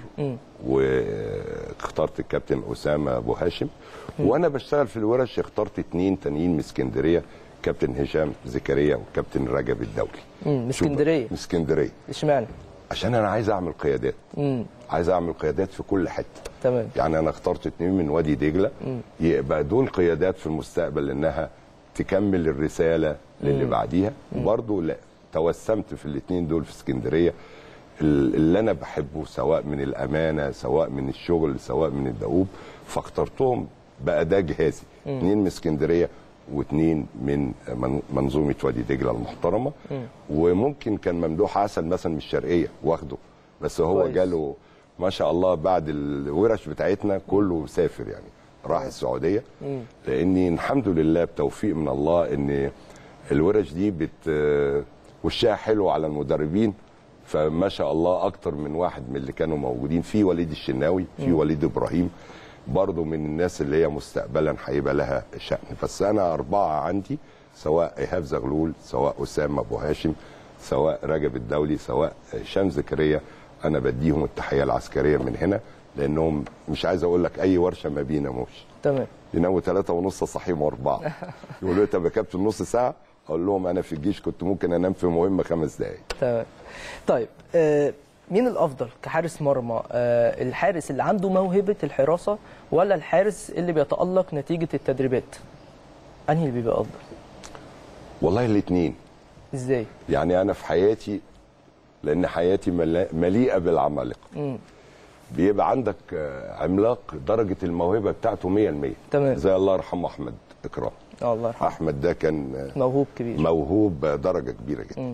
واخترت الكابتن اسامه ابو هاشم وانا بشتغل في الورش اخترت اتنين تانيين من اسكندريه كابتن هشام زكريا وكابتن رجب الدولي من اسكندريه من اسكندريه اشمعنى عشان انا عايز اعمل قيادات مم. عايز اعمل قيادات في كل حته تمام يعني انا اخترت اتنين من وادي دجله يبقى دول قيادات في المستقبل انها تكمل الرساله للي بعديها وبرضه لا توسمت في الاثنين دول في اسكندريه اللي انا بحبه سواء من الامانه سواء من الشغل سواء من الدؤوب فاخترتهم بقى ده جهازي اثنين من اسكندريه واثنين من منظومه وادي دجله المحترمه وممكن كان ممدوح عسل مثلا من الشرقيه واخده بس هو كويس. جاله ما شاء الله بعد الورش بتاعتنا كله سافر يعني راح السعوديه لاني الحمد لله بتوفيق من الله ان الورش دي بت وشها حلو على المدربين فما شاء الله اكتر من واحد من اللي كانوا موجودين في وليد الشناوي في وليد ابراهيم برضه من الناس اللي هي مستقبلا هيبقى لها شأن بس انا اربعه عندي سواء ايهاب زغلول سواء اسامه ابو هاشم سواء رجب الدولي سواء هشام زكريا انا بديهم التحيه العسكريه من هنا لانهم مش عايز اقول لك اي ورشه ما بيناموش تمام يناموا ثلاثة ونص صاحيهم أربعة يقولوا لي طب يا كابتن نص ساعة أقول لهم أنا في الجيش كنت ممكن أنام في مهمة خمس دقايق تمام طيب آه، مين الافضل كحارس مرمى آه، الحارس اللي عنده موهبه الحراسه ولا الحارس اللي بيتالق نتيجه التدريبات انهي اللي بيبقى افضل والله الاثنين ازاي يعني أنا في حياتي لأن حياتي ملا- مليئة بالعمالقة بيبقى عندك آه، عملاق درجة الموهبة بتاعته 100% تمام. زي الله يرحمه أحمد إكرام آه، الله يرحمه أحمد ده كان آه، موهوب كبير موهوب درجه كبيره جدا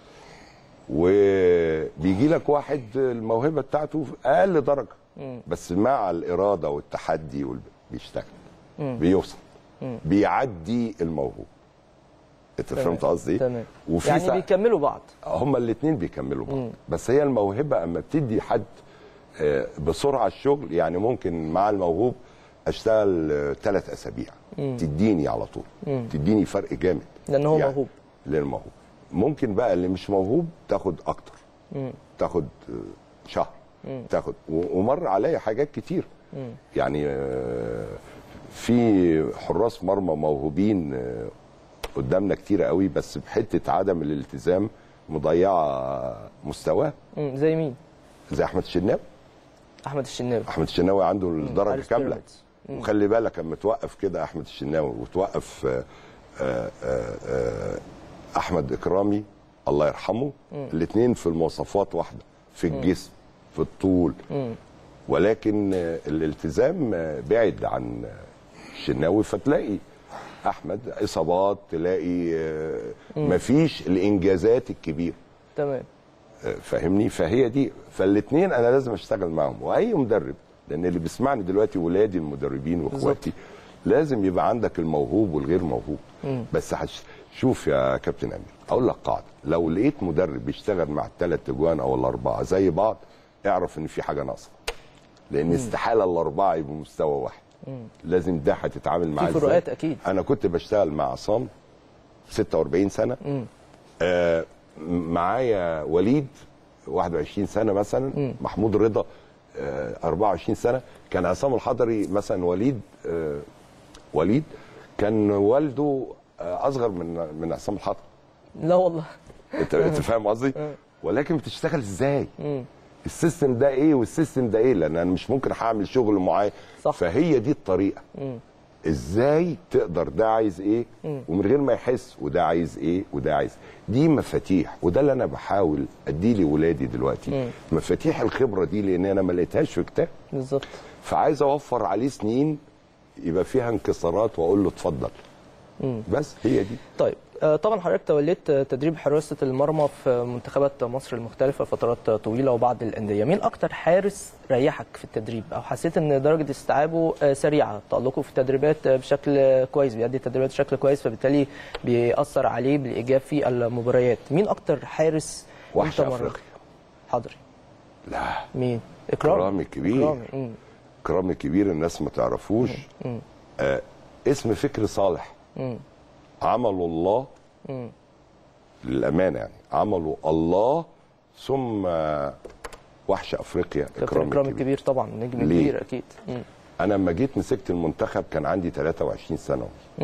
وبيجي لك واحد الموهبه بتاعته في اقل درجه بس مع الاراده والتحدي وال- بيشتغل بيوصل بيعدي الموهوب انت تمام. فهمت قصدي إيه؟ تمام وفي يعني سا- بيكملوا بعض هما الاثنين بيكملوا بعض بس هي الموهبه اما بتدي حد آه، بسرعه الشغل يعني ممكن مع الموهوب اشتغل ثلاث اسابيع تديني على طول تديني فرق جامد لأن هو موهوب. للموهوب ممكن بقى اللي مش موهوب تاخد اكتر تاخد آه، شهر تاخد و- ومر عليا حاجات كتير يعني آه، في حراس مرمى موهوبين آه، قدامنا كتير قوي بس بحته عدم الالتزام مضيعه مستواه مم، زي مين زي احمد الشناوي احمد الشناوي احمد الشناوي عنده الدرجه حارس كامله بيراميدز. وخلي بالك اما توقف كده احمد الشناوي وتوقف آه، آه، آه، آه، احمد اكرامي الله يرحمه الاثنين في المواصفات واحده في الجسم في الطول ولكن آه، الالتزام آه، بعد عن آه، الشناوي فتلاقي احمد اصابات تلاقي آه، مفيش الانجازات الكبيره تمام فاهمني فهي دي فالاثنين انا لازم اشتغل معاهم واي مدرب لان اللي بيسمعني دلوقتي ولادي المدربين واخواتي لازم يبقى عندك الموهوب والغير موهوب بس هش- شوف يا كابتن امير اقول لك قاعده لو لقيت مدرب بيشتغل مع الثلاث اجوان او الاربعه زي بعض اعرف ان في حاجه ناقصه لان استحاله الاربعه يبقوا مستوى واحد لازم ده هتتعامل معاه إزاي؟ فروقات أكيد. انا كنت بشتغل مع عصام 46 سنه آه معايا وليد 21 سنه مثلا محمود رضا آه 24 سنه كان عصام الحضري مثلا وليد آه وليد كان والده آه اصغر من من عصام الحضري لا والله انت انت فاهم قصدي ولكن بتشتغل ازاي السيستم ده ايه والسيستم ده ايه لان انا مش ممكن هعمل شغل معين صح. فهي دي الطريقه ازاي تقدر ده عايز ايه ومن غير ما يحس وده عايز ايه وده عايز دي مفاتيح وده اللي انا بحاول اديه لاولادي دلوقتي مفاتيح الخبره دي لان انا ما لقيتهاش في كتاب بالظبط فعايز اوفر عليه سنين يبقى فيها انكسارات واقول له اتفضل بس هي دي طيب آه، طبعا حضرتك توليت آه، تدريب حراسه المرمى في منتخبات مصر المختلفه فترات طويله وبعض الانديه مين اكتر حارس ريحك في التدريب او حسيت ان درجه استيعابه آه، سريعه تالقه في التدريبات آه، بشكل آه، كويس بيأدي التدريبات بشكل كويس فبالتالي بيأثر عليه بالايجاب في المباريات مين اكتر حارس وحش أنت مرة- افريقيا حضري لا مين اكرامي إكرامي كبير. إكرامي. مم. كرامي كبير الناس ما تعرفوش آه اسم فكري صالح عمله الله للامانه يعني عمله الله ثم وحش افريقيا كابتن اكرامي اكرامي كبير. كبير طبعا نجم ليه؟ كبير اكيد مم. انا لما جيت مسكت المنتخب كان عندي 23 سنه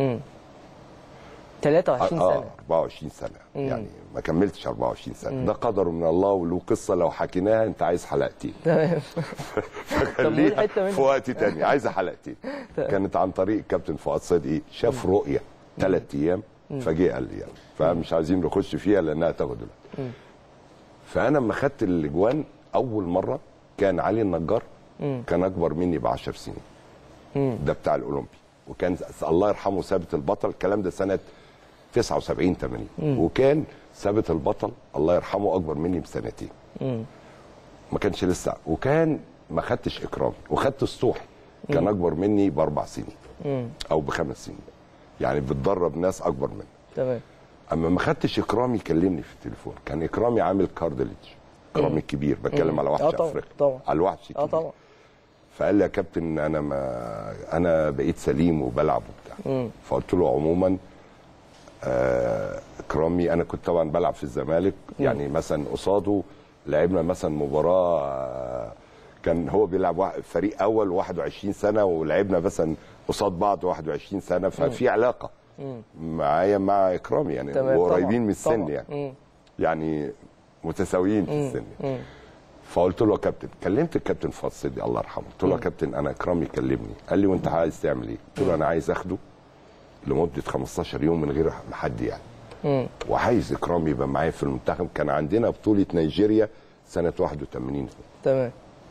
23 اه سنه 24 سنه يعني ما كملتش 24 سنه ده قدر من الله وله قصه لو حكيناها انت عايز حلقتين تمام خليها حتة منها. في وقت تاني عايزه حلقتين كانت عن طريق كابتن فؤاد صدقي شاف رؤيه ثلاث ايام فجه قال لي يعني فمش عايزين نخش فيها لانها تاخد الوقت فانا لما خدت الاجوان اول مره كان علي النجار كان اكبر مني ب 10 سنين ده بتاع الاولمبي وكان الله يرحمه ثابت البطل الكلام ده سنه 79 80 وكان ثابت البطل الله يرحمه اكبر مني بسنتين ما كانش لسه وكان ما خدتش اكرامي وخدت سطوحي كان اكبر مني باربع سنين او بخمس سنين يعني بتدرب ناس اكبر مني تمام اما ما خدتش اكرامي كلمني في التليفون كان اكرامي عامل كاردلج اكرامي الكبير بتكلم على وحش آه طبعاً، افريقيا طبعاً. على الوحش اه الكبير طبعا فقال لي يا كابتن انا ما انا بقيت سليم وبلعب وبتاع فقلت له عموما آه، اكرامي انا كنت طبعا بلعب في الزمالك يعني مثلا قصاده لعبنا مثلا مباراه آه، كان هو بيلعب واحد- فريق اول 21 سنه ولعبنا مثلا قصاد بعض 21 سنه ففي علاقه معايا مع اكرامي يعني تمام، وقريبين طبعاً، من السن طبعاً. يعني مم. يعني متساويين في السن يعني. فقلت له يا كابتن كلمت الكابتن فاضل صدقي الله يرحمه قلت له يا كابتن انا اكرامي كلمني قال لي وانت عايز تعمل ايه؟ قلت له انا عايز اخده لمده 15 يوم من غير ما حد يعني مم. وعايز اكرامي يبقى معايا في المنتخب كان عندنا بطوله نيجيريا سنه 81 تمام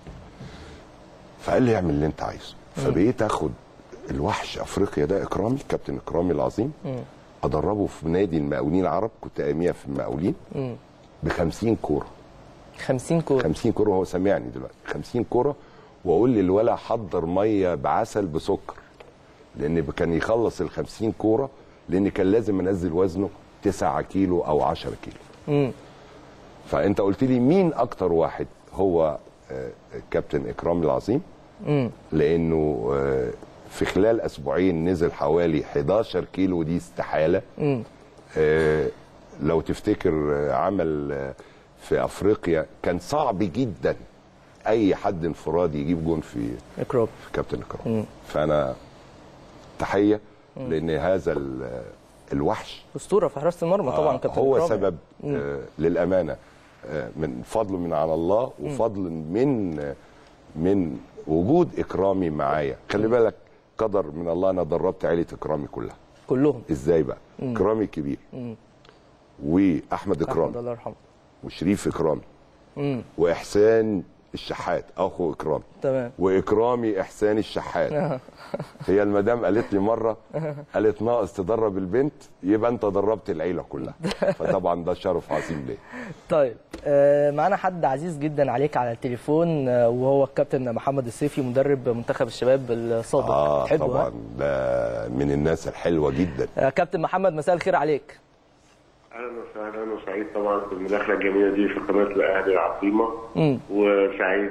فقال لي اعمل اللي انت عايزه فبقيت اخد الوحش افريقيا ده اكرامي كابتن اكرامي العظيم ادربه في نادي المقاولين العرب كنت اياميها في المقاولين ب 50 كوره 50 كوره 50 كوره وهو سامعني دلوقتي 50 كوره واقول للولا حضر ميه بعسل بسكر لان كان يخلص ال 50 كوره لان كان لازم انزل وزنه 9 كيلو او 10 كيلو مم. فانت قلت لي مين اكتر واحد هو آه، كابتن اكرام العظيم مم. لانه آه، في خلال اسبوعين نزل حوالي 11 كيلو دي استحاله مم. آه، لو تفتكر آه، عمل آه، في افريقيا كان صعب جدا اي حد انفرادي يجيب جون في اكرام في كابتن اكرام فانا تحيه لان هذا ال- الوحش اسطوره في حراسه المرمى طبعا آه، كابتن هو إكرام. سبب آه، للامانه آه، من فضل من على الله وفضل من آه، من وجود اكرامي معايا خلي بالك قدر من الله انا دربت عيله اكرامي كلها كلهم ازاي بقى اكرامي كبير واحمد احمد اكرامي الله يرحمه وشريف اكرامي مم. واحسان الشحات اخو اكرامي تمام واكرامي احسان الشحات هي المدام قالت لي مره قالت ناقص تدرب البنت يبقى انت دربت العيله كلها فطبعا ده شرف عظيم ليا طيب آه، معانا حد عزيز جدا عليك على التليفون آه، وهو الكابتن محمد السيفي مدرب منتخب الشباب السابق اه تحبه، ها؟ طبعا ده من الناس الحلوه جدا آه، كابتن محمد مساء الخير عليك اهلا وسهلا وسعيد طبعا بالمداخله الجميله دي في قناه الاهلي العظيمه مم. وسعيد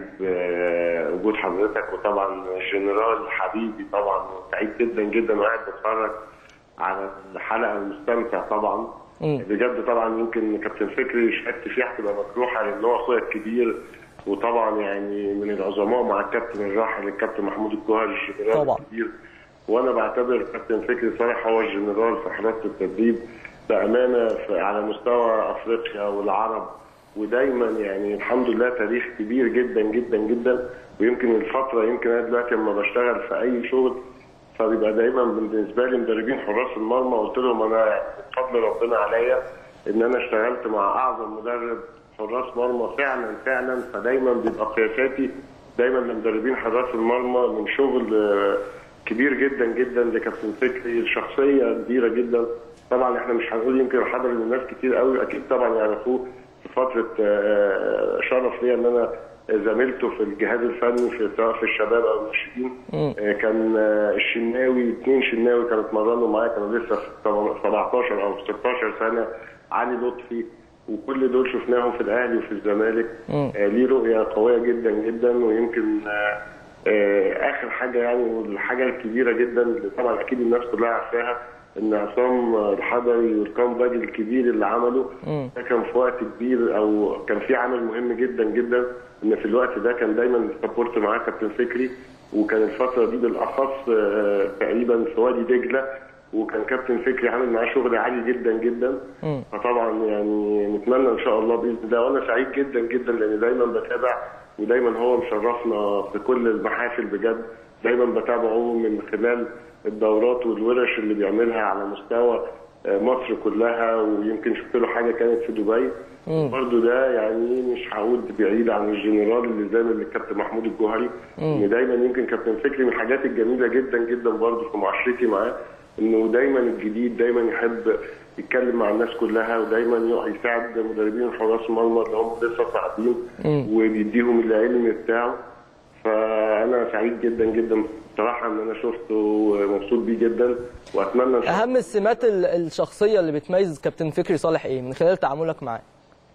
بوجود حضرتك وطبعا الجنرال حبيبي طبعا سعيد جدا جدا وقاعد بتفرج على الحلقه ومستمتع طبعا مم. بجد طبعا يمكن كابتن فكري شهادتي فيه هتبقى مجروحه لان هو اخويا الكبير وطبعا يعني من العظماء مع الكابتن الراحل الكابتن محمود الجوهري الجنرال طبعا. الكبير وانا بعتبر كابتن فكري صالح هو الجنرال في حراسه التدريب بامانه في على مستوى افريقيا والعرب ودايما يعني الحمد لله تاريخ كبير جدا جدا جدا ويمكن الفتره يمكن انا دلوقتي لما بشتغل في اي شغل فبيبقى دايما بالنسبه لي مدربين حراس المرمى قلت لهم انا بفضل ربنا عليا ان انا اشتغلت مع اعظم مدرب حراس مرمى فعلا فعلا فدايما بيبقى قياساتي دايما لمدربين حراس المرمى من شغل آه، كبير جدا جدا لكابتن فكري شخصيه كبيره جدا طبعا احنا مش هنقول يمكن حضر للناس كتير قوي اكيد طبعا يعرفوه في فتره آه، شرف ليا ان انا زميلته في الجهاز الفني في سواء في الشباب او الناشئين آه، كان آه، الشناوي اثنين شناوي كانوا اتمرنوا معايا كانوا لسه في 17 او 16 سنه علي لطفي وكل دول شفناهم في الاهلي وفي الزمالك آه ليه رؤيه قويه جدا جدا ويمكن آه آه اخر حاجه يعني والحاجه الكبيره جدا اللي طبعا اكيد الناس كلها عارفاها ان عصام الحضري والكامباج الكبير اللي عمله ده كان في وقت كبير او كان في عامل مهم جدا جدا ان في الوقت ده كان دايما سبورت معاه كابتن فكري وكان الفتره دي بالاخص آه، تقريبا في وادي دجله وكان كابتن فكري عامل معاه شغل عالي جدا جدا فطبعا يعني نتمنى ان شاء الله باذن الله وانا سعيد جدا جدا لان دايما بتابع ودايما هو مشرفنا في كل المحافل بجد دايما بتابعه من خلال الدورات والورش اللي بيعملها على مستوى آه، مصر كلها ويمكن شفت له حاجه كانت في دبي برضه ده يعني مش هقول بعيد عن الجنرال اللي زي ما الكابتن محمود الجوهري ان دايما يمكن كابتن فكري من الحاجات الجميله جدا جدا برضه في معاشرتي معاه انه دايما الجديد دايما يحب يتكلم مع الناس كلها ودايما يقع- يساعد مدربين حراس المرمى اللي هم لسه صاعدين وبيديهم العلم بتاعه فانا سعيد جدا جدا بصراحه ان انا شفته ومبسوط بيه جدا واتمنى ان شاء الله اهم السمات ال- الشخصيه اللي بتميز كابتن فكري صالح ايه من خلال تعاملك معاه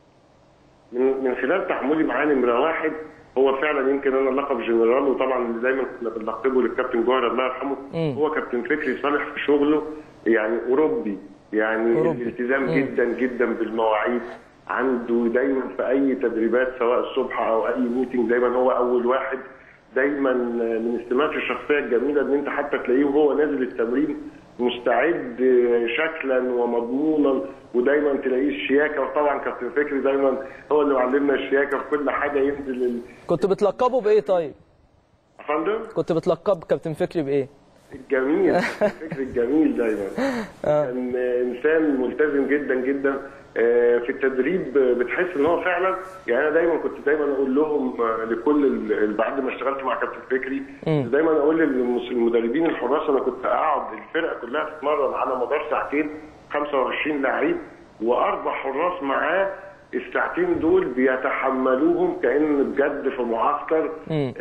من من خلال تعاملي معاه نمره واحد هو فعلا يمكن انا لقب جنرال وطبعا اللي دايما كنا بنلقبه للكابتن جوهر الله يرحمه هو كابتن فكري صالح في شغله يعني اوروبي يعني أوروبي. الالتزام جدا جدا بالمواعيد عنده دايما في اي تدريبات سواء الصبح او اي ميتنج دايما هو اول واحد دايما من السمات الشخصيه الجميله ان انت حتى تلاقيه وهو نازل التمرين مستعد شكلا ومضمونا ودايما تلاقيه الشياكه وطبعا كابتن فكري دايما هو اللي معلمنا الشياكه في كل حاجه ينزل ال- كنت بتلقبه بايه طيب يا فندم كنت بتلقب كابتن فكري بايه الجميل الفكر الجميل دايما كان انسان ملتزم جدا جدا آه، في التدريب بتحس ان هو فعلا يعني انا دايما كنت دايما اقول لهم آه، لكل ال- ال- بعد ما اشتغلت مع كابتن فكري كنت دايما اقول للمس- للمدربين الحراس انا كنت اقعد الفرقه كلها تتمرن على مدار ساعتين 25 لعيب واربع حراس معاه الساعتين دول بيتحملوهم كان بجد في معسكر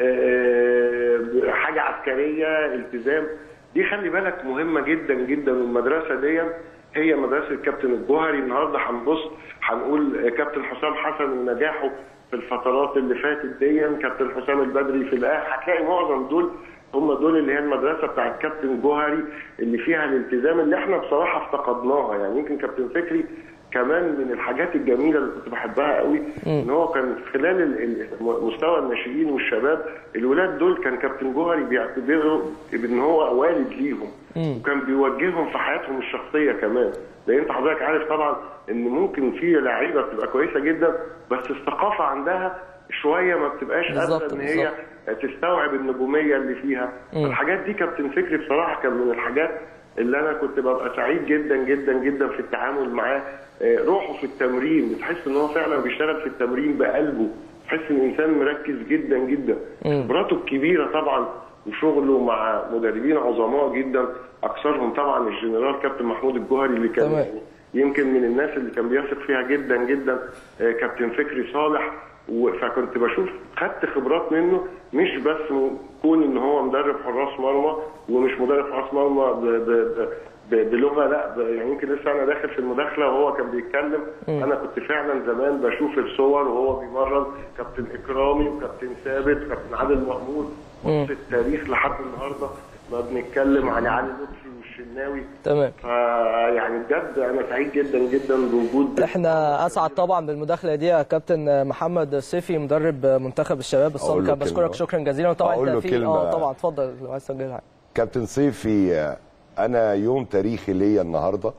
آه، حاجه عسكريه التزام دي خلي بالك مهمه جدا جدا والمدرسه دي هي مدرسه الكابتن الجوهري النهارده هنبص هنقول كابتن حسام حسن ونجاحه في الفترات اللي فاتت دي كابتن حسام البدري في الاخر هتلاقي معظم دول هم دول اللي هي المدرسه بتاعت كابتن جوهري اللي فيها الالتزام اللي احنا بصراحه افتقدناها يعني يمكن كابتن فكري كمان من الحاجات الجميله اللي كنت بحبها قوي ان هو كان خلال ال- ال- مستوى الناشئين والشباب الولاد دول كان كابتن جوهري بيعتبروا ان هو والد ليهم وكان بيوجههم في حياتهم الشخصيه كمان لان انت حضرتك عارف طبعا ان ممكن في لعيبه بتبقى كويسه جدا بس الثقافه عندها شويه ما بتبقاش بالظبط، قادره ان هي بالظبط. تستوعب النجوميه اللي فيها الحاجات دي كابتن فكري بصراحه كان من الحاجات اللي انا كنت ببقى سعيد جدا جدا جدا في التعامل معاه آه، روحه في التمرين بتحس ان هو فعلا بيشتغل في التمرين بقلبه تحس ان الانسان مركز جدا جدا خبراته الكبيره طبعا وشغله مع مدربين عظماء جدا اكثرهم طبعا الجنرال كابتن محمود الجوهري اللي كان تمام. يعني يمكن من الناس اللي كان بيثق فيها جدا جدا آه، كابتن فكري صالح و- فكنت بشوف خدت خبرات منه مش بس م- كون ان هو مدرب حراس مرمى ومش مدرب حراس مرمى ب- ب- ب- ب- بلغه لا ب- يعني يمكن لسه انا داخل في المداخله وهو كان بيتكلم انا كنت فعلا زمان بشوف الصور وهو بيمرن كابتن اكرامي وكابتن ثابت وكابتن عادل مأمون بص التاريخ لحد النهارده ما بنتكلم عن علي لطفي والشناوي تمام فيعني بجد انا سعيد جدا جدا بوجود احنا اسعد طبعا بالمداخله دي يا كابتن محمد السيفي مدرب منتخب الشباب أقول له الصالح بشكرك كلمة. شكرا جزيلا وطبعا أقول له انت في كلمة. اه طبعا اتفضل لو عايز تسجلها كابتن صيفي انا يوم تاريخي ليا النهارده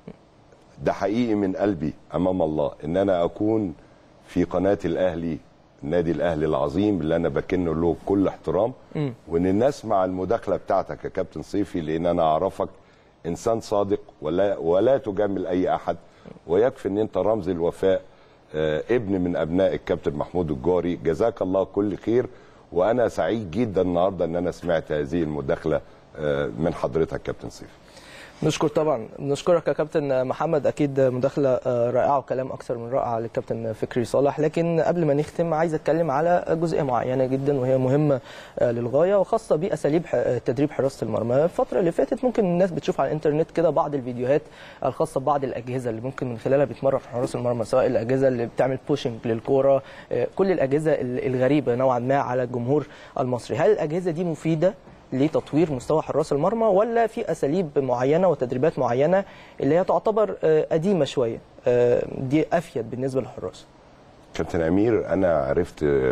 ده حقيقي من قلبي امام الله ان انا اكون في قناه الاهلي النادي الاهلي العظيم اللي انا بكن له كل احترام وان الناس مع المداخله بتاعتك يا كابتن صيفي لان انا اعرفك انسان صادق ولا ولا تجامل اي احد ويكفي ان انت رمز الوفاء آه، ابن من ابناء الكابتن محمود الجاري جزاك الله كل خير وانا سعيد جدا النهارده ان انا سمعت هذه المداخله آه، من حضرتك كابتن صيفي نشكر طبعا نشكرك يا كابتن محمد اكيد مداخله آه، رائعه وكلام اكثر من رائع للكابتن فكري صالح لكن قبل ما نختم عايز اتكلم على جزئيه معينه جدا وهي مهمه آه، للغايه وخاصه باساليب ح- آه، تدريب حراسه المرمى الفتره اللي فاتت ممكن الناس بتشوف على الانترنت كده بعض الفيديوهات الخاصه ببعض الاجهزه اللي ممكن من خلالها بيتمرن حراس المرمى سواء الاجهزه اللي بتعمل بوشنج للكوره آه، كل الاجهزه ال- الغريبه نوعا ما على الجمهور المصري هل الاجهزه دي مفيده لتطوير مستوى حراس المرمى ولا في اساليب معينه وتدريبات معينه اللي هي تعتبر آه، قديمه شويه آه، دي افيد بالنسبه للحراس كابتن امير انا عرفت آه،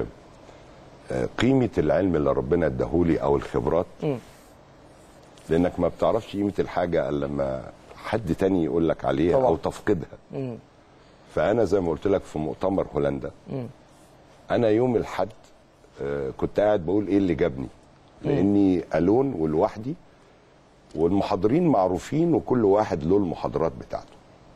آه، قيمه العلم اللي ربنا اداهولي او الخبرات مم. لانك ما بتعرفش قيمه الحاجه الا لما حد تاني يقول لك عليها طبعا. او تفقدها مم. فانا زي ما قلت لك في مؤتمر هولندا انا يوم الحد آه، كنت قاعد بقول ايه اللي جابني لاني الون ولوحدي والمحاضرين معروفين وكل واحد له المحاضرات بتاعته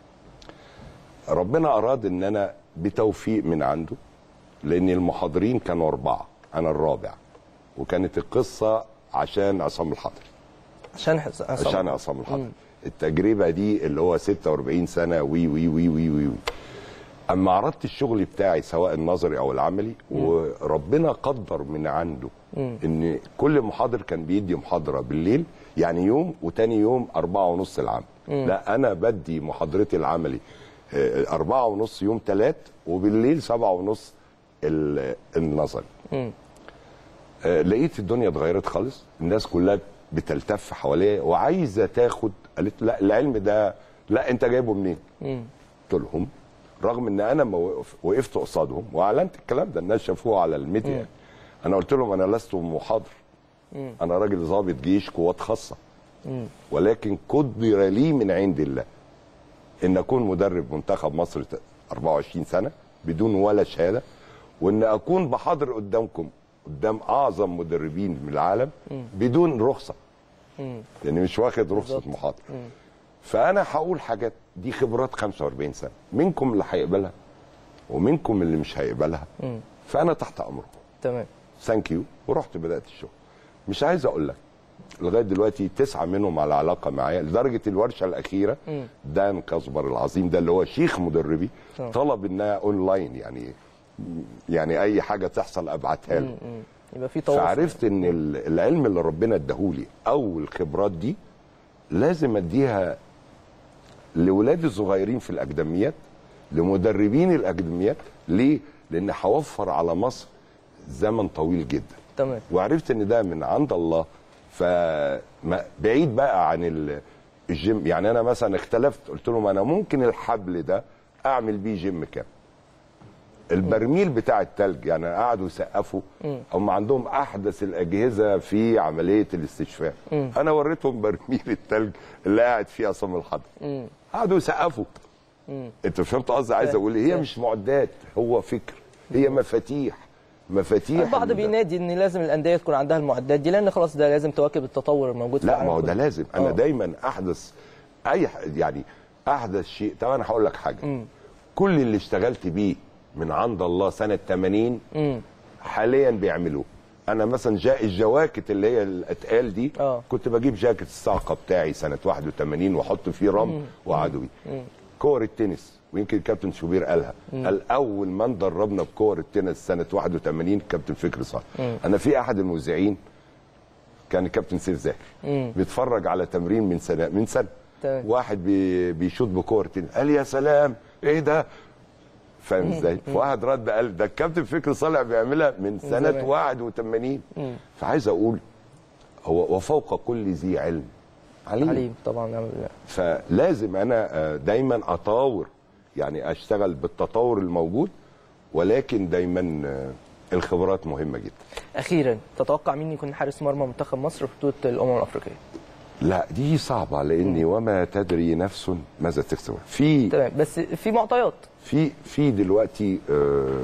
ربنا اراد ان انا بتوفيق من عنده لان المحاضرين كانوا اربعه انا الرابع وكانت القصه عشان عصام الحضري عشان حس... عشان عصام الحضري التجربه دي اللي هو 46 سنه وي وي وي وي وي, وي. اما عرضت الشغل بتاعي سواء النظري او العملي وربنا قدر من عنده ان كل محاضر كان بيدي محاضره بالليل يعني يوم وتاني يوم أربعة ونص العمل لا انا بدي محاضرتي العملي آه، أربعة ونص يوم تلات وبالليل سبعة ونص ال- النظري آه، لقيت الدنيا اتغيرت خالص الناس كلها بتلتف حواليا وعايزه تاخد قالت لا العلم ده لا انت جايبه منين؟ قلت لهم رغم ان انا ما وقف- وقفت قصادهم واعلنت الكلام ده الناس شافوه على الميديا يعني. انا قلت لهم انا لست محاضر انا راجل ضابط جيش قوات خاصه ولكن قدر لي من عند الله ان اكون مدرب منتخب مصر ت- 24 سنه بدون ولا شهاده وان اكون بحاضر قدامكم قدام اعظم مدربين من العالم بدون رخصه يعني مش واخد رخصه محاضر فانا هقول حاجات دي خبرات 45 سنه منكم اللي هيقبلها ومنكم اللي مش هيقبلها فانا تحت امركم تمام ثانك يو ورحت بدات الشغل مش عايز اقول لك لغايه دلوقتي تسعه منهم على علاقه معايا لدرجه الورشه الاخيره دان كاسبر العظيم ده اللي هو شيخ مدربي آه. طلب انها اونلاين يعني يعني اي حاجه تحصل ابعتها له يبقى في تواصل فعرفت ان ال- العلم اللي ربنا اداهولي او الخبرات دي لازم اديها لاولادي الصغيرين في الاكاديميات لمدربين الاكاديميات ليه؟ لان هوفر على مصر زمن طويل جدا تمام وعرفت ان ده من عند الله فبعيد بقى عن ال- الجيم يعني انا مثلا اختلفت قلت لهم انا ممكن الحبل ده اعمل بيه جيم كام البرميل بتاع التلج يعني قعدوا يسقفوا هم عندهم احدث الاجهزه في عمليه الاستشفاء انا وريتهم برميل التلج اللي قاعد فيه عصام الحضر قعدوا يسقفوا انت فهمت قصدي عايز اقول ايه هي مش معدات هو فكر هي مفاتيح مفاتيح البعض ال- بينادي ان لازم الانديه تكون عندها المعدات دي لان خلاص ده لازم تواكب التطور الموجود في لا العالم ما هو ده كله. لازم انا آه. دايما احدث اي ح- يعني احدث شيء طب انا هقول لك حاجه كل اللي اشتغلت بيه من عند الله سنه 80 حاليا بيعملوه انا مثلا جاء الجواكت اللي هي الاتقال دي آه. كنت بجيب جاكيت الصاعقه بتاعي سنه 81 واحط فيه رمل وقعدوا بيه كور التنس ويمكن الكابتن شوبير قالها قال اول من دربنا بكور التنس سنه 81 كابتن فكري صالح انا في احد المذيعين كان الكابتن سيف زاهر بيتفرج على تمرين من سنه من سنه تمام. واحد بي بيشوط بكور تاني قال يا سلام ايه ده فاهم ازاي؟ فواحد رد قال ده الكابتن فكري صالح بيعملها من سنه زمان. 81 فعايز اقول هو وفوق كل ذي علم عليم, عليم طبعا نعم بالله. فلازم انا آه، دايما اطاور يعني اشتغل بالتطور الموجود ولكن دايما آه، الخبرات مهمه جدا اخيرا تتوقع مين يكون حارس مرمى منتخب مصر في بطوله الامم الافريقيه لا دي صعبه لاني وما تدري نفس ماذا تكسب في تمام بس في معطيات في في دلوقتي آه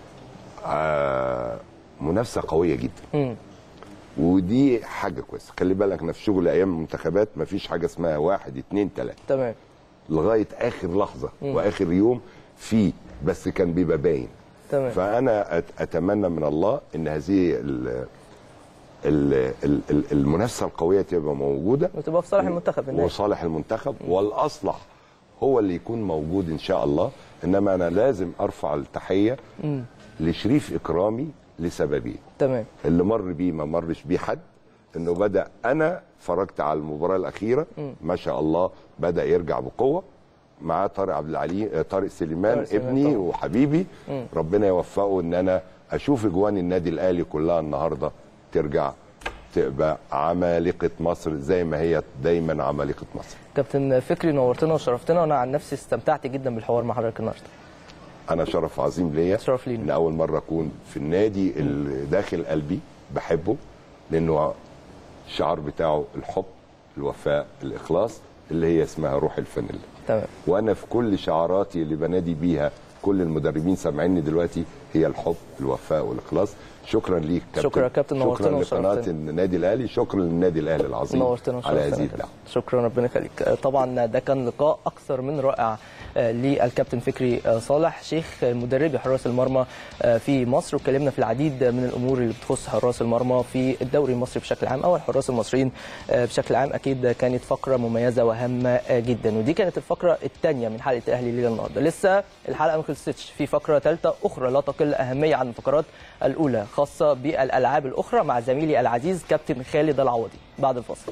آه منافسه قويه جدا مم. ودي حاجه كويسه خلي بالك انا في شغل ايام المنتخبات ما فيش حاجه اسمها واحد اتنين تلاته تمام لغايه اخر لحظه واخر يوم في بس كان بيبقى باين تمام فانا أت- اتمنى من الله ان هذه ال- ال- ال- ال- المنافسه القويه تبقى موجوده وتبقى في صالح المنتخب في النهاية. وصالح المنتخب والاصلح هو اللي يكون موجود ان شاء الله انما انا لازم ارفع التحيه لشريف اكرامي لسببين تمام اللي مر بيه ما مرش بيه حد انه بدا انا اتفرجت على المباراه الاخيره ما شاء الله بدا يرجع بقوه معاه طارق عبد العلي طارق سليمان طارق سليمان ابني طبعا. وحبيبي ربنا يوفقه ان انا اشوف اجوان النادي الاهلي كلها النهارده ترجع تبقى عمالقه مصر زي ما هي دايما عمالقه مصر كابتن فكري نورتنا وشرفتنا وانا عن نفسي استمتعت جدا بالحوار مع حضرتك النهارده انا شرف عظيم ليا شرف لينا. ان اول مره اكون في النادي اللي داخل قلبي بحبه لانه الشعار بتاعه الحب الوفاء الاخلاص اللي هي اسمها روح الفانيلا تمام وانا في كل شعاراتي اللي بنادي بيها كل المدربين سامعيني دلوقتي هي الحب الوفاء والاخلاص شكرا ليك كابتن شكرا يا كابتن، نورتنا شكرا لقناه وشرفتنا. النادي الاهلي شكرا للنادي الاهلي العظيم نورتنا على وشرفتنا هذه كده. الدعوه شكرا ربنا يخليك آه، طبعا ده كان لقاء اكثر من رائع آه، للكابتن فكري آه، صالح شيخ مدربي حراس المرمى آه، في مصر واتكلمنا في العديد من الامور اللي بتخص حراس المرمى في الدوري المصري بشكل عام او الحراس المصريين آه، بشكل عام اكيد كانت فقره مميزه وهامه آه، جدا ودي كانت الفقره الثانيه من حلقه الاهلي ليله النهارده لسه الحلقه ما خلصتش في فقره ثالثه اخرى لا تقل اهميه عن الفقرات الاولى خاصه بالالعاب الاخرى مع زميلي العزيز كابتن خالد العوضي بعد الفاصل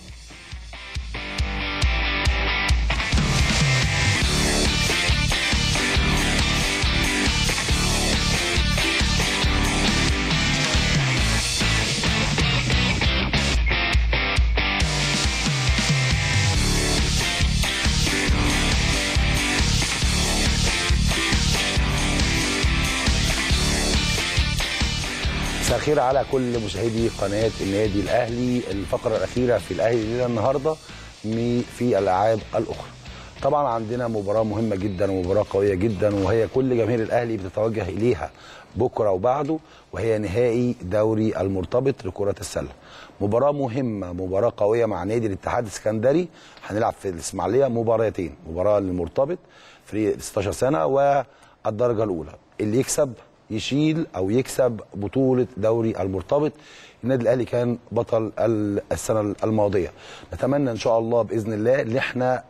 مساء الخير على كل مشاهدي قناه النادي الاهلي الفقره الاخيره في الاهلي ليله النهارده مي- في الالعاب الاخرى طبعا عندنا مباراه مهمه جدا ومباراه قويه جدا وهي كل جماهير الاهلي بتتوجه اليها بكره وبعده وهي نهائي دوري المرتبط لكره السله مباراه مهمه مباراه قويه مع نادي الاتحاد السكندري هنلعب في الاسماعيليه مباراتين مباراه للمرتبط في 16 سنه والدرجه الاولى اللي يكسب يشيل او يكسب بطوله دوري المرتبط النادي الاهلي كان بطل ال- السنه الماضيه نتمنى ان شاء الله باذن الله ان احنا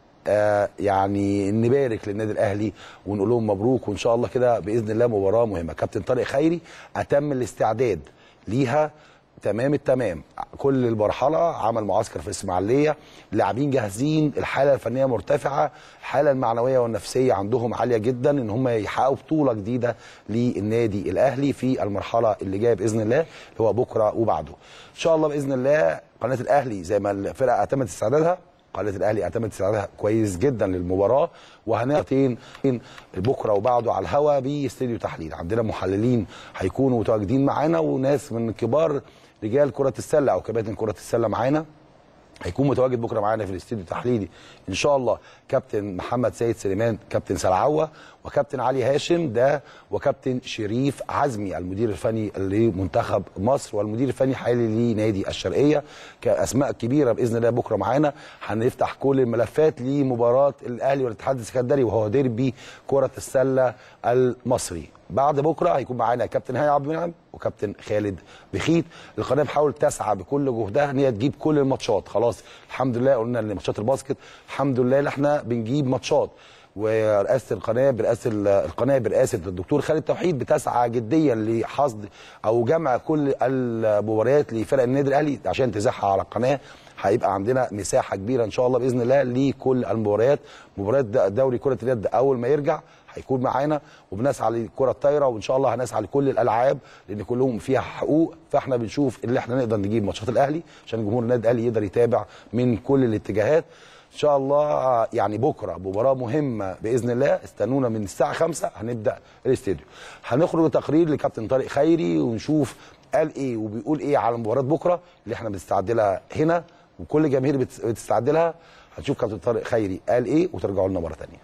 آه يعني نبارك للنادي الاهلي ونقول لهم مبروك وان شاء الله كده باذن الله مباراه مهمه كابتن طارق خيري اتم الاستعداد ليها تمام التمام كل المرحله عمل معسكر في الاسماعيليه اللاعبين جاهزين الحاله الفنيه مرتفعه الحاله المعنويه والنفسيه عندهم عاليه جدا ان هم يحققوا بطوله جديده للنادي الاهلي في المرحله اللي جايه باذن الله اللي هو بكره وبعده ان شاء الله باذن الله قناه الاهلي زي ما الفرقه اتمت استعدادها قناه الاهلي اعتمدت استعدادها كويس جدا للمباراه وهنعطين بكره وبعده على الهوا باستديو تحليل عندنا محللين هيكونوا متواجدين معانا وناس من كبار رجال كره السله او كباتن كره السله معانا هيكون متواجد بكره معانا في الاستديو التحليلي ان شاء الله كابتن محمد سيد سليمان كابتن سلعوه وكابتن علي هاشم ده وكابتن شريف عزمي المدير الفني لمنتخب مصر والمدير الفني الحالي لنادي الشرقيه كاسماء كبيره باذن الله بكره معانا هنفتح كل الملفات لمباراه الاهلي والاتحاد السكندري وهو ديربي كره السله المصري بعد بكره هيكون معانا كابتن هاني عبد المنعم وكابتن خالد بخيت القناه بتحاول تسعى بكل جهدها ان هي تجيب كل الماتشات خلاص الحمد لله قلنا ان ماتشات الباسكت الحمد لله ان احنا بنجيب ماتشات ورئاسه القناه برئاسه القناه برئاسه الدكتور خالد توحيد بتسعى جديا لحصد او جمع كل المباريات لفرق النادي الاهلي عشان تزاحها على القناه هيبقى عندنا مساحه كبيره ان شاء الله باذن الله لكل المباريات مباريات دوري كره اليد اول ما يرجع هيكون معانا وبنسعى للكره الطايره وان شاء الله هنسعى لكل الالعاب لان كلهم فيها حقوق فاحنا بنشوف اللي احنا نقدر نجيب ماتشات الاهلي عشان جمهور النادي الاهلي يقدر يتابع من كل الاتجاهات ان شاء الله يعني بكره مباراه مهمه باذن الله استنونا من الساعه 5 هنبدا الاستديو هنخرج تقرير لكابتن طارق خيري ونشوف قال ايه وبيقول ايه على مباراه بكره اللي احنا بنستعد لها هنا وكل جماهير بتستعد لها هنشوف كابتن طارق خيري قال ايه وترجعوا لنا مره ثانيه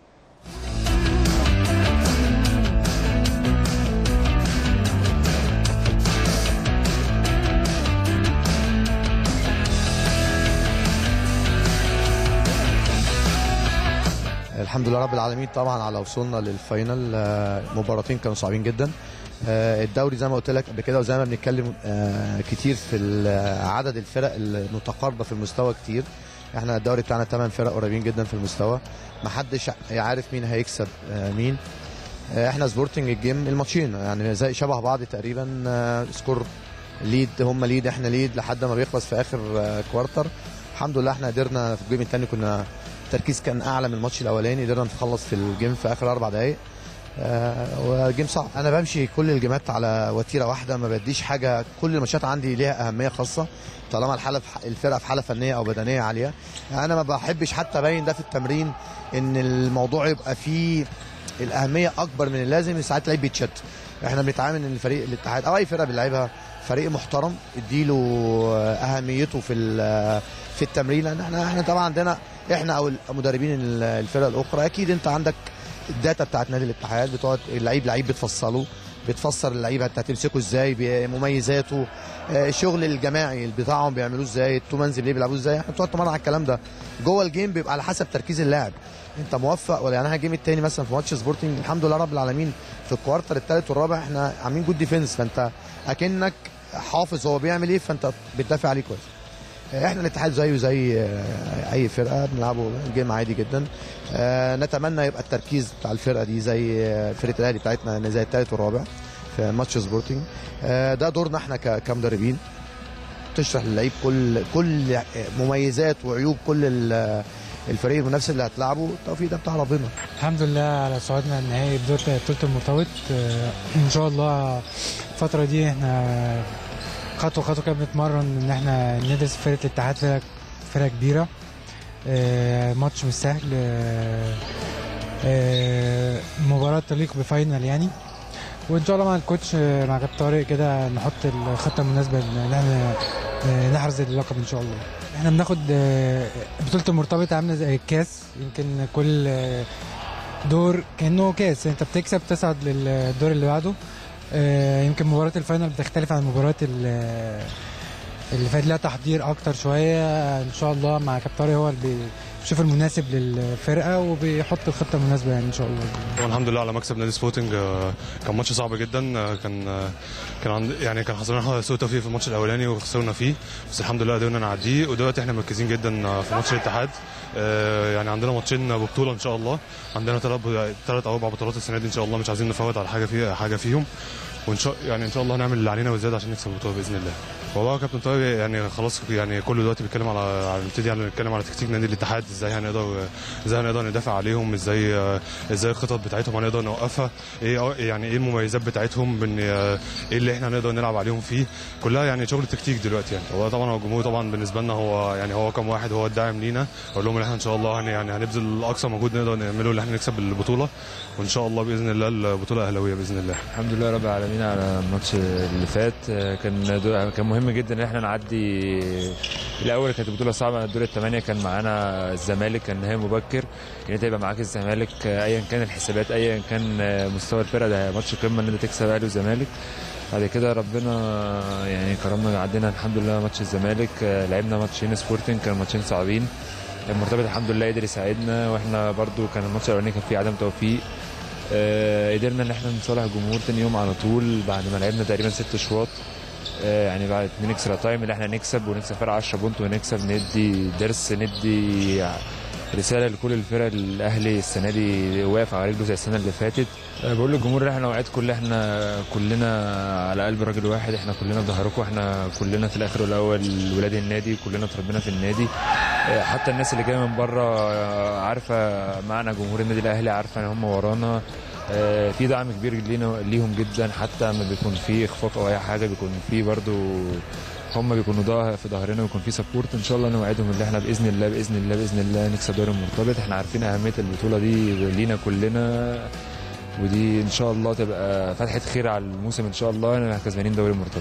الحمد لله رب العالمين طبعا على وصولنا للفاينل آه، مباراتين كانوا صعبين جدا آه، الدوري زي ما قلت لك قبل كده وزي ما بنتكلم آه، كتير في ال- عدد الفرق المتقاربه في المستوى كتير احنا الدوري بتاعنا 8 فرق قريبين جدا في المستوى محدش عارف مين هيكسب آه، مين آه، احنا سبورتنج الجيم الماتشين يعني زي شبه بعض تقريبا آه، سكور ليد هم ليد احنا ليد لحد ما بيخلص في اخر آه، كوارتر الحمد لله احنا قدرنا في الجيم الثاني كنا التركيز كان اعلى من الماتش الاولاني قدرنا نخلص في الجيم في اخر اربع دقائق آه وجيم صعب انا بمشي كل الجيمات على وتيره واحده ما بديش حاجه كل الماتشات عندي ليها اهميه خاصه طالما الحاله في الفرقه في حاله فنيه او بدنيه عاليه انا ما بحبش حتى ابين ده في التمرين ان الموضوع يبقى فيه الاهميه اكبر من اللازم ساعات لعيب بيتشت احنا بنتعامل ان الفريق الاتحاد او اي فرقه بنلعبها فريق محترم اديله اهميته في ال- في التمرين لان احنا احنا طبعا عندنا احنا او المدربين الفرق الاخرى اكيد انت عندك الداتا بتاعت نادي الاتحاد بتقعد اللعيب لعيب بتفصله بتفسر اللعيب انت هتمسكه ازاي بمميزاته آه، الشغل الجماعي اللي بتاعهم بيعملوه ازاي التومانز اللي بيلعبوه ازاي احنا بتقعد تمرن على الكلام ده جوه الجيم بيبقى على حسب تركيز اللاعب انت موفق ولا يعني انا الجيم التاني مثلا في ماتش سبورتنج الحمد لله رب العالمين في الكوارتر الثالث والرابع احنا عاملين جود ديفنس فانت اكنك حافظ هو بيعمل ايه فانت بتدافع عليه كويس احنا الاتحاد زيه زي آه، اي فرقه بنلعبه جيم عادي جدا آه، نتمنى يبقى التركيز بتاع الفرقه دي زي آه، فرقه الاهلي بتاعتنا زي الثالث والرابع في ماتش سبورتنج آه، ده دورنا احنا ك- كمدربين تشرح للعيب كل كل مميزات وعيوب كل ال- الفريق المنافس اللي هتلعبه التوفيق ده بتاع ربنا الحمد لله على صعودنا النهائي بدور بطولة المرتبط آه، ان شاء الله الفترة دي احنا خطوة خطوة كده بنتمرن ان احنا ندرس فرقة الاتحاد فرقة فرقة كبيرة آه، ماتش مش سهل آه، آه، مباراة تليق بفاينل يعني وان شاء الله مع الكوتش آه، مع كابتن طارق كده نحط الخطة المناسبة ان احنا آه، نحرز اللقب ان شاء الله احنا بناخد آه، بطولة المرتبط عاملة زي الكاس يمكن كل آه، دور كانه كاس انت بتكسب تصعد للدور اللي بعده آه، يمكن مباراة الفاينل بتختلف عن مباراة ال- اللي فات لها تحضير اكتر شوية ان شاء الله مع كابتن طارق هو اللي بيشوف المناسب للفرقة وبيحط الخطة المناسبة يعني ان شاء الله طبعا الحمد لله على مكسب نادي سبورتنج آه، كان ماتش صعب جدا آه، كان آه، كان عند يعني كان حصلنا سوء توفيق في الماتش الاولاني وخسرنا فيه بس الحمد لله قدرنا نعديه ودلوقتي احنا مركزين جدا آه، في ماتش الاتحاد آه، يعني عندنا ماتشين ببطوله ان شاء الله عندنا ثلاث ثلاث او اربع بطولات السنه دي ان شاء الله مش عايزين نفوت على حاجه فيها حاجه فيهم وان شاء يعني ان شاء الله هنعمل اللي علينا وزياده عشان نكسب البطوله باذن الله والله كابتن طارق يعني خلاص يعني كله دلوقتي بيتكلم على على- نبتدي يعني نتكلم على تكتيك نادي الاتحاد ازاي هنقدر ازاي هنقدر ندافع عليهم ازاي ازاي الخطط بتاعتهم هنقدر نوقفها ايه يعني ايه المميزات بتاعتهم بان ايه اللي احنا هنقدر نلعب عليهم فيه كلها يعني شغل تكتيك دلوقتي يعني هو طبعا هو الجمهور طبعا بالنسبه لنا هو يعني هو كم واحد هو الداعم لينا اقول لهم ان احنا ان شاء الله هن يعني هنبذل اقصى مجهود نقدر نعمله ان احنا نكسب البطوله وان شاء الله باذن الله البطوله اهلاويه باذن الله الحمد لله رب العالمين على الماتش اللي فات آه، كان دو- كان مهم جدا ان احنا نعدي الاول كانت بطوله صعبه الدور الثمانيه كان معانا الزمالك كان نهائي مبكر ان انت يبقى معاك الزمالك آه، ايا كان الحسابات ايا كان آه، مستوى الفرقه ده ماتش قمه ان انت تكسب اهلي وزمالك بعد كده ربنا يعني كرمنا عدينا الحمد لله ماتش الزمالك آه، لعبنا ماتشين سبورتنج كانوا ماتشين صعبين المرتبط الحمد لله قدر يساعدنا واحنا برضو كان الماتش الاولاني كان فيه عدم توفيق آه، قدرنا ان احنا نصالح الجمهور تاني يوم على طول بعد ما لعبنا تقريبا ست شواط آه، يعني بعد اتنين اكسترا تايم اللي احنا نكسب ونكسب فرق 10 بونت ونكسب ندي درس ندي رساله لكل الفرق الاهلي السنه دي واقف على رجله زي السنه اللي فاتت آه، بقول للجمهور ان احنا وعدكم ان احنا كلنا على قلب راجل واحد احنا كلنا في ظهركم احنا كلنا في الاخر والاول ولاد النادي كلنا اتربينا في النادي آه، حتى الناس اللي جايه من بره آه، عارفه معنى جمهور النادي الاهلي عارفه ان هم ورانا آه، في دعم كبير لينا ليهم جدا حتى ما بيكون في اخفاق او اي حاجه بيكون في برضو هم بيكونوا ظهر في ظهرنا ويكون في سبورت ان شاء الله نوعدهم ان احنا باذن الله باذن الله باذن الله نكسب دوري المرتبط احنا عارفين اهميه البطوله دي لينا كلنا ودي ان شاء الله تبقى فتحه خير على الموسم ان شاء الله ان احنا كسبانين دوري المرتبط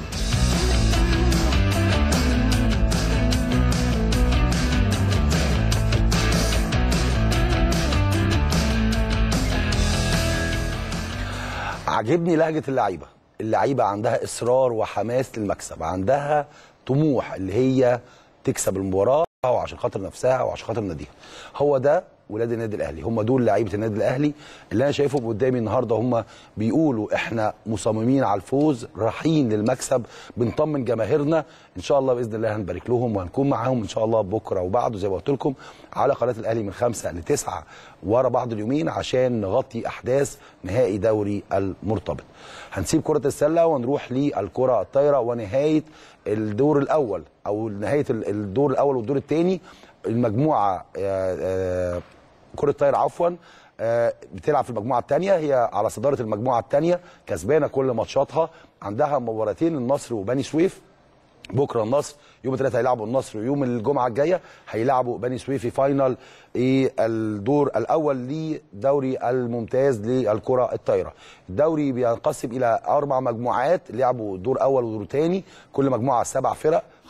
عجبني لهجه اللعيبه اللعيبه عندها اصرار وحماس للمكسب عندها طموح اللي هي تكسب المباراه وعشان خاطر نفسها وعشان خاطر ناديها هو ده ولاد النادي الاهلي هم دول لعيبه النادي الاهلي اللي انا شايفهم قدامي النهارده هم بيقولوا احنا مصممين على الفوز رايحين للمكسب بنطمن جماهيرنا ان شاء الله باذن الله هنبارك لهم وهنكون معاهم ان شاء الله بكره وبعده زي ما قلت لكم على قناه الاهلي من خمسة لتسعة ورا بعض اليومين عشان نغطي احداث نهائي دوري المرتبط هنسيب كره السله ونروح للكره الطايره ونهايه الدور الاول او نهايه الدور الاول والدور الثاني المجموعه آه، آه، كره الطايره عفوا آه، بتلعب في المجموعه الثانيه هي على صداره المجموعه الثانيه كسبانه كل ماتشاتها عندها مباراتين النصر وبني سويف بكره النصر يوم الثلاثاء هيلعبوا النصر ويوم الجمعه الجايه هيلعبوا بني سويف في فاينل ايه الدور الاول لدوري الممتاز للكره الطايره. الدوري بينقسم الى اربع مجموعات لعبوا دور اول ودور ثاني كل مجموعه سبع فرق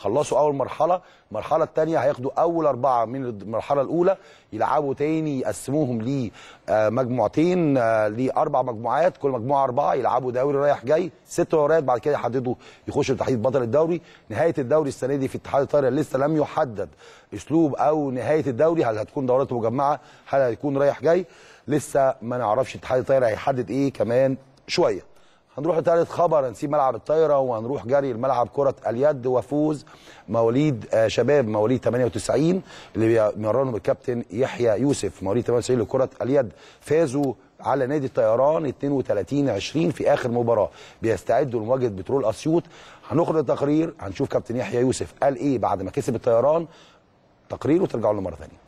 خلصوا اول مرحله المرحله الثانيه هياخدوا اول اربعه من المرحله الاولى يلعبوا تاني يقسموهم لمجموعتين لاربع مجموعات كل مجموعه اربعه يلعبوا دوري رايح جاي ست مباريات بعد كده يحددوا يخشوا لتحديد بطل الدوري نهايه الدوري السنه دي في اتحاد الطايره لسه لم يحدد اسلوب او نهايه الدوري هل هتكون دورات مجمعه هل هيكون رايح جاي لسه ما نعرفش اتحاد الطايره هيحدد ايه كمان شويه هنروح لثالث خبر هنسيب ملعب الطايره وهنروح جري الملعب كره اليد وفوز مواليد آه شباب مواليد 98 اللي بيمرنهم الكابتن يحيى يوسف مواليد 98 لكره اليد فازوا على نادي الطيران 32 20 في اخر مباراه بيستعدوا لمواجهه بترول اسيوط هنخرج التقرير هنشوف كابتن يحيى يوسف قال ايه بعد ما كسب الطيران تقرير وترجعوا لنا مره ثانيه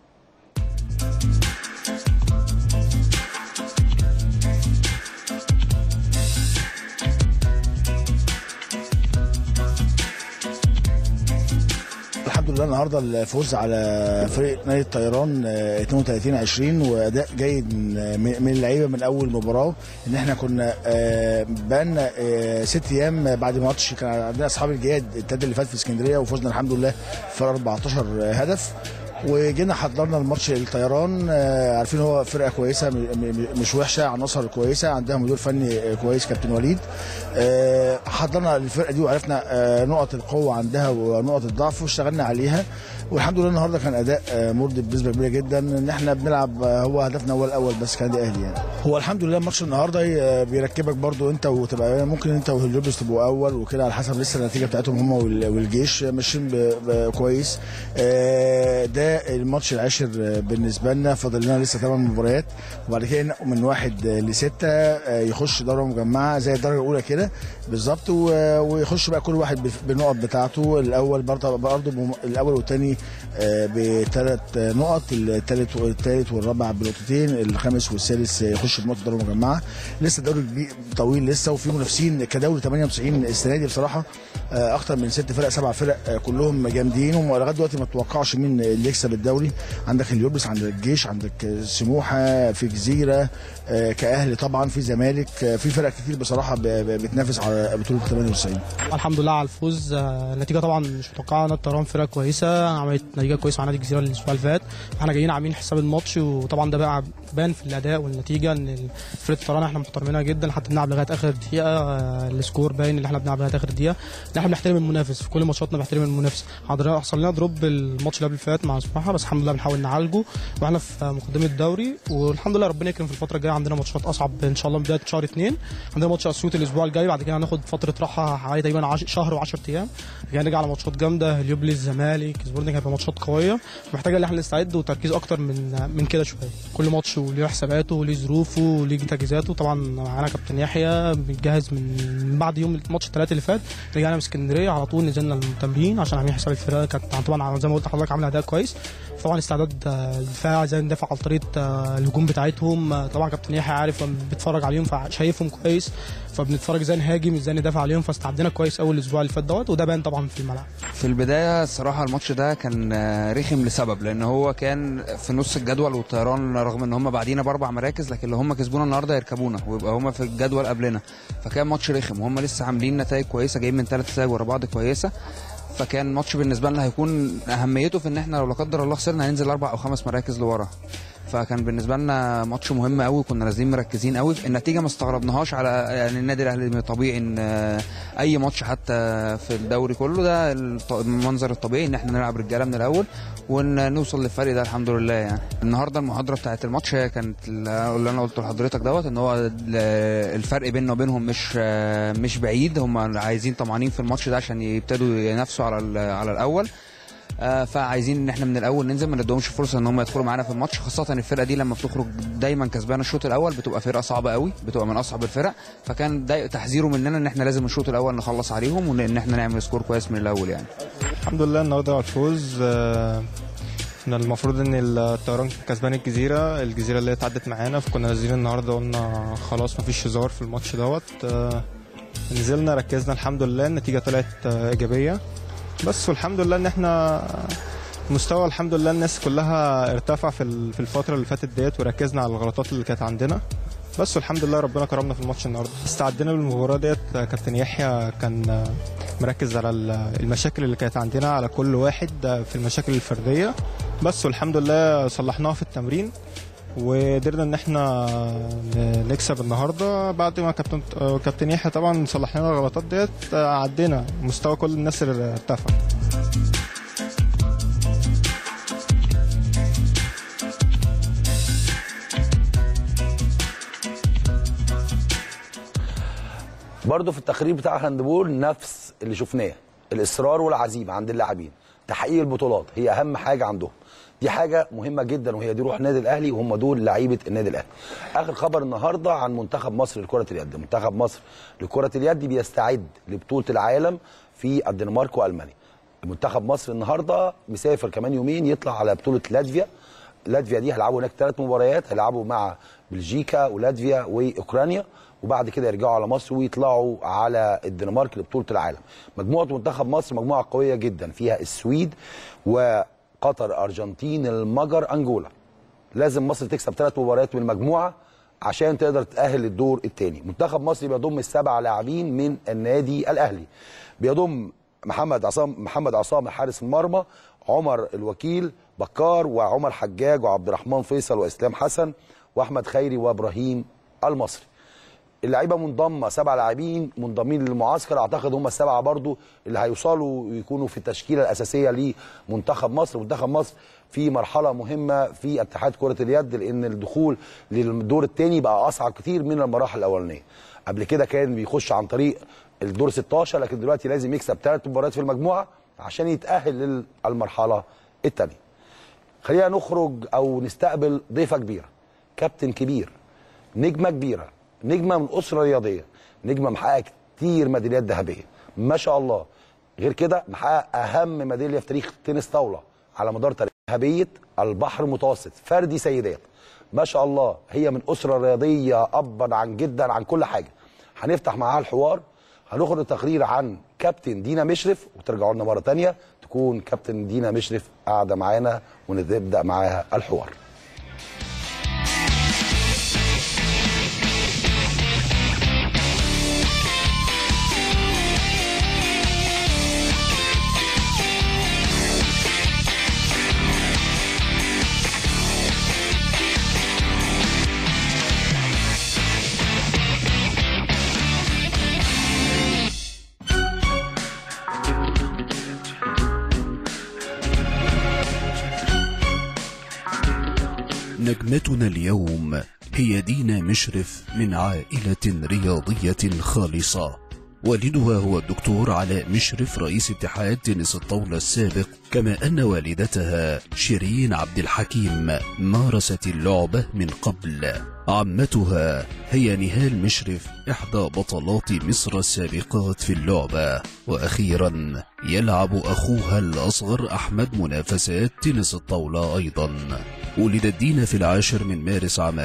الحمد لله النهارده الفوز على فريق نادي الطيران 32 20 واداء جيد من اللعيبه من اول مباراه ان احنا كنا بقالنا ست ايام بعد ماتش كان عندنا اصحاب الجياد التالت اللي فات في اسكندريه وفوزنا الحمد لله في 14 هدف وجينا حضرنا الماتش الطيران عارفين هو فرقه كويسه مش وحشه عناصر كويسه عندها مدير فني كويس كابتن وليد حضرنا الفرقه دي وعرفنا نقط القوه عندها ونقط الضعف واشتغلنا عليها والحمد لله النهارده كان اداء مرضي بنسبه كبيره جدا ان احنا بنلعب هو هدفنا هو الاول بس كان اهلي يعني هو الحمد لله ماتش النهارده بيركبك برضو انت وتبقى ممكن انت وهيليوبس تبقوا اول وكده على حسب لسه النتيجه بتاعتهم هم والجيش ماشيين كويس ده الماتش العاشر بالنسبه لنا فاضل لنا لسه ثمان مباريات وبعد كده ينقوا من واحد لسته يخش دوره مجمعه زي الدرجه الاولى كده بالظبط ويخش بقى كل واحد بالنقط بتاعته الاول برضه برضه الاول والثاني بثلاث نقط الثالث والثالث والرابع بنقطتين الخامس والسادس يخش بنقطه دوره مجمعه لسه الدوري طويل لسه وفي منافسين كدوري 98 السنه دي بصراحه اكتر من ست فرق سبع فرق كلهم جامدين ولغايه دلوقتي ما تتوقعش مين اللي يكسب الدوري عندك اليوبس عندك الجيش عندك سموحه في جزيره كاهلي طبعا في زمالك في فرق كتير بصراحه بتنافس على بطوله 98 الحمد لله على الفوز النتيجه طبعا مش متوقعه نادي الطيران فرقه كويسه عملت نتيجه كويسه مع نادي الجزيره الاسبوع اللي فات احنا جايين عاملين حساب الماتش وطبعا ده بقى بان في الاداء والنتيجه ان فرقه الطيران احنا محترمينها جدا حتى بنلعب لغايه اخر دقيقه السكور باين اللي احنا بنلعب لغايه اخر دقيقه ان احنا بنحترم المنافس في كل ماتشاتنا بنحترم المنافس حصل لنا دروب الماتش اللي قبل اللي فات مع سموحه بس الحمد لله بنحاول نعالجه واحنا في مقدمه الدوري والحمد لله ربنا يكرم في الفتره الجايه عندنا ماتشات اصعب ان شاء الله بدايه شهر اثنين عندنا ماتش اسيوط الاسبوع الجاي بعد كده هناخد فتره راحه حوالي تقريبا عش... شهر و10 ايام بعد نرجع على ماتشات جامده اليوبلي الزمالك سبورتنج هيبقى ماتشات قويه محتاجه ان احنا نستعد وتركيز اكتر من من كده شويه كل ماتش وليه حساباته وليه ظروفه وليه تجهيزاته طبعا معانا كابتن يحيى بنجهز من بعد يوم الماتش الثلاث اللي فات رجعنا من اسكندريه على طول نزلنا التمرين عشان عاملين حساب الفرقه كانت طبعا زي ما قلت لحضرتك عامله اداء كويس طبعا استعداد الدفاع ازاي ندافع على طريقه الهجوم بتاعتهم طبعا كابتن يحيى عارف بيتفرج عليهم فشايفهم كويس فبنتفرج ازاي نهاجم ازاي ندافع عليهم فاستعدينا كويس قوي الاسبوع اللي فات دوت وده بان طبعا في الملعب في البدايه الصراحه الماتش ده كان رخم لسبب لان هو كان في نص الجدول والطيران رغم ان هم بعدينا باربع مراكز لكن لو هم كسبونا النهارده يركبونا ويبقى هم في الجدول قبلنا فكان ماتش رخم وهم لسه عاملين نتائج كويسه جايين من ثلاث نتائج ورا بعض كويسه فكان ماتش بالنسبه لنا هيكون اهميته في ان احنا لو لا قدر الله خسرنا هننزل اربع او خمس مراكز لورا فكان بالنسبه لنا ماتش مهم قوي كنا نازلين مركزين قوي النتيجه ما استغربناهاش على يعني النادي الاهلي طبيعي ان اي ماتش حتى في الدوري كله ده المنظر الطبيعي ان احنا نلعب رجاله من الاول ونوصل للفرق ده الحمد لله يعني النهارده المحاضره بتاعت الماتش كانت اللي انا قلته لحضرتك دوت ان هو الفرق بيننا وبينهم مش مش بعيد هم عايزين طمعانين في الماتش ده عشان يبتدوا ينافسوا على على الاول آه فعايزين ان احنا من الاول ننزل ما نديهمش فرصه ان هم يدخلوا معانا في الماتش خاصه الفرقه دي لما بتخرج دايما كسبانه الشوط الاول بتبقى فرقه صعبه قوي بتبقى من اصعب الفرق فكان ده تحذيره مننا ان احنا لازم الشوط الاول نخلص عليهم وان احنا نعمل سكور كويس من الاول يعني الحمد لله النهارده على الفوز آه احنا المفروض ان الطيران كسبان الجزيره الجزيره اللي اتعدت معانا فكنا نازلين النهارده قلنا خلاص مفيش هزار في الماتش دوت آه نزلنا ركزنا الحمد لله النتيجه طلعت آه ايجابيه بس والحمد لله ان احنا مستوى الحمد لله الناس كلها ارتفع في في الفتره اللي فاتت ديت وركزنا على الغلطات اللي كانت عندنا بس والحمد لله ربنا كرمنا في الماتش النهارده استعدينا بالمباراه ديت كابتن يحيى كان مركز على ال- المشاكل اللي كانت عندنا على كل واحد في المشاكل الفرديه بس والحمد لله صلحناها في التمرين وقدرنا ان احنا ن- نكسب النهارده بعد ما كابتن كابتن يحيى طبعا صلح لنا الغلطات ديت عدينا مستوى كل الناس ارتفع برضه في التقرير بتاع الهاندبول نفس اللي شفناه الاصرار والعزيمه عند اللاعبين تحقيق البطولات هي اهم حاجه عندهم دي حاجه مهمه جدا وهي دي روح النادي الاهلي وهم دول لعيبه النادي الاهلي اخر خبر النهارده عن منتخب مصر لكره اليد منتخب مصر لكره اليد بيستعد لبطوله العالم في الدنمارك والمانيا منتخب مصر النهارده مسافر كمان يومين يطلع على بطوله لاتفيا لاتفيا دي هيلعبوا هناك ثلاث مباريات هيلعبوا مع بلجيكا ولاتفيا واوكرانيا وبعد كده يرجعوا على مصر ويطلعوا على الدنمارك لبطوله العالم مجموعه منتخب مصر مجموعه قويه جدا فيها السويد وقطر ارجنتين المجر انجولا لازم مصر تكسب ثلاث مباريات من المجموعه عشان تقدر تأهل للدور الثاني منتخب مصر بيضم السبع لاعبين من النادي الاهلي بيضم محمد عصام محمد عصام حارس المرمى عمر الوكيل بكار وعمر حجاج وعبد الرحمن فيصل واسلام حسن واحمد خيري وابراهيم المصري اللعيبه منضمه سبع لاعبين منضمين للمعسكر اعتقد هم السبعه برضو اللي هيوصلوا يكونوا في التشكيله الاساسيه لمنتخب مصر منتخب مصر في مرحله مهمه في اتحاد كره اليد لان الدخول للدور الثاني بقى اصعب كتير من المراحل الاولانيه قبل كده كان بيخش عن طريق الدور 16 لكن دلوقتي لازم يكسب ثلاث مباريات في المجموعه عشان يتاهل للمرحله الثانيه خلينا نخرج او نستقبل ضيفه كبيره كابتن كبير نجمه كبيره نجمه من اسره رياضيه نجمه محققه كتير ميداليات ذهبيه ما شاء الله غير كده محقق اهم ميداليه في تاريخ تنس طاوله على مدار تاريخ ذهبيه البحر المتوسط فردي سيدات ما شاء الله هي من اسره رياضيه ابا عن جدا عن كل حاجه هنفتح معاها الحوار هنخرج تقرير عن كابتن دينا مشرف وترجعوا لنا مره تانية تكون كابتن دينا مشرف قاعده معانا ونبدا معاها الحوار نجمتنا اليوم هي دينا مشرف من عائلة رياضية خالصة والدها هو الدكتور علاء مشرف رئيس اتحاد تنس الطاولة السابق كما أن والدتها شيرين عبد الحكيم مارست اللعبة من قبل عمتها هي نهال مشرف إحدى بطلات مصر السابقات في اللعبة وأخيرا يلعب أخوها الأصغر أحمد منافسات تنس الطاولة أيضا ولدت دينا في العاشر من مارس عام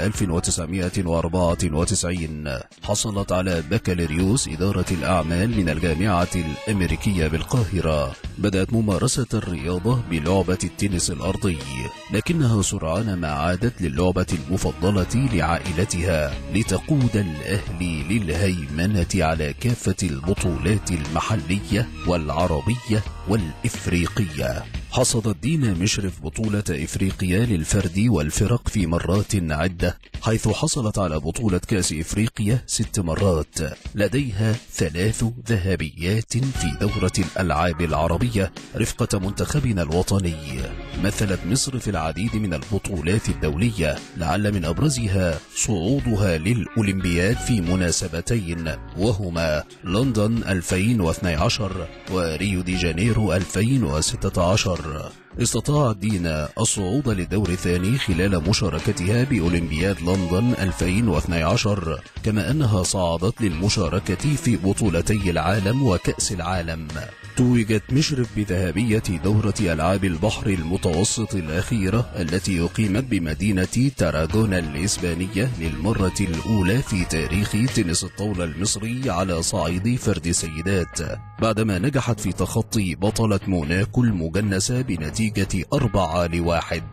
1994 حصلت على بكالوريوس إدارة الأعمال من الجامعة الأمريكية بالقاهرة بدأت ممارسة الرياضة بلعبة التنس الأرضي لكنها سرعان ما عادت للعبة المفضلة لعائلتها لتقود الأهلي للهيمنة على كافة البطولات المحلية والعربية والإفريقية حصدت دينا مشرف بطولة إفريقيا للفرد والفرق في مرات عدة حيث حصلت على بطولة كأس إفريقيا ست مرات لديها ثلاث ذهبيات في دورة الألعاب العربية رفقة منتخبنا الوطني مثلت مصر في العديد من البطولات الدولية لعل من أبرزها صعودها للأولمبياد في مناسبتين وهما لندن 2012 وريو دي جانيرو 2016 استطاعت دينا الصعود للدور الثاني خلال مشاركتها بأولمبياد لندن 2012 كما أنها صعدت للمشاركة في بطولتي العالم وكأس العالم توجت مشرف بذهبية دورة ألعاب البحر المتوسط الأخيرة التي أقيمت بمدينة تاراغونا الإسبانية للمرة الأولى في تاريخ تنس الطاولة المصري على صعيد فرد سيدات بعدما نجحت في تخطي بطلة موناكو المجنسة بنتيجة أربعة لواحد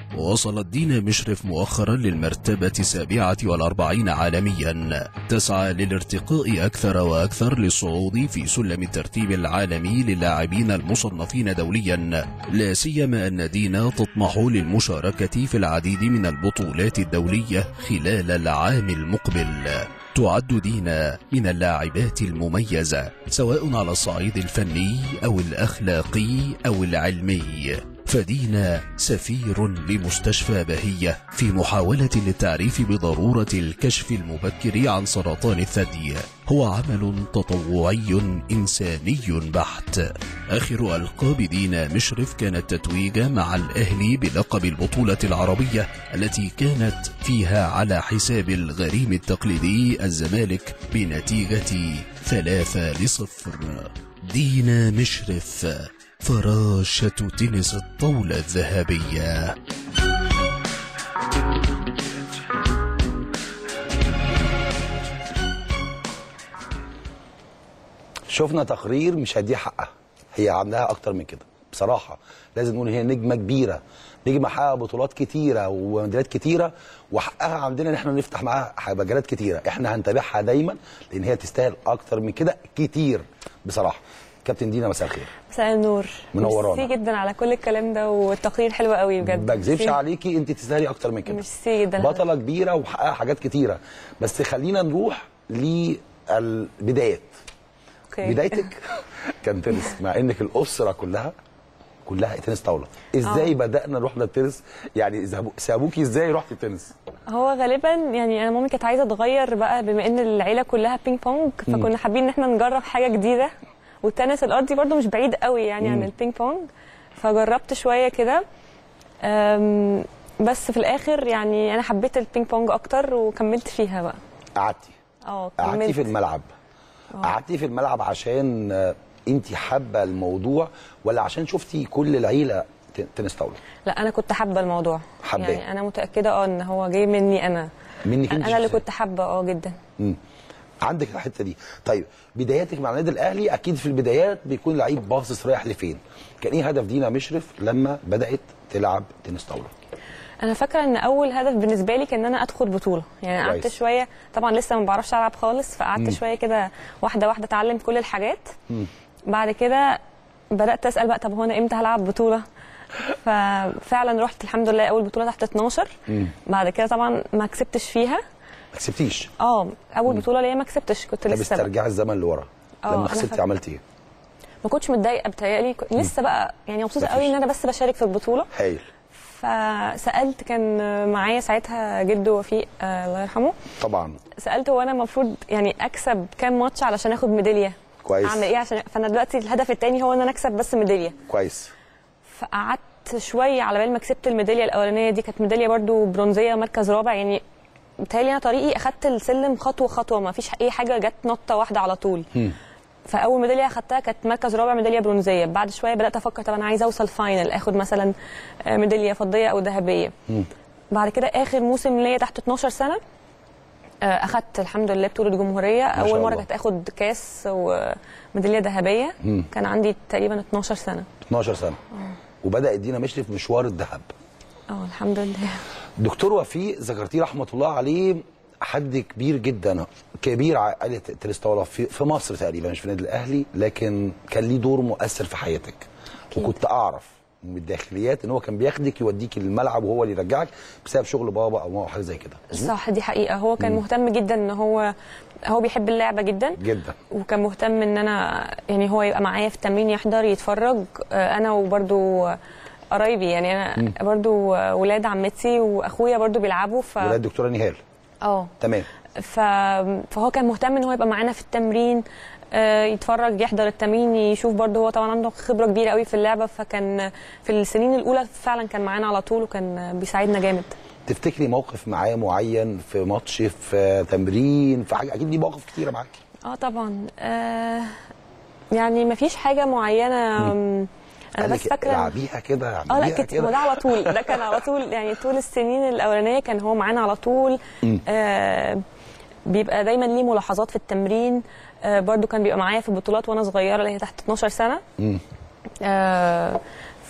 ووصلت دينا مشرف مؤخرا للمرتبة السابعة والأربعين عالميا تسعى للارتقاء أكثر وأكثر للصعود في سلم الترتيب العالمي للاعبين المصنفين دوليا لا سيما أن دينا تطمح للمشاركة في العديد من البطولات الدولية خلال العام المقبل تعد دينا من اللاعبات المميزة سواء على الصعيد الفني أو الأخلاقي أو العلمي فدينا سفير لمستشفى بهية في محاولة للتعريف بضرورة الكشف المبكر عن سرطان الثدي هو عمل تطوعي إنساني بحت آخر ألقاب دينا مشرف كان التتويج مع الأهلي بلقب البطولة العربية التي كانت فيها على حساب الغريم التقليدي الزمالك بنتيجة ثلاثة لصفر دينا مشرف فراشة تنس الطاولة الذهبية شفنا تقرير مش هديه حقها هي عندها اكتر من كده بصراحه لازم نقول هي نجمه كبيره نجمه حقق بطولات كتيره وميداليات كتيره وحقها عندنا ان احنا نفتح معاها مجالات كتيره احنا هنتابعها دايما لان هي تستاهل اكتر من كده كتير بصراحه كابتن دينا مساء الخير مساء النور منورانا. ميرسي جدا على كل الكلام ده والتقرير حلو قوي بجد ما بكذبش ميرسي. عليكي انت تستاهلي اكتر من كده ميرسي جدا بطله كبيره وحققها حاجات كتيره بس خلينا نروح للبدايات اوكي بدايتك كان تنس مع انك الاسره كلها كلها تنس طاوله ازاي آه. بدانا نروح للتنس يعني ذهبوا- سابوكي ازاي رحتي التنس هو غالبا يعني انا مامي كانت عايزه تغير بقى بما ان العيله كلها بينج بونج مم. فكنا حابين ان احنا نجرب حاجه جديده والتنس الارضي برضو مش بعيد قوي يعني عن مم. البينج بونج فجربت شويه كده أم، بس في الاخر يعني انا حبيت البينج بونج اكتر وكملت فيها بقى قعدتي اه قعدتي في كملت الملعب قعدتي في الملعب عشان انت حابه الموضوع ولا عشان شفتي كل العيله ت- تنس طاوله لا انا كنت حابه الموضوع حباه. يعني انا متاكده اه ان هو جاي مني انا منك انت انا اللي شخصياً. كنت حابه اه جدا مم. عندك الحته دي طيب بداياتك مع النادي الاهلي اكيد في البدايات بيكون لعيب باصص رايح لفين كان ايه هدف دينا مشرف لما بدات تلعب تنس طاوله انا فاكره ان اول هدف بالنسبه لي كان ان انا ادخل بطوله يعني قعدت كويس. شويه طبعا لسه ما بعرفش العب خالص مم. فقعدت شويه كده واحده واحده اتعلم كل الحاجات مم. بعد كده بدات اسال بقى طب هو انا امتى هلعب بطوله ففعلا رحت الحمد لله اول بطوله تحت 12 مم. بعد كده طبعا ما كسبتش فيها ما كسبتيش اه اول بطوله ليا ما كسبتش كنت طب لسه بقى. استرجعي الزمن لورا آه، لما أنا خسرتي فاكرة. عملتي ايه ما كنتش متضايقه بتهيألي كنت لسه بقى يعني مبسوطه قوي ان انا بس بشارك في البطوله هايل فسالت كان معايا ساعتها جده وفيق آه، الله يرحمه طبعا سالته هو انا المفروض يعني اكسب كام ماتش علشان اخد ميداليه كويس. اعمل ايه عشان فانا دلوقتي الهدف الثاني هو ان انا اكسب بس ميداليه كويس فقعدت شويه على بال ما كسبت الميداليه الاولانيه دي كانت ميداليه برضو برونزيه مركز رابع يعني بتهيألي انا طريقي اخدت السلم خطوه خطوه ما فيش اي حاجه جت نطه واحده على طول مم. فاول ميداليه اخدتها كانت مركز رابع ميداليه برونزيه بعد شويه بدات افكر طب انا عايزه اوصل فاينل اخد مثلا آه، ميداليه فضيه او ذهبيه مم. بعد كده اخر موسم ليا تحت 12 سنه آه، اخدت الحمد لله بطوله جمهوريه ما شاء اول مره الله. كانت اخد كاس وميداليه ذهبيه مم. كان عندي تقريبا 12 سنه 12 سنه وبدات دينا مشرف مشوار الذهب اه الحمد لله دكتور وفيق ذكرتيه رحمه الله عليه حد كبير جدا كبير عائله تنس طاوله في, في مصر تقريبا مش في النادي الاهلي لكن كان ليه دور مؤثر في حياتك وكنت اعرف من الداخليات ان هو كان بياخدك يوديك الملعب وهو اللي يرجعك بسبب شغل بابا او حاجه زي كده مظبوط؟ صح دي حقيقه هو كان مم. مهتم جدا ان هو هو بيحب اللعبه جدا جدا وكان مهتم ان انا يعني هو يبقى معايا في التمرين يحضر يتفرج آه، انا وبرده قرايبي يعني انا مم. برضو ولاد عمتي واخويا برضو بيلعبوا ف ولاد دكتوره نهال اه تمام ف... فهو كان مهتم ان هو يبقى معانا في التمرين آه، يتفرج يحضر التمرين يشوف برضه هو طبعا عنده خبره كبيره قوي في اللعبه فكان في السنين الاولى فعلا كان معانا على طول وكان بيساعدنا جامد تفتكري موقف معاه معين في ماتش في تمرين في حاجه اكيد دي مواقف كتيره معاكي اه طبعا آه يعني ما فيش حاجه معينه أم، انا قال بس لك فاكره العبيها كده اه لا اعمليها كنت ما ده على طول ده كان على طول يعني طول السنين الاولانيه كان هو معانا على طول مم. آه بيبقى دايما ليه ملاحظات في التمرين آه برضو كان بيبقى معايا في البطولات وانا صغيره اللي هي تحت 12 سنه مم. آه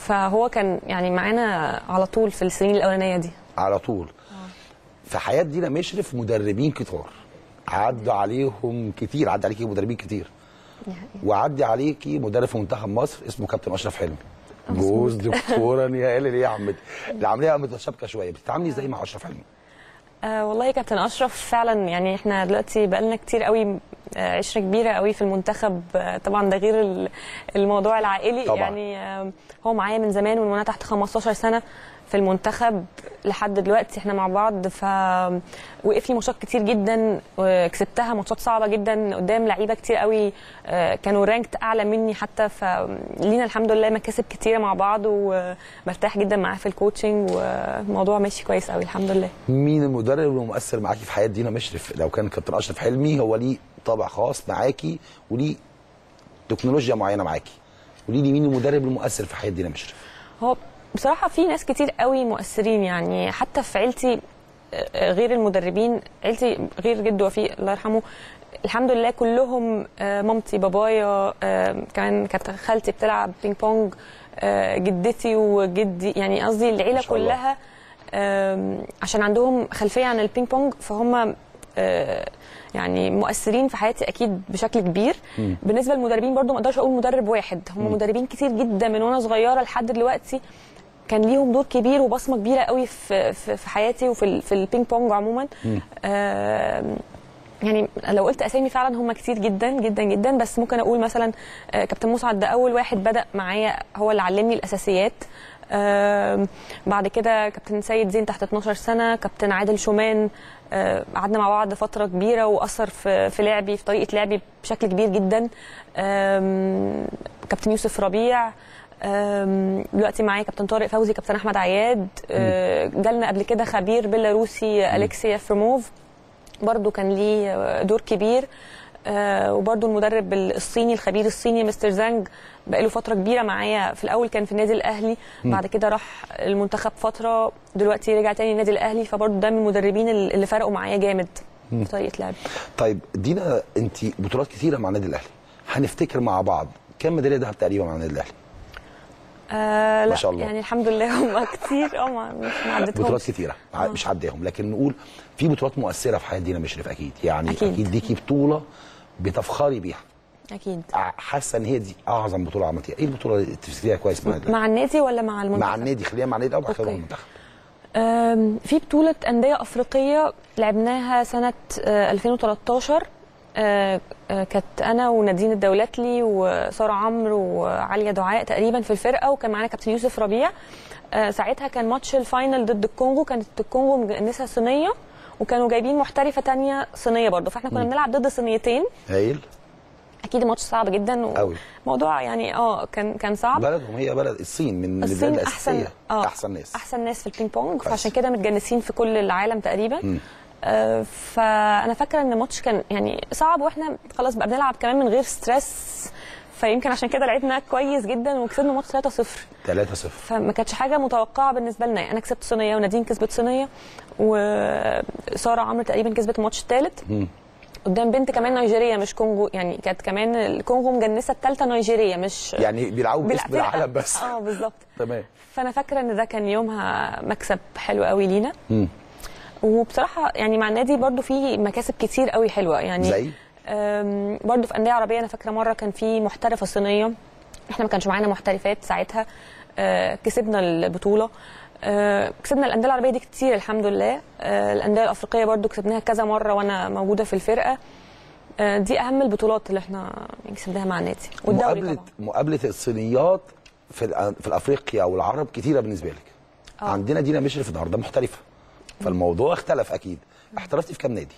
فهو كان يعني معانا على طول في السنين الاولانيه دي على طول في حياه دينا مشرف مدربين كتار عدوا عليهم كتير عدى عليكي مدربين كتير وعدي عليكي مدرب في منتخب مصر اسمه كابتن اشرف حلمي جوز دكتوره نهائي ليه يا عمتي العمليه متشابكه شويه بتتعاملي ازاي مع اشرف حلمي آه والله كابتن اشرف فعلا يعني احنا دلوقتي بقالنا كتير قوي آه، عشره كبيره قوي في المنتخب آه، طبعا ده غير ال- الموضوع العائلي طبعاً. يعني آه، هو معايا من زمان من وانا تحت 15 سنه في المنتخب لحد دلوقتي احنا مع بعض ف وقف لي ماتشات كتير جدا وكسبتها ماتشات صعبه جدا قدام لعيبه كتير قوي آه، كانوا رانكت اعلى مني حتى فلينا الحمد لله مكاسب كتيره مع بعض ومرتاح جدا معاه في الكوتشنج والموضوع ماشي كويس قوي الحمد لله مين المدرب اللي مؤثر معاكي في حياه دينا مشرف لو كان كابتن اشرف حلمي هو ليه طابع خاص معاكي وليه تكنولوجيا معينه معاكي قولي لي مين المدرب المؤثر في حياه دينا مشرف هو بصراحة في ناس كتير قوي مؤثرين يعني حتى في عيلتي آه، غير المدربين عيلتي غير جد وفيق الله يرحمه الحمد لله كلهم آه، مامتي بابايا آه، كمان كانت خالتي بتلعب بينج بونج آه، جدتي وجدي يعني قصدي العيلة شاء الله. كلها آم، عشان عندهم خلفية عن البينج بونج فهم آه، يعني مؤثرين في حياتي اكيد بشكل كبير مم. بالنسبه للمدربين برضو ما اقدرش اقول مدرب واحد هم مم. مدربين كتير جدا من وانا صغيره لحد دلوقتي كان ليهم دور كبير وبصمه كبيره قوي في في, في حياتي وفي ال- في البينج بونج عموما آم، يعني لو قلت اسامي فعلا هم كتير جدا جدا جدا بس ممكن اقول مثلا آه، كابتن مسعد ده اول واحد بدا معايا هو اللي علمني الاساسيات آم، بعد كده كابتن سيد زين تحت 12 سنه كابتن عادل شومان آه، قعدنا مع بعض فتره كبيره واثر في في لعبي في طريقه لعبي بشكل كبير جدا آم، كابتن يوسف ربيع آم، دلوقتي معايا كابتن طارق فوزي كابتن احمد عياد آه، جالنا قبل كده خبير بيلاروسي الكسيا فرموف برضو كان ليه دور كبير آه، وبرضو المدرب الصيني الخبير الصيني مستر زانج بقاله فتره كبيره معايا في الاول كان في النادي الاهلي مم. بعد كده راح المنتخب فتره دلوقتي رجع تاني النادي الاهلي فبرضو ده من المدربين اللي فرقوا معايا جامد مم. في طريقه لعبي طيب دينا انت بطولات كتيره مع النادي الاهلي هنفتكر مع بعض كم ميداليه ذهب تقريبا مع النادي الاهلي آه لا ما شاء الله. يعني الحمد لله هم كتير اه ما- مش ما بطولات عدتهمش كتيره ع- مش عداهم لكن نقول في بطولات مؤثره في حياه دينا مشرف اكيد يعني أكيد. اكيد, ليكي بطوله بتفخري بيها اكيد ع- حاسه ان هي دي اعظم بطوله عملتيها ايه البطوله اللي تفتكريها كويس مع النادي مع النادي ولا مع المنتخب مع النادي خلينا مع النادي الاول بعد كده أوكي. المنتخب أم، في بطولة أندية أفريقية لعبناها سنة آه، 2013 آه، آه، كانت أنا ونادين الدولاتلي وسارة عمرو وعالية دعاء تقريبا في الفرقة وكان معانا كابتن يوسف ربيع آه، ساعتها كان ماتش الفاينل ضد الكونغو كانت الكونغو مجنسة صينية وكانوا جايبين محترفة تانية صينية برضه فاحنا كنا مم. بنلعب ضد صينيتين هايل أكيد الماتش صعب جدا قوي وموضوع يعني اه كان كان صعب بلدهم هي بلد الصين من الصين البلاد احسن الاساسيه اه احسن ناس احسن ناس في البينج بونج فعشان كده متجنسين في كل العالم تقريبا مم. آه فانا فاكره ان الماتش كان يعني صعب واحنا خلاص بقى بنلعب كمان من غير ستريس فيمكن عشان كده لعبنا كويس جدا وكسبنا الماتش 3-0 3 0 فما كانتش حاجه متوقعه بالنسبه لنا يعني انا كسبت صينيه ونادين كسبت صينيه وساره عمرو تقريبا كسبت الماتش الثالث قدام بنت كمان نيجيريه مش كونغو يعني كانت كمان الكونغو مجنسه الثالثه نيجيريه مش يعني بيلعبوا باسم بيلعب- العالم بس اه بالظبط تمام فانا فاكره ان ده كان يومها مكسب حلو قوي لينا مم. وبصراحه يعني مع النادي برضو في مكاسب كتير قوي حلوه يعني زي؟ أم، برضو في انديه عربيه انا فاكره مره كان في محترفه صينيه احنا ما كانش معانا محترفات ساعتها أه، كسبنا البطوله أه، كسبنا الانديه العربيه دي كتير الحمد لله أه، الانديه الافريقيه برضو كسبناها كذا مره وانا موجوده في الفرقه أه، دي اهم البطولات اللي احنا كسبناها مع النادي والدوري مقابله طبعا مقابله الصينيات في الأ- في الافريقيا والعرب كتيره بالنسبه لك آه. عندنا دينا مشرف النهارده محترفه فالموضوع اختلف اكيد احترفتي في كام نادي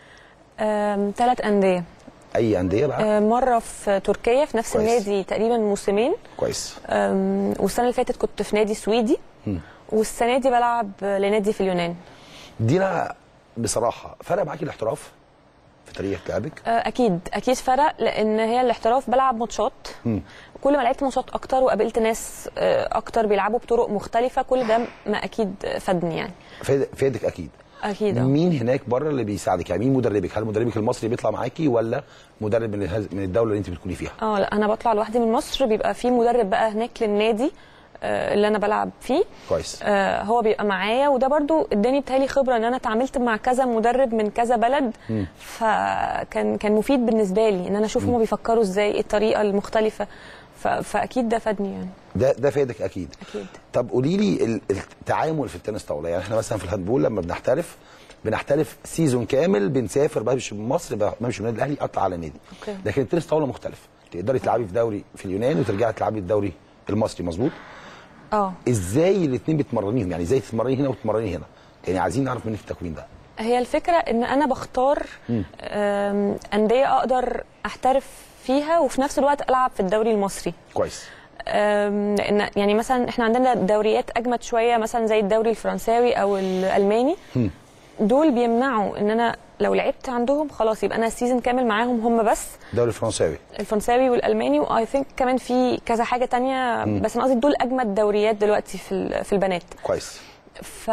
ثلاث انديه اي انديه بقى أه، مره في تركيا في نفس كويس. النادي تقريبا موسمين كويس أم، والسنه اللي فاتت كنت في نادي سويدي مم. والسنه دي بلعب لنادي في اليونان دينا بصراحه فرق معاكي الاحتراف في تاريخ لعبك أه، اكيد اكيد فرق لان هي الاحتراف بلعب ماتشات مم. كل ما لعبت ماتشات اكتر وقابلت ناس أه، اكتر بيلعبوا بطرق مختلفه كل ده ما اكيد فادني يعني فاد- فادك اكيد اكيد اه مين هناك بره اللي بيساعدك يعني مين مدربك هل مدربك المصري بيطلع معاكي ولا مدرب من الهز- من الدوله اللي انت بتكوني فيها اه لا انا بطلع لوحدي من مصر بيبقى في مدرب بقى هناك للنادي آه، اللي انا بلعب فيه كويس آه، هو بيبقى معايا وده برضو اداني بتهيألي خبره ان انا اتعاملت مع كذا مدرب من كذا بلد مم. فكان كان مفيد بالنسبه لي ان انا اشوف هما بيفكروا ازاي ايه الطريقه المختلفه ف- فاكيد ده فادني يعني ده ده فادك اكيد اكيد طب قولي لي ال- التعامل في التنس طاوله يعني احنا مثلا في الهاندبول لما بنحترف بنحترف سيزون كامل بنسافر بمشي من مصر بمشي من النادي الاهلي اطلع على نادي اوكي لكن التنس طاوله مختلف تقدري تلعبي في دوري في اليونان وترجعي تلعبي الدوري المصري مظبوط اه ازاي الاثنين بتمرنيهم يعني ازاي تتمرني هنا وتتمرني هنا يعني عايزين نعرف منك التكوين ده هي الفكره ان انا بختار مم. آم، انديه اقدر احترف فيها وفي نفس الوقت العب في الدوري المصري كويس أم، لان يعني مثلا احنا عندنا دوريات اجمد شويه مثلا زي الدوري الفرنساوي او الالماني مم. دول بيمنعوا ان انا لو لعبت عندهم خلاص يبقى انا السيزون كامل معاهم هم بس الدوري الفرنساوي الفرنساوي والالماني واي ثينك كمان في كذا حاجه تانية مم. بس انا قصدي دول اجمد دوريات دلوقتي في ال- في البنات كويس ف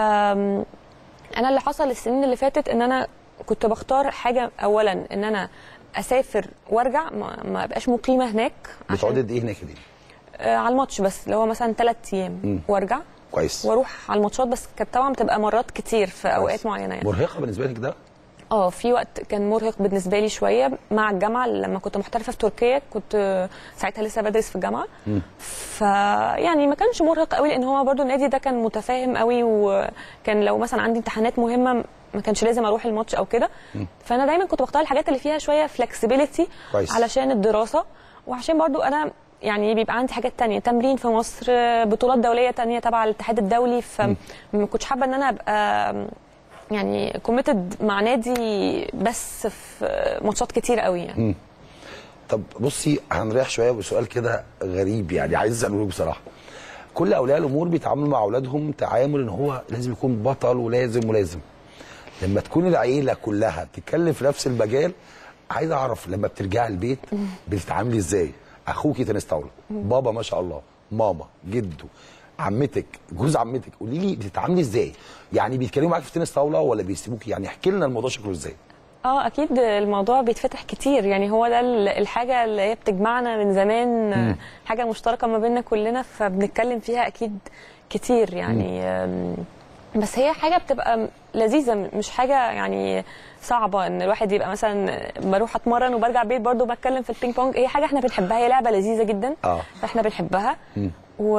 انا اللي حصل السنين اللي فاتت ان انا كنت بختار حاجه اولا ان انا اسافر وارجع ما, ما ابقاش مقيمه هناك بتقعدي قد ايه هناك دي آه، على الماتش بس اللي هو مثلا ثلاث ايام مم. وارجع كويس واروح على الماتشات بس كانت طبعا بتبقى مرات كتير في اوقات معينه يعني مرهقه بالنسبه لك ده اه في وقت كان مرهق بالنسبه لي شويه مع الجامعه لما كنت محترفه في تركيا كنت آه، ساعتها لسه بدرس في الجامعه مم. فيعني ما كانش مرهق قوي لان هو برضو النادي ده كان متفاهم قوي وكان لو مثلا عندي امتحانات مهمه ما كانش لازم اروح الماتش او كده مم. فانا دايما كنت بختار الحاجات اللي فيها شويه فلكسبيليتي كويس. علشان الدراسه وعشان برضو انا يعني بيبقى عندي حاجات تانية تمرين في مصر بطولات دوليه تانية تبع الاتحاد الدولي فما كنتش حابه ان انا ابقى يعني كوميتد مع نادي بس في ماتشات كتير قوي يعني مم. طب بصي هنريح شويه بسؤال كده غريب يعني عايز اساله بصراحه كل اولياء الامور بيتعاملوا مع اولادهم تعامل ان هو لازم يكون بطل ولازم ولازم لما تكون العيله كلها بتتكلم في نفس المجال عايز اعرف لما بترجعي البيت بتتعاملي ازاي اخوكي تنس طاوله بابا ما شاء الله ماما جده عمتك جوز عمتك قولي لي بتتعاملي ازاي يعني بيتكلموا معاك في تنس طاوله ولا بيسيبوكي يعني احكي لنا الموضوع شكله ازاي اه اكيد الموضوع بيتفتح كتير يعني هو ده ال- الحاجه اللي هي بتجمعنا من زمان مم. آه، حاجه مشتركه ما بيننا كلنا فبنتكلم فيها اكيد كتير يعني آم، بس هي حاجه بتبقى لذيذه مش حاجه يعني صعبه ان الواحد يبقى مثلا بروح اتمرن وبرجع البيت برضو بتكلم في البينج بونج هي حاجه احنا بنحبها هي لعبه لذيذه جدا اه فاحنا بنحبها مم. و...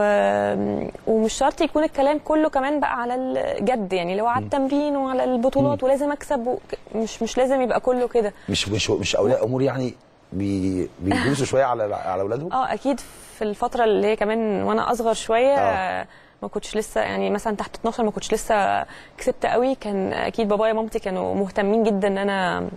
ومش شرط يكون الكلام كله كمان بقى على الجد يعني اللي هو على التمرين وعلى البطولات ولازم اكسب و... مش مش لازم يبقى كله كده مش مش مش اولياء امور يعني بي بيدوسوا شويه على على اولادهم اه اكيد في الفتره اللي هي كمان وانا اصغر شويه آه. آه. ما كنتش لسه يعني مثلا تحت 12 ما كنتش لسه كسبت قوي كان اكيد بابايا ومامتي كانوا مهتمين جدا ان انا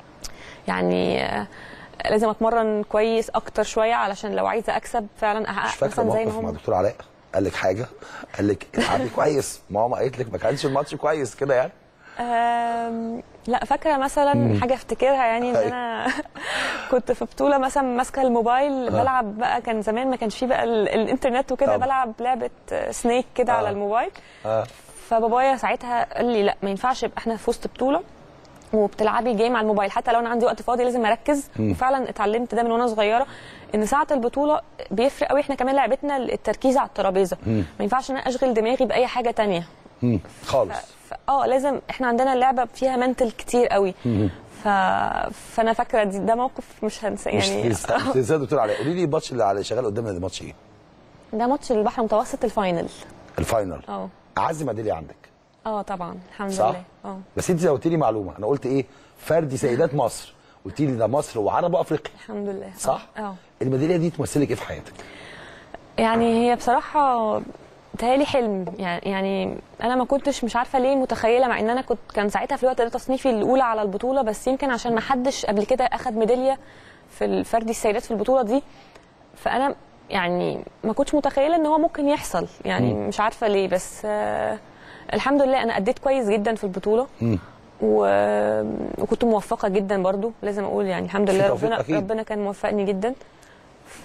يعني آه، لازم اتمرن كويس اكتر شويه علشان لو عايزه اكسب فعلا مش احقق فاكره مثلا زي موقف ما مع هم دكتور علاء قال لك حاجه قال لك العبي كويس ماما قالت لك ما كانش الماتش كويس كده يعني آم، لا فاكره مثلا مم. حاجه افتكرها يعني ان أيوة. انا كنت في بطوله مثلا ماسكه الموبايل آه. بلعب بقى كان زمان ما كانش فيه بقى ال- الانترنت وكده طبعا. بلعب لعبه سنيك كده آه. على الموبايل اه فبابايا ساعتها قال لي لا ما ينفعش يبقى احنا في وسط بطوله وبتلعبي جيم على الموبايل حتى لو انا عندي وقت فاضي لازم اركز مم. وفعلا اتعلمت ده من وانا صغيره ان ساعه البطوله بيفرق قوي احنا كمان لعبتنا التركيز على الترابيزه مم. ما ينفعش ان انا اشغل دماغي باي حاجه تانية مم. خالص ف... اه لازم احنا عندنا اللعبه فيها منتل كتير قوي مم. ف... فانا فاكره دي ده موقف مش هنساه مش يعني تنسى مش تنسى دكتور علاء قولي لي الماتش اللي على شغال قدامنا ده ماتش ايه؟ ده ماتش البحر المتوسط الفاينل الفاينل اه اعز ميداليه عندك اه طبعا الحمد صح؟ لله اه بس انت زودتي لي معلومه انا قلت ايه فردي سيدات مصر قلت لي ده مصر وعرب وافريقيا الحمد لله صح؟ اه الميداليه دي تمثلك ايه في حياتك؟ يعني هي بصراحة تهيألي حلم يعني يعني أنا ما كنتش مش عارفة ليه متخيلة مع إن أنا كنت كان ساعتها في الوقت ده تصنيفي الأولى على البطولة بس يمكن عشان ما حدش قبل كده أخد ميدالية في الفردي السيدات في البطولة دي فأنا يعني ما كنتش متخيلة إن هو ممكن يحصل يعني مم. مش عارفة ليه بس آه الحمد لله أنا أديت كويس جدا في البطولة مم. و... وكنت موفقة جدا برضو لازم أقول يعني الحمد في لله توفيق ربنا أكيد. ربنا كان موفقني جدا ف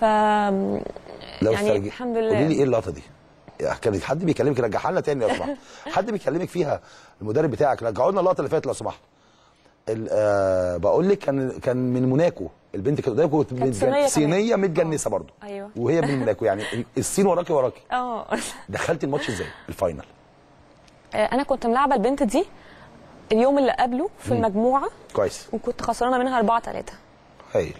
لو يعني استرجي- الحمد لله قولي لي ايه اللقطه دي؟ كانت حد بيكلمك رجعها لنا تاني لو سمحت حد بيكلمك فيها المدرب بتاعك رجعوا لنا اللقطه اللي فاتت لو سمحت ال- آه بقول لك كان كان من موناكو البنت كانت قدامك وكنت كانت صينية كمان. صينيه متجنسه برضه ايوه وهي من منكم يعني الصين وراكي وراكي اه دخلتي الماتش ازاي الفاينل آه، انا كنت ملاعبه البنت دي اليوم اللي قبله في مم. المجموعه كويس وكنت خسرانه منها 4 3 هايل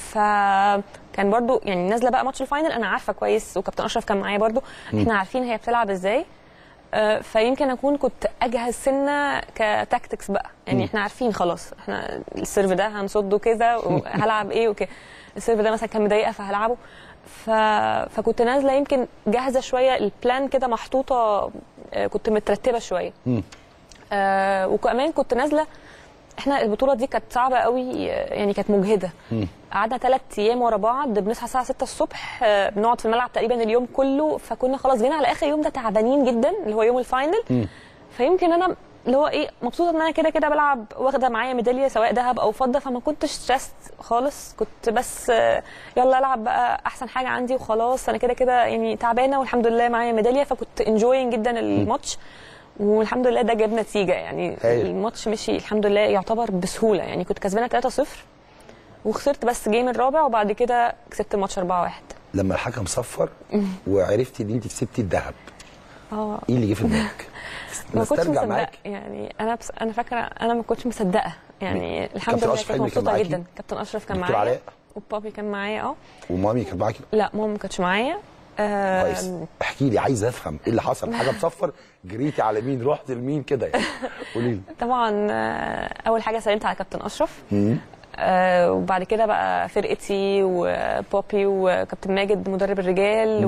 فكان برضو يعني نازله بقى ماتش الفاينل انا عارفه كويس وكابتن اشرف كان معايا برضو مم. احنا عارفين هي بتلعب ازاي آه، فيمكن اكون كنت اجهز سنه كتاكتكس بقى يعني مم. احنا عارفين خلاص احنا السيرف ده هنصده كده وهلعب ايه وكده السيرف ده مثلا كان مضايقه فهلعبه ف... فكنت نازله يمكن جاهزه شويه البلان كده محطوطه آه، كنت مترتبه شويه آه وكمان كنت نازله احنا البطوله دي كانت صعبه قوي آه، يعني كانت مجهده قعدنا ثلاث ايام ورا بعض بنصحى الساعه 6 الصبح آه، بنقعد في الملعب تقريبا اليوم كله فكنا خلاص جينا على اخر يوم ده تعبانين جدا اللي هو يوم الفاينل فيمكن انا اللي هو ايه مبسوطه ان انا كده كده بلعب واخده معايا ميداليه سواء ذهب او فضه فما كنتش ستريسد خالص كنت بس آه، يلا العب بقى احسن حاجه عندي وخلاص انا كده كده يعني تعبانه والحمد لله معايا ميداليه فكنت انجوينج جدا الماتش والحمد لله ده جاب نتيجه يعني هايل. الماتش مشي الحمد لله يعتبر بسهوله يعني كنت كسبانه 3-0 وخسرت بس جيم الرابع وبعد كده كسبت الماتش 4-1 لما الحكم صفر وعرفتي ان انت كسبتي الذهب اه ايه اللي جه في دماغك؟ ما كنتش نسترجع مصدقه معاك يعني انا بس انا فاكره انا ما كنتش مصدقه يعني الحمد كابتن لله أشرف كنت حلمي كان مبسوطه معاكي؟ جدا كابتن اشرف كان دكتور معايا علاء؟ وبابي كان معايا اه ومامي كانت معاكي لا ماما ما كانتش معايا آه، كويس احكي لي عايز افهم ايه اللي حصل حاجه مصفر جريتي على مين رحت لمين كده يعني قولي لي طبعا آه، اول حاجه سلمت على كابتن اشرف مم. آه، وبعد كده بقى فرقتي وبوبي وكابتن ماجد مدرب الرجال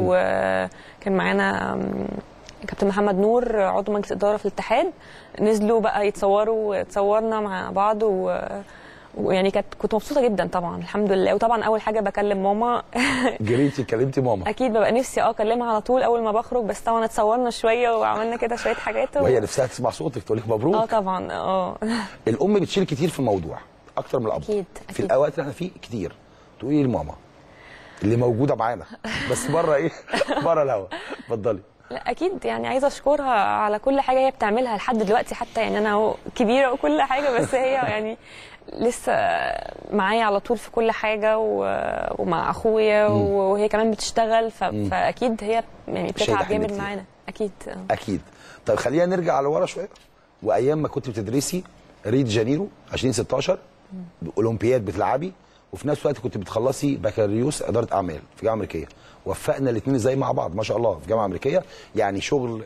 وكان معانا آم، كابتن محمد نور عضو مجلس اداره في الاتحاد نزلوا بقى يتصوروا اتصورنا مع بعض و ويعني كانت كنت مبسوطه جدا طبعا الحمد لله وطبعا اول حاجه بكلم ماما جريتي كلمتي ماما اكيد ببقى نفسي اه اكلمها على طول اول ما بخرج بس طبعا اتصورنا شويه وعملنا كده شويه حاجات و... وهي نفسها تسمع صوتك تقول لك اه مبروك طبعا اه الام بتشيل كتير في الموضوع اكتر من الاب أكيد، في أكيد. الاوقات اللي احنا فيه كتير تقولي لماما اللي موجوده معانا بس بره ايه بره الهوا اتفضلي لا اكيد يعني عايزه اشكرها على كل حاجه هي بتعملها لحد دلوقتي حتى يعني انا أهو كبيره وكل حاجه بس هي يعني لسه معايا على طول في كل حاجه و- ومع اخويا مم. وهي كمان بتشتغل ف... مم. فاكيد هي يعني شايلة بتتعب حمل جامد كتير. معانا اكيد آه. اكيد طيب خلينا نرجع لورا شويه وايام ما كنت بتدرسي ريو دي جانيرو 2016 اولمبياد بتلعبي وفي نفس الوقت كنت بتخلصي بكالوريوس اداره اعمال في جامعه امريكيه وفقنا الاثنين ازاي مع بعض ما شاء الله في جامعه امريكيه يعني شغل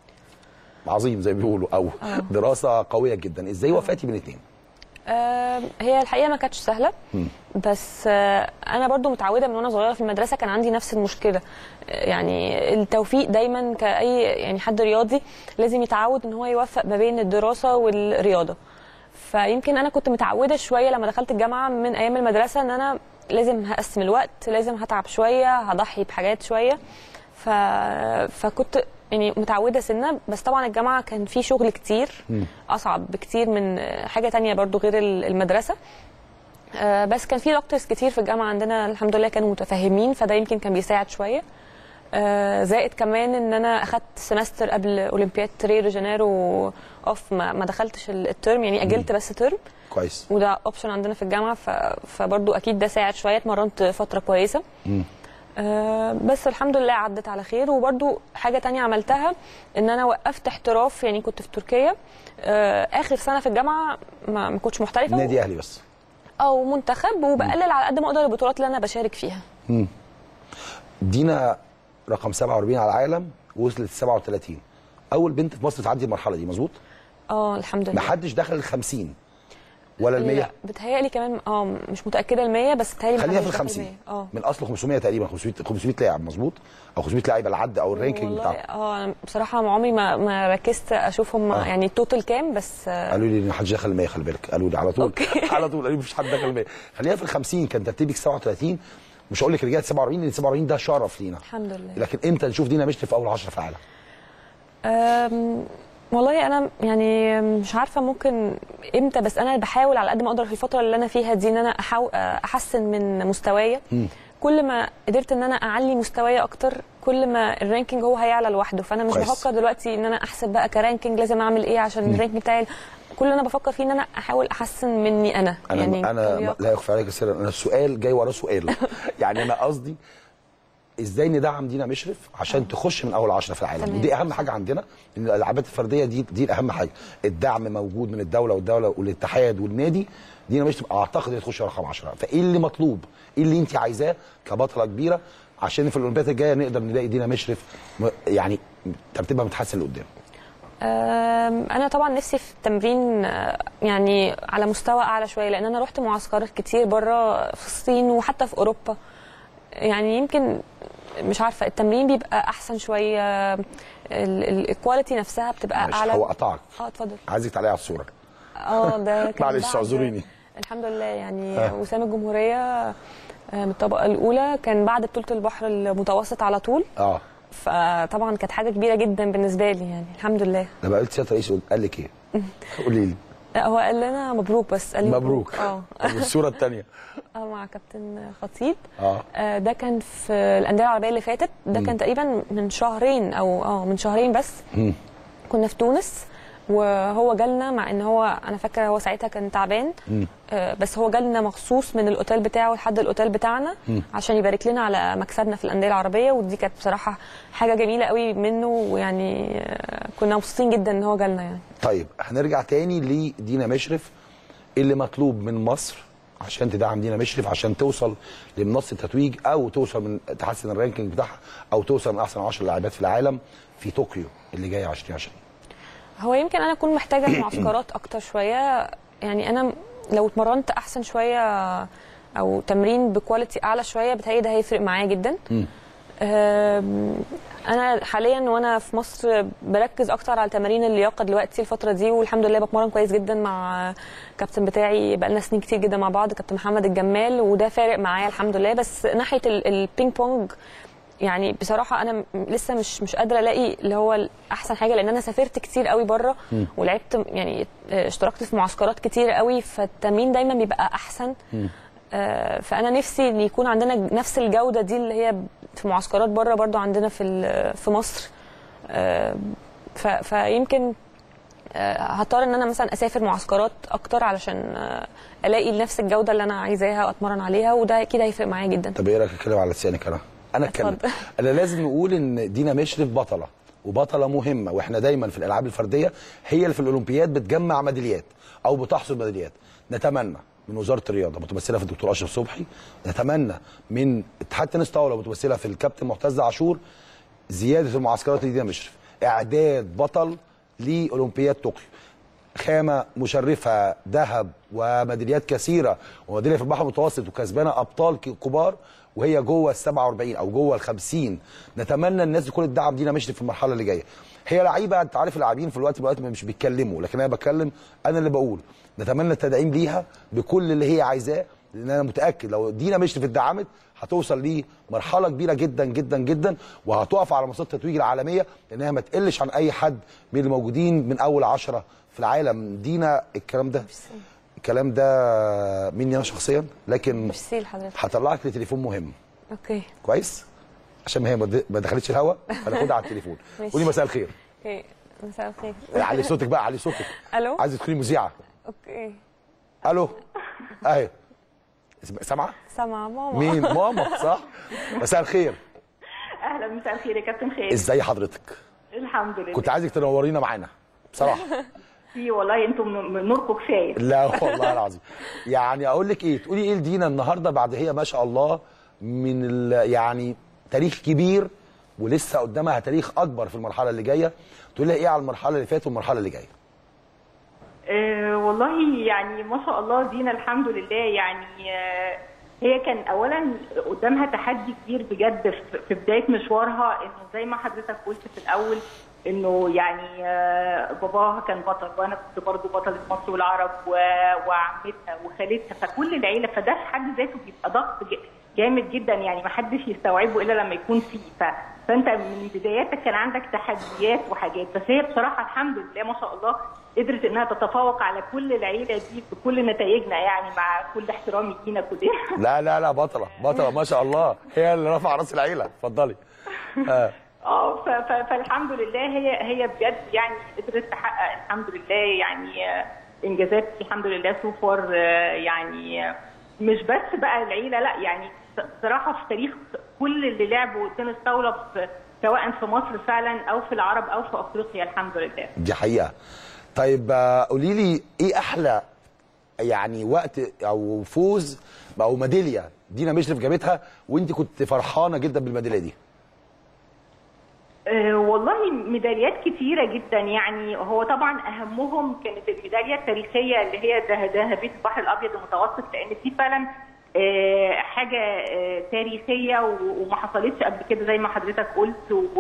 عظيم زي ما بيقولوا او آه. دراسه قويه جدا ازاي وفقتي بين الاثنين آه، هي الحقيقه ما كانتش سهله بس آه، انا برضو متعوده من وانا صغيره في المدرسه كان عندي نفس المشكله آه، يعني التوفيق دايما كاي يعني حد رياضي لازم يتعود ان هو يوفق ما بين الدراسه والرياضه فيمكن انا كنت متعوده شويه لما دخلت الجامعه من ايام المدرسه ان انا لازم هقسم الوقت لازم هتعب شويه هضحي بحاجات شويه ف... فكنت يعني متعوده سنه بس طبعا الجامعه كان في شغل كتير اصعب بكتير من حاجه تانية برضو غير المدرسه آه، بس كان في دكتورز كتير في الجامعه عندنا الحمد لله كانوا متفاهمين فده يمكن كان بيساعد شويه آه، زائد كمان ان انا اخدت سمستر قبل اولمبياد ريو دي جانيرو اوف ما, ما دخلتش ال- الترم يعني اجلت بس ترم كويس وده اوبشن عندنا في الجامعه ف... فبرضو اكيد ده ساعد شويه اتمرنت فتره كويسه مم. آه، بس الحمد لله عدت على خير وبرضو حاجة تانية عملتها ان انا وقفت احتراف يعني كنت في تركيا آه، اخر سنة في الجامعة ما, ما كنتش محترفة نادي اهلي بس او منتخب وبقلل على قد ما اقدر البطولات اللي انا بشارك فيها مم. دينا رقم 47 على العالم وصلت 37 اول بنت في مصر تعدي المرحله دي مظبوط اه الحمد ما لله حدش دخل ال 50 ولا ال 100 لا بتهيألي كمان اه مش متأكدة المية بس بتهيألي خلينا محدش في ال دخل 50 المية. اه من اصل 500 تقريبا 500 500 لاعب مظبوط او 500 لاعب العد او الرانكينج والله بتاعهم اه أنا بصراحة عمري ما ما ركزت اشوف هم آه. يعني التوتال كام بس آه، قالوا لي ان محدش دخل ال 100 خلي بالك قالوا لي على طول على طول قالوا لي مفيش حد دخل ال 100 خلينا في ال 50 كان ترتيبك 37 مش هقول لك رجعت 47 لان 47 ده شرف لينا الحمد لله لكن امتى نشوف دينا مشت في اول 10 في العالم أم، والله انا يعني مش عارفه ممكن امتى بس انا بحاول على قد ما اقدر في الفتره اللي انا فيها دي ان انا أحاول احسن من مستوايا كل ما قدرت ان انا اعلي مستواي اكتر كل ما الرانكينج هو هيعلى لوحده فانا مش كويس. بفكر دلوقتي ان انا احسب بقى كرانكينج لازم اعمل ايه عشان مم. الرانكينج بتاعي كل اللي انا بفكر فيه ان انا احاول احسن مني انا انا يعني انا كلياقة. لا يخفى عليك سر انا السؤال جاي وراه سؤال يعني انا قصدي ازاي ندعم دينا مشرف عشان تخش من اول عشرة في العالم تمام. ودي اهم حاجه عندنا ان الالعابات الفرديه دي دي الاهم حاجه الدعم موجود من الدوله والدوله والاتحاد والنادي دينا مشرف اعتقد هي تخش رقم 10 فايه اللي مطلوب ايه اللي انت عايزاه كبطله كبيره عشان في الاولمبياد الجايه نقدر نلاقي دينا مشرف م- يعني ترتيبها متحسن لقدام أم، انا طبعا نفسي في التمرين آه، يعني على مستوى اعلى شويه لان انا رحت معسكرات كتير بره في الصين وحتى في اوروبا يعني يمكن مش عارفه التمرين بيبقى احسن شويه ال- ال- الكواليتي نفسها بتبقى معلش، اعلى هو قطعك اه اتفضل عايزك تعليقي على الصوره اه ده كان معلش بعد- اعذريني الحمد لله يعني آه. وسام الجمهوريه آه، من الطبقه الاولى كان بعد بطوله البحر المتوسط على طول اه فطبعا كانت حاجه كبيره جدا بالنسبه لي يعني الحمد لله لما قلت سياده الرئيس قال لك ايه؟ قولي لي لا هو قال لنا مبروك بس قال لي مبروك اه طب والصوره الثانيه اه مع كابتن خطيب اه آه، ده كان في الانديه العربيه اللي فاتت ده مم. كان تقريبا من شهرين او اه من شهرين بس مم. كنا في تونس وهو جالنا مع ان هو انا فاكره هو ساعتها كان تعبان مم. آه، بس هو جالنا مخصوص من الاوتيل بتاعه لحد الاوتيل بتاعنا مم. عشان يبارك لنا على مكسبنا في الانديه العربيه ودي كانت بصراحه حاجه جميله قوي منه ويعني آه، كنا مبسوطين جدا ان هو جالنا يعني طيب هنرجع تاني لدينا مشرف اللي مطلوب من مصر عشان تدعم دينا مشرف عشان توصل لمنصه التتويج او توصل من تحسن الرانكينج بتاعها او توصل من احسن 10 لاعبات في العالم في طوكيو اللي جايه 2020 هو يمكن انا اكون محتاجه معسكرات اكتر شويه يعني انا لو اتمرنت احسن شويه او تمرين بكواليتي اعلى شويه بتهيألي ده هيفرق معايا جدا أم، انا حاليا وانا في مصر بركز اكتر على تمارين اللياقه دلوقتي الفتره دي والحمد لله بتمرن كويس جدا مع كابتن بتاعي بقالنا سنين كتير جدا مع بعض كابتن محمد الجمال وده فارق معايا الحمد لله بس ناحيه ال- البينج بونج يعني بصراحه انا م- لسه مش مش قادره الاقي اللي هو احسن حاجه لان انا سافرت كتير قوي بره مم. ولعبت يعني اه، اشتركت في معسكرات كتير قوي فالتمرين دايما بيبقى احسن آه، فانا نفسي ان يكون عندنا نفس الجوده دي اللي هي في معسكرات بره برضو عندنا في ال- في مصر آه، ف- فيمكن آه، هضطر ان انا مثلا اسافر معسكرات اكتر علشان آه، الاقي نفس الجوده اللي انا عايزاها واتمرن عليها وده اكيد هيفرق معايا جدا طب ايه رايك اتكلم على لسانك انا انا اتكلم اتفضل. انا لازم نقول ان دينا مشرف بطله وبطله مهمه واحنا دايما في الالعاب الفرديه هي اللي في الاولمبياد بتجمع ميداليات او بتحصد ميداليات نتمنى من وزاره الرياضه متمثله في الدكتور اشرف صبحي نتمنى من اتحاد تنس طاوله متمثله في الكابتن معتز عاشور زياده المعسكرات لدينا مشرف اعداد بطل لاولمبياد طوكيو خامه مشرفه ذهب وميداليات كثيره وميداليه في البحر المتوسط وكسبانه ابطال ك- كبار وهي جوه ال 47 او جوه ال 50 نتمنى الناس دي كل تدعم دينا مشرف في المرحله اللي جايه هي لعيبه انت عارف اللاعبين في الوقت دلوقتي مش بيتكلموا لكن انا بتكلم انا اللي بقول نتمنى التدعيم ليها بكل اللي هي عايزاه لان انا متاكد لو دينا مشرف اتدعمت هتوصل لمرحله كبيره جدا جدا جدا وهتقف على مسار التتويج العالميه لانها ما تقلش عن اي حد من الموجودين من اول عشرة في العالم دينا الكلام ده الكلام ده مني انا شخصيا لكن ميرسي لحضرتك هطلع لك تليفون مهم اوكي كويس عشان ما هي ما د- ما دخلتش الهوا فناخدها على التليفون ماشي. قولي مساء الخير اوكي مساء الخير علي صوتك بقى علي صوتك الو عايزه تكوني مذيعه اوكي الو اهي اسم- سامعه سامعه ماما مين ماما صح مساء الخير اهلا مساء الخير يا كابتن خير ازاي حضرتك الحمد لله كنت عايزك تنورينا معانا بصراحه في والله انتم من نوركم كفايه لا والله العظيم يعني اقول لك ايه تقولي ايه لدينا النهارده بعد هي ما شاء الله من ال- يعني تاريخ كبير ولسه قدامها تاريخ اكبر في المرحله اللي جايه تقول لها ايه على المرحله اللي فاتت والمرحله اللي جايه أه والله يعني ما شاء الله دينا الحمد لله يعني آه، هي كان اولا قدامها تحدي كبير بجد في- في بدايه مشوارها انه زي ما حضرتك قلت في الاول انه يعني آه، باباها كان بطل وانا كنت برضه بطله مصر والعرب و- وعمتها وخالتها فكل العيله فده في حد ذاته بيبقى ضغط ج- جامد جدا يعني ما حدش يستوعبه الا لما يكون فيه ف... فانت من بداياتك كان عندك تحديات وحاجات بس هي بصراحه الحمد لله ما شاء الله قدرت انها تتفوق على كل العيله دي بكل نتائجنا يعني مع كل احترامي لينا كلنا لا لا لا بطله بطله ما شاء الله هي اللي رفع راس العيله اتفضلي آه. اه ف- ف- فالحمد لله هي هي بجد يعني قدرت تحقق الحمد لله يعني آه، انجازات الحمد لله سو فار يعني آه، مش بس بقى العيله لا يعني صراحه في تاريخ كل اللي لعبوا تنس طاوله في سواء في مصر فعلا او في العرب او في افريقيا الحمد لله دي حقيقه طيب آه، قولي لي ايه احلى يعني وقت او فوز او ميداليه دينا مشرف جابتها وانت كنت فرحانه جدا بالميداليه دي آه، والله ميداليات كتيرة جدا يعني هو طبعا أهمهم كانت الميدالية التاريخية اللي هي ده- ذهبية البحر الأبيض المتوسط لأن دي فعلا آه، حاجة آه، تاريخية و- وما حصلتش قبل كده زي ما حضرتك قلت و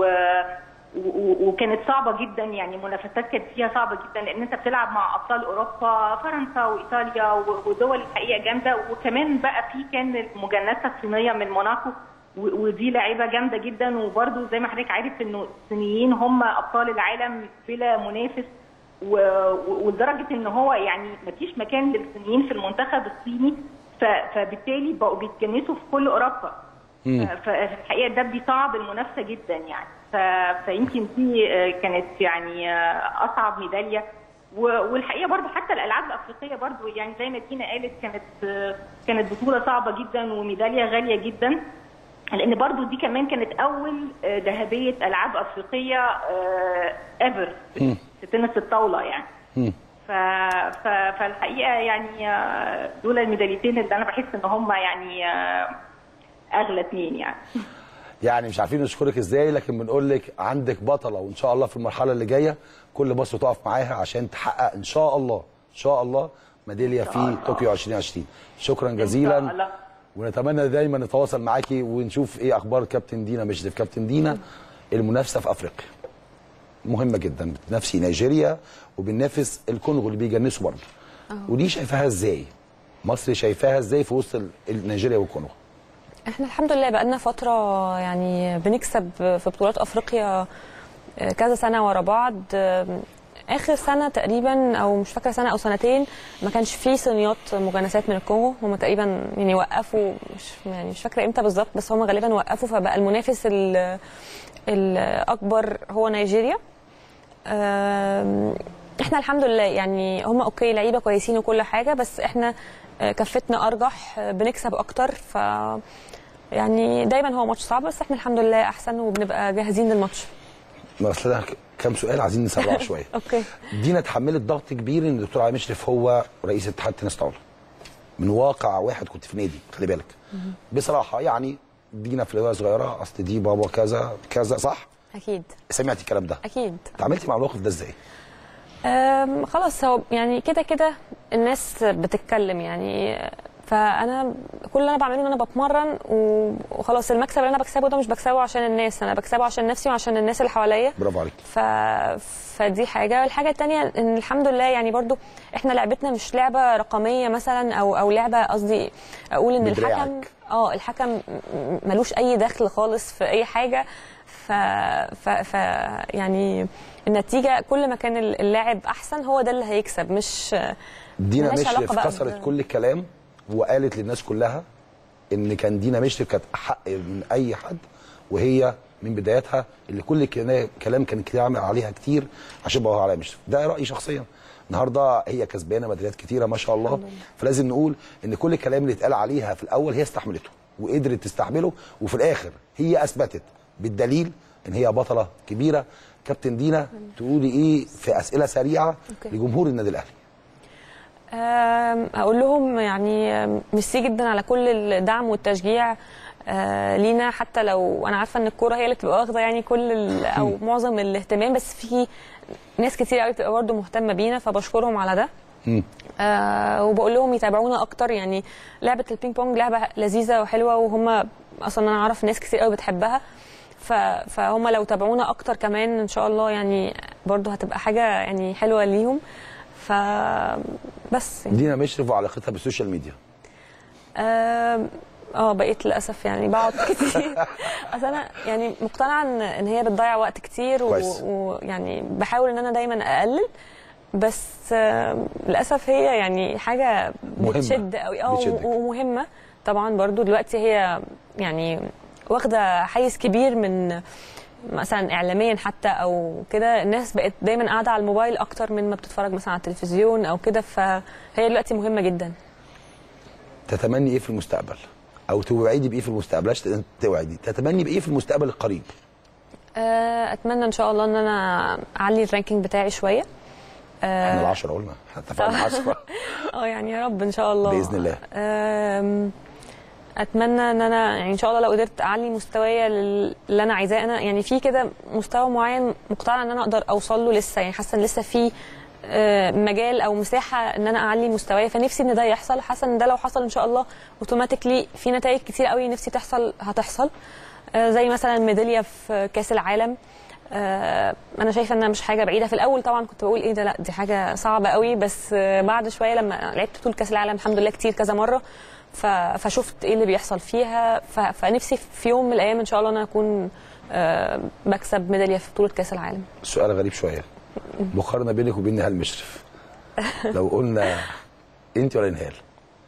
و- وكانت صعبه جدا يعني منافسات كانت فيها صعبه جدا لان انت بتلعب مع ابطال اوروبا فرنسا وايطاليا و- ودول الحقيقه جامده وكمان بقى في كان المجنسه الصينيه من موناكو و- ودي لعيبه جامده جدا وبرده زي ما حضرتك عارف انه الصينيين هم ابطال العالم بلا منافس و- و- ولدرجه ان هو يعني مفيش مكان للصينيين في المنتخب الصيني ف- فبالتالي بقوا بيتجنسوا في كل اوروبا فالحقيقه ده بيصعب المنافسه جدا يعني ف- فيمكن دي آه، كانت يعني آه، اصعب ميداليه و- والحقيقه برضو حتى الالعاب الافريقيه برضو يعني زي ما دينا قالت كانت آه، كانت بطوله صعبه جدا وميداليه غاليه جدا لان برضو دي كمان كانت اول آه، ذهبيه العاب افريقيه ايفر في تنس الطاوله يعني ف... ف... فالحقيقه يعني آه، دول الميداليتين اللي انا بحس ان هم يعني آه، اغلى اثنين يعني يعني مش عارفين نشكرك ازاي لكن بنقول لك عندك بطله وان شاء الله في المرحله اللي جايه كل مصر تقف معاها عشان تحقق ان شاء الله ان شاء الله ميداليه في طوكيو 2020 شكرا جزيلا الله. ونتمنى دايما نتواصل معاكي ونشوف ايه اخبار كابتن دينا مشرف كابتن دينا المنافسه في افريقيا مهمه جدا بتنافسي نيجيريا وبننافس الكونغو اللي بيجنسوا برضه ودي شايفاها ازاي مصر شايفاها ازاي في وسط ال- نيجيريا والكونغو احنا الحمد لله بقالنا فترة يعني بنكسب في بطولات افريقيا كذا سنة ورا بعض اخر سنة تقريبا او مش فاكرة سنة او سنتين ما كانش في صينيات مجانسات من الكونغو هم تقريبا يعني وقفوا مش يعني مش فاكرة امتى بالظبط بس هم غالبا وقفوا فبقى المنافس ال- الاكبر هو نيجيريا آم، احنا الحمد لله يعني هم اوكي لعيبه كويسين وكل حاجه بس احنا آه، كفتنا ارجح آه، بنكسب اكتر ف يعني دايما هو ماتش صعب بس احنا الحمد لله احسن وبنبقى جاهزين للماتش ما اصل أنا كام سؤال عايزين نسرعه شويه اوكي دينا اتحملت ضغط كبير ان الدكتور علي مشرف هو رئيس اتحاد تنس طاوله من واقع واحد كنت في نادي خلي بالك بصراحه يعني دينا في الوقت صغيره اصل دي بابا كذا كذا صح اكيد سمعتي الكلام ده اكيد اتعاملتي مع الموقف ده ازاي أم، خلاص هو يعني كده كده الناس بتتكلم يعني فانا كل اللي انا بعمله ان انا بتمرن و- وخلاص المكسب اللي انا بكسبه ده مش بكسبه عشان الناس انا بكسبه عشان نفسي وعشان الناس اللي حواليا برافو عليك ف... فدي حاجه الحاجه الثانيه ان الحمد لله يعني برضو احنا لعبتنا مش لعبه رقميه مثلا او او لعبه قصدي اقول ان بدراعك. الحكم اه الحكم م- م- ملوش اي دخل خالص في اي حاجه ف... ف... ف يعني النتيجه كل ما كان اللاعب احسن هو ده اللي هيكسب مش دينا ملهاش علاقة مشرف بقى كسرت ب- كل الكلام وقالت للناس كلها ان كان دينا مشرف كانت احق من اي حد وهي من بدايتها اللي كل كنا- كلام كان كلام عليها كتير عشان بقى عليها مشرف ده رايي شخصيا النهارده هي كسبانه ميداليات كتيره ما شاء الله فلازم نقول ان كل الكلام اللي اتقال عليها في الاول هي استحملته وقدرت تستحمله وفي الاخر هي اثبتت بالدليل ان هي بطله كبيره كابتن دينا تقولي ايه في اسئله سريعه أوكي. لجمهور النادي الاهلي أم، اقول لهم يعني أم، ميرسي جدا على كل الدعم والتشجيع آه، لينا حتى لو انا عارفه ان الكوره هي اللي بتبقى واخده يعني كل ال- او معظم الاهتمام بس في ناس كتير قوي بتبقى برضه مهتمه بينا فبشكرهم على ده آه وبقول لهم يتابعونا اكتر يعني لعبه البينج بونج لعبه لذيذه وحلوه وهم اصلا انا اعرف ناس كتير قوي بتحبها ف- فهم لو تابعونا اكتر كمان ان شاء الله يعني برضو هتبقى حاجه يعني حلوه ليهم ف بس يعني. دينا مشرف وعلاقتها بالسوشيال ميديا آم، اه بقيت للاسف يعني بقعد كتير اصل انا يعني مقتنعه ان ان هي بتضيع وقت كتير و- كويس. ويعني بحاول ان انا دايما اقلل بس آم، للاسف هي يعني حاجه مهمة. بتشد قوي اه بتشدك. ومهمه طبعا برضو دلوقتي هي يعني واخده حيز كبير من مثلا اعلاميا حتى او كده الناس بقت دايما قاعده على الموبايل اكتر من ما بتتفرج مثلا على التلفزيون او كده فهي دلوقتي مهمه جدا تتمني ايه في المستقبل او توعدي بايه في المستقبل بلاش توعدي تتمني بايه في المستقبل القريب آه، اتمنى ان شاء الله ان انا اعلي الرانكينج بتاعي شويه آه، احنا العشرة قلنا احنا اتفقنا 10 اه يعني يا رب ان شاء الله بإذن الله. آم، اتمنى ان انا يعني ان شاء الله لو قدرت اعلي مستوايا لل- اللي انا عايزاه انا يعني في كده مستوى معين مقتنعه ان انا اقدر اوصل له لسه يعني حاسه ان لسه في آه، مجال او مساحه ان انا اعلي مستواي فنفسي ان ده يحصل حاسه ان ده لو حصل ان شاء الله اوتوماتيكلي في نتائج كتير قوي نفسي تحصل هتحصل آه، زي مثلا ميداليه في كاس العالم آه، انا شايفه انها مش حاجه بعيده في الاول طبعا كنت بقول ايه ده لا دي حاجه صعبه قوي بس آه، بعد شويه لما لعبت طول كاس العالم الحمد لله كتير كذا مره ف- فشفت ايه اللي بيحصل فيها ف- فنفسي في يوم من الايام ان شاء الله ان انا اكون آه، بكسب ميداليه في بطوله كاس العالم سؤال غريب شويه مقارنه بينك وبين نهال مشرف لو قلنا انت ولا نهال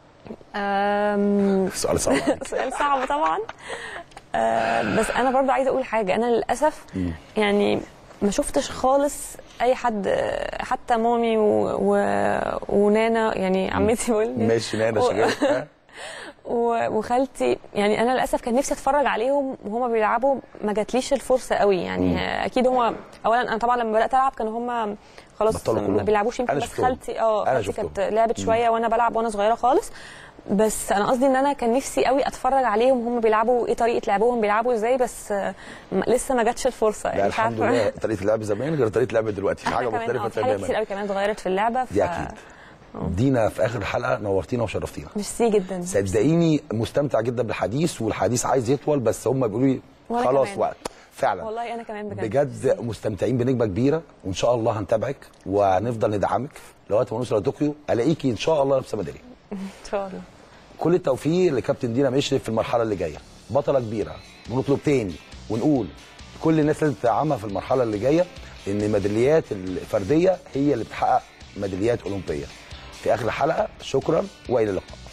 آم، سؤال صعب عليك. سؤال صعب طبعا آه، بس انا برضو عايزه اقول حاجه انا للاسف يعني ما شفتش خالص اي حد آه، حتى مامي و... و... ونانا يعني عمتي بقول ماشي نانا و- شغال ها؟ و- وخالتي يعني انا للاسف كان نفسي اتفرج عليهم وهما بيلعبوا ما جاتليش الفرصه قوي يعني آه، اكيد هما اولا انا طبعا لما بدات العب كانوا هما خلاص بطلوا ما كلهم. بيلعبوش يمكن أنا بس شفتهم. خالتي اه أنا خالتي شفتهم. كانت لعبت مم. شويه وانا بلعب وانا صغيره خالص بس انا قصدي ان انا كان نفسي قوي اتفرج عليهم هم بيلعبوا ايه طريقه لعبهم بيلعبوا ازاي بس آه، م- لسه ما جاتش الفرصه لا يعني مش الحمد عارفة. لله طريقه اللعب زمان غير طريقه اللعب دلوقتي في احنا حاجه كمان مختلفه اه في حاجات كتير تماما قوي كمان اتغيرت في اللعبه ف... دي اكيد دينا في اخر الحلقه نورتينا وشرفتينا ميرسي جدا صدقيني مستمتع جدا بالحديث والحديث عايز يطول بس هم بيقولوا لي وأنا خلاص كمان. وقت فعلا والله انا كمان بجد بجد مستمتعين بنجمه كبيره وان شاء الله هنتابعك وهنفضل ندعمك لغايه ما نوصل لطوكيو الاقيكي ان شاء الله لابسه ميداليه ان شاء الله كل التوفيق لكابتن دينا مشرف في المرحله اللي جايه بطله كبيره ونطلب تاني ونقول كل الناس لازم تدعمها في المرحله اللي جايه ان الميداليات الفرديه هي اللي بتحقق ميداليات اولمبيه في اخر الحلقه شكرا والى اللقاء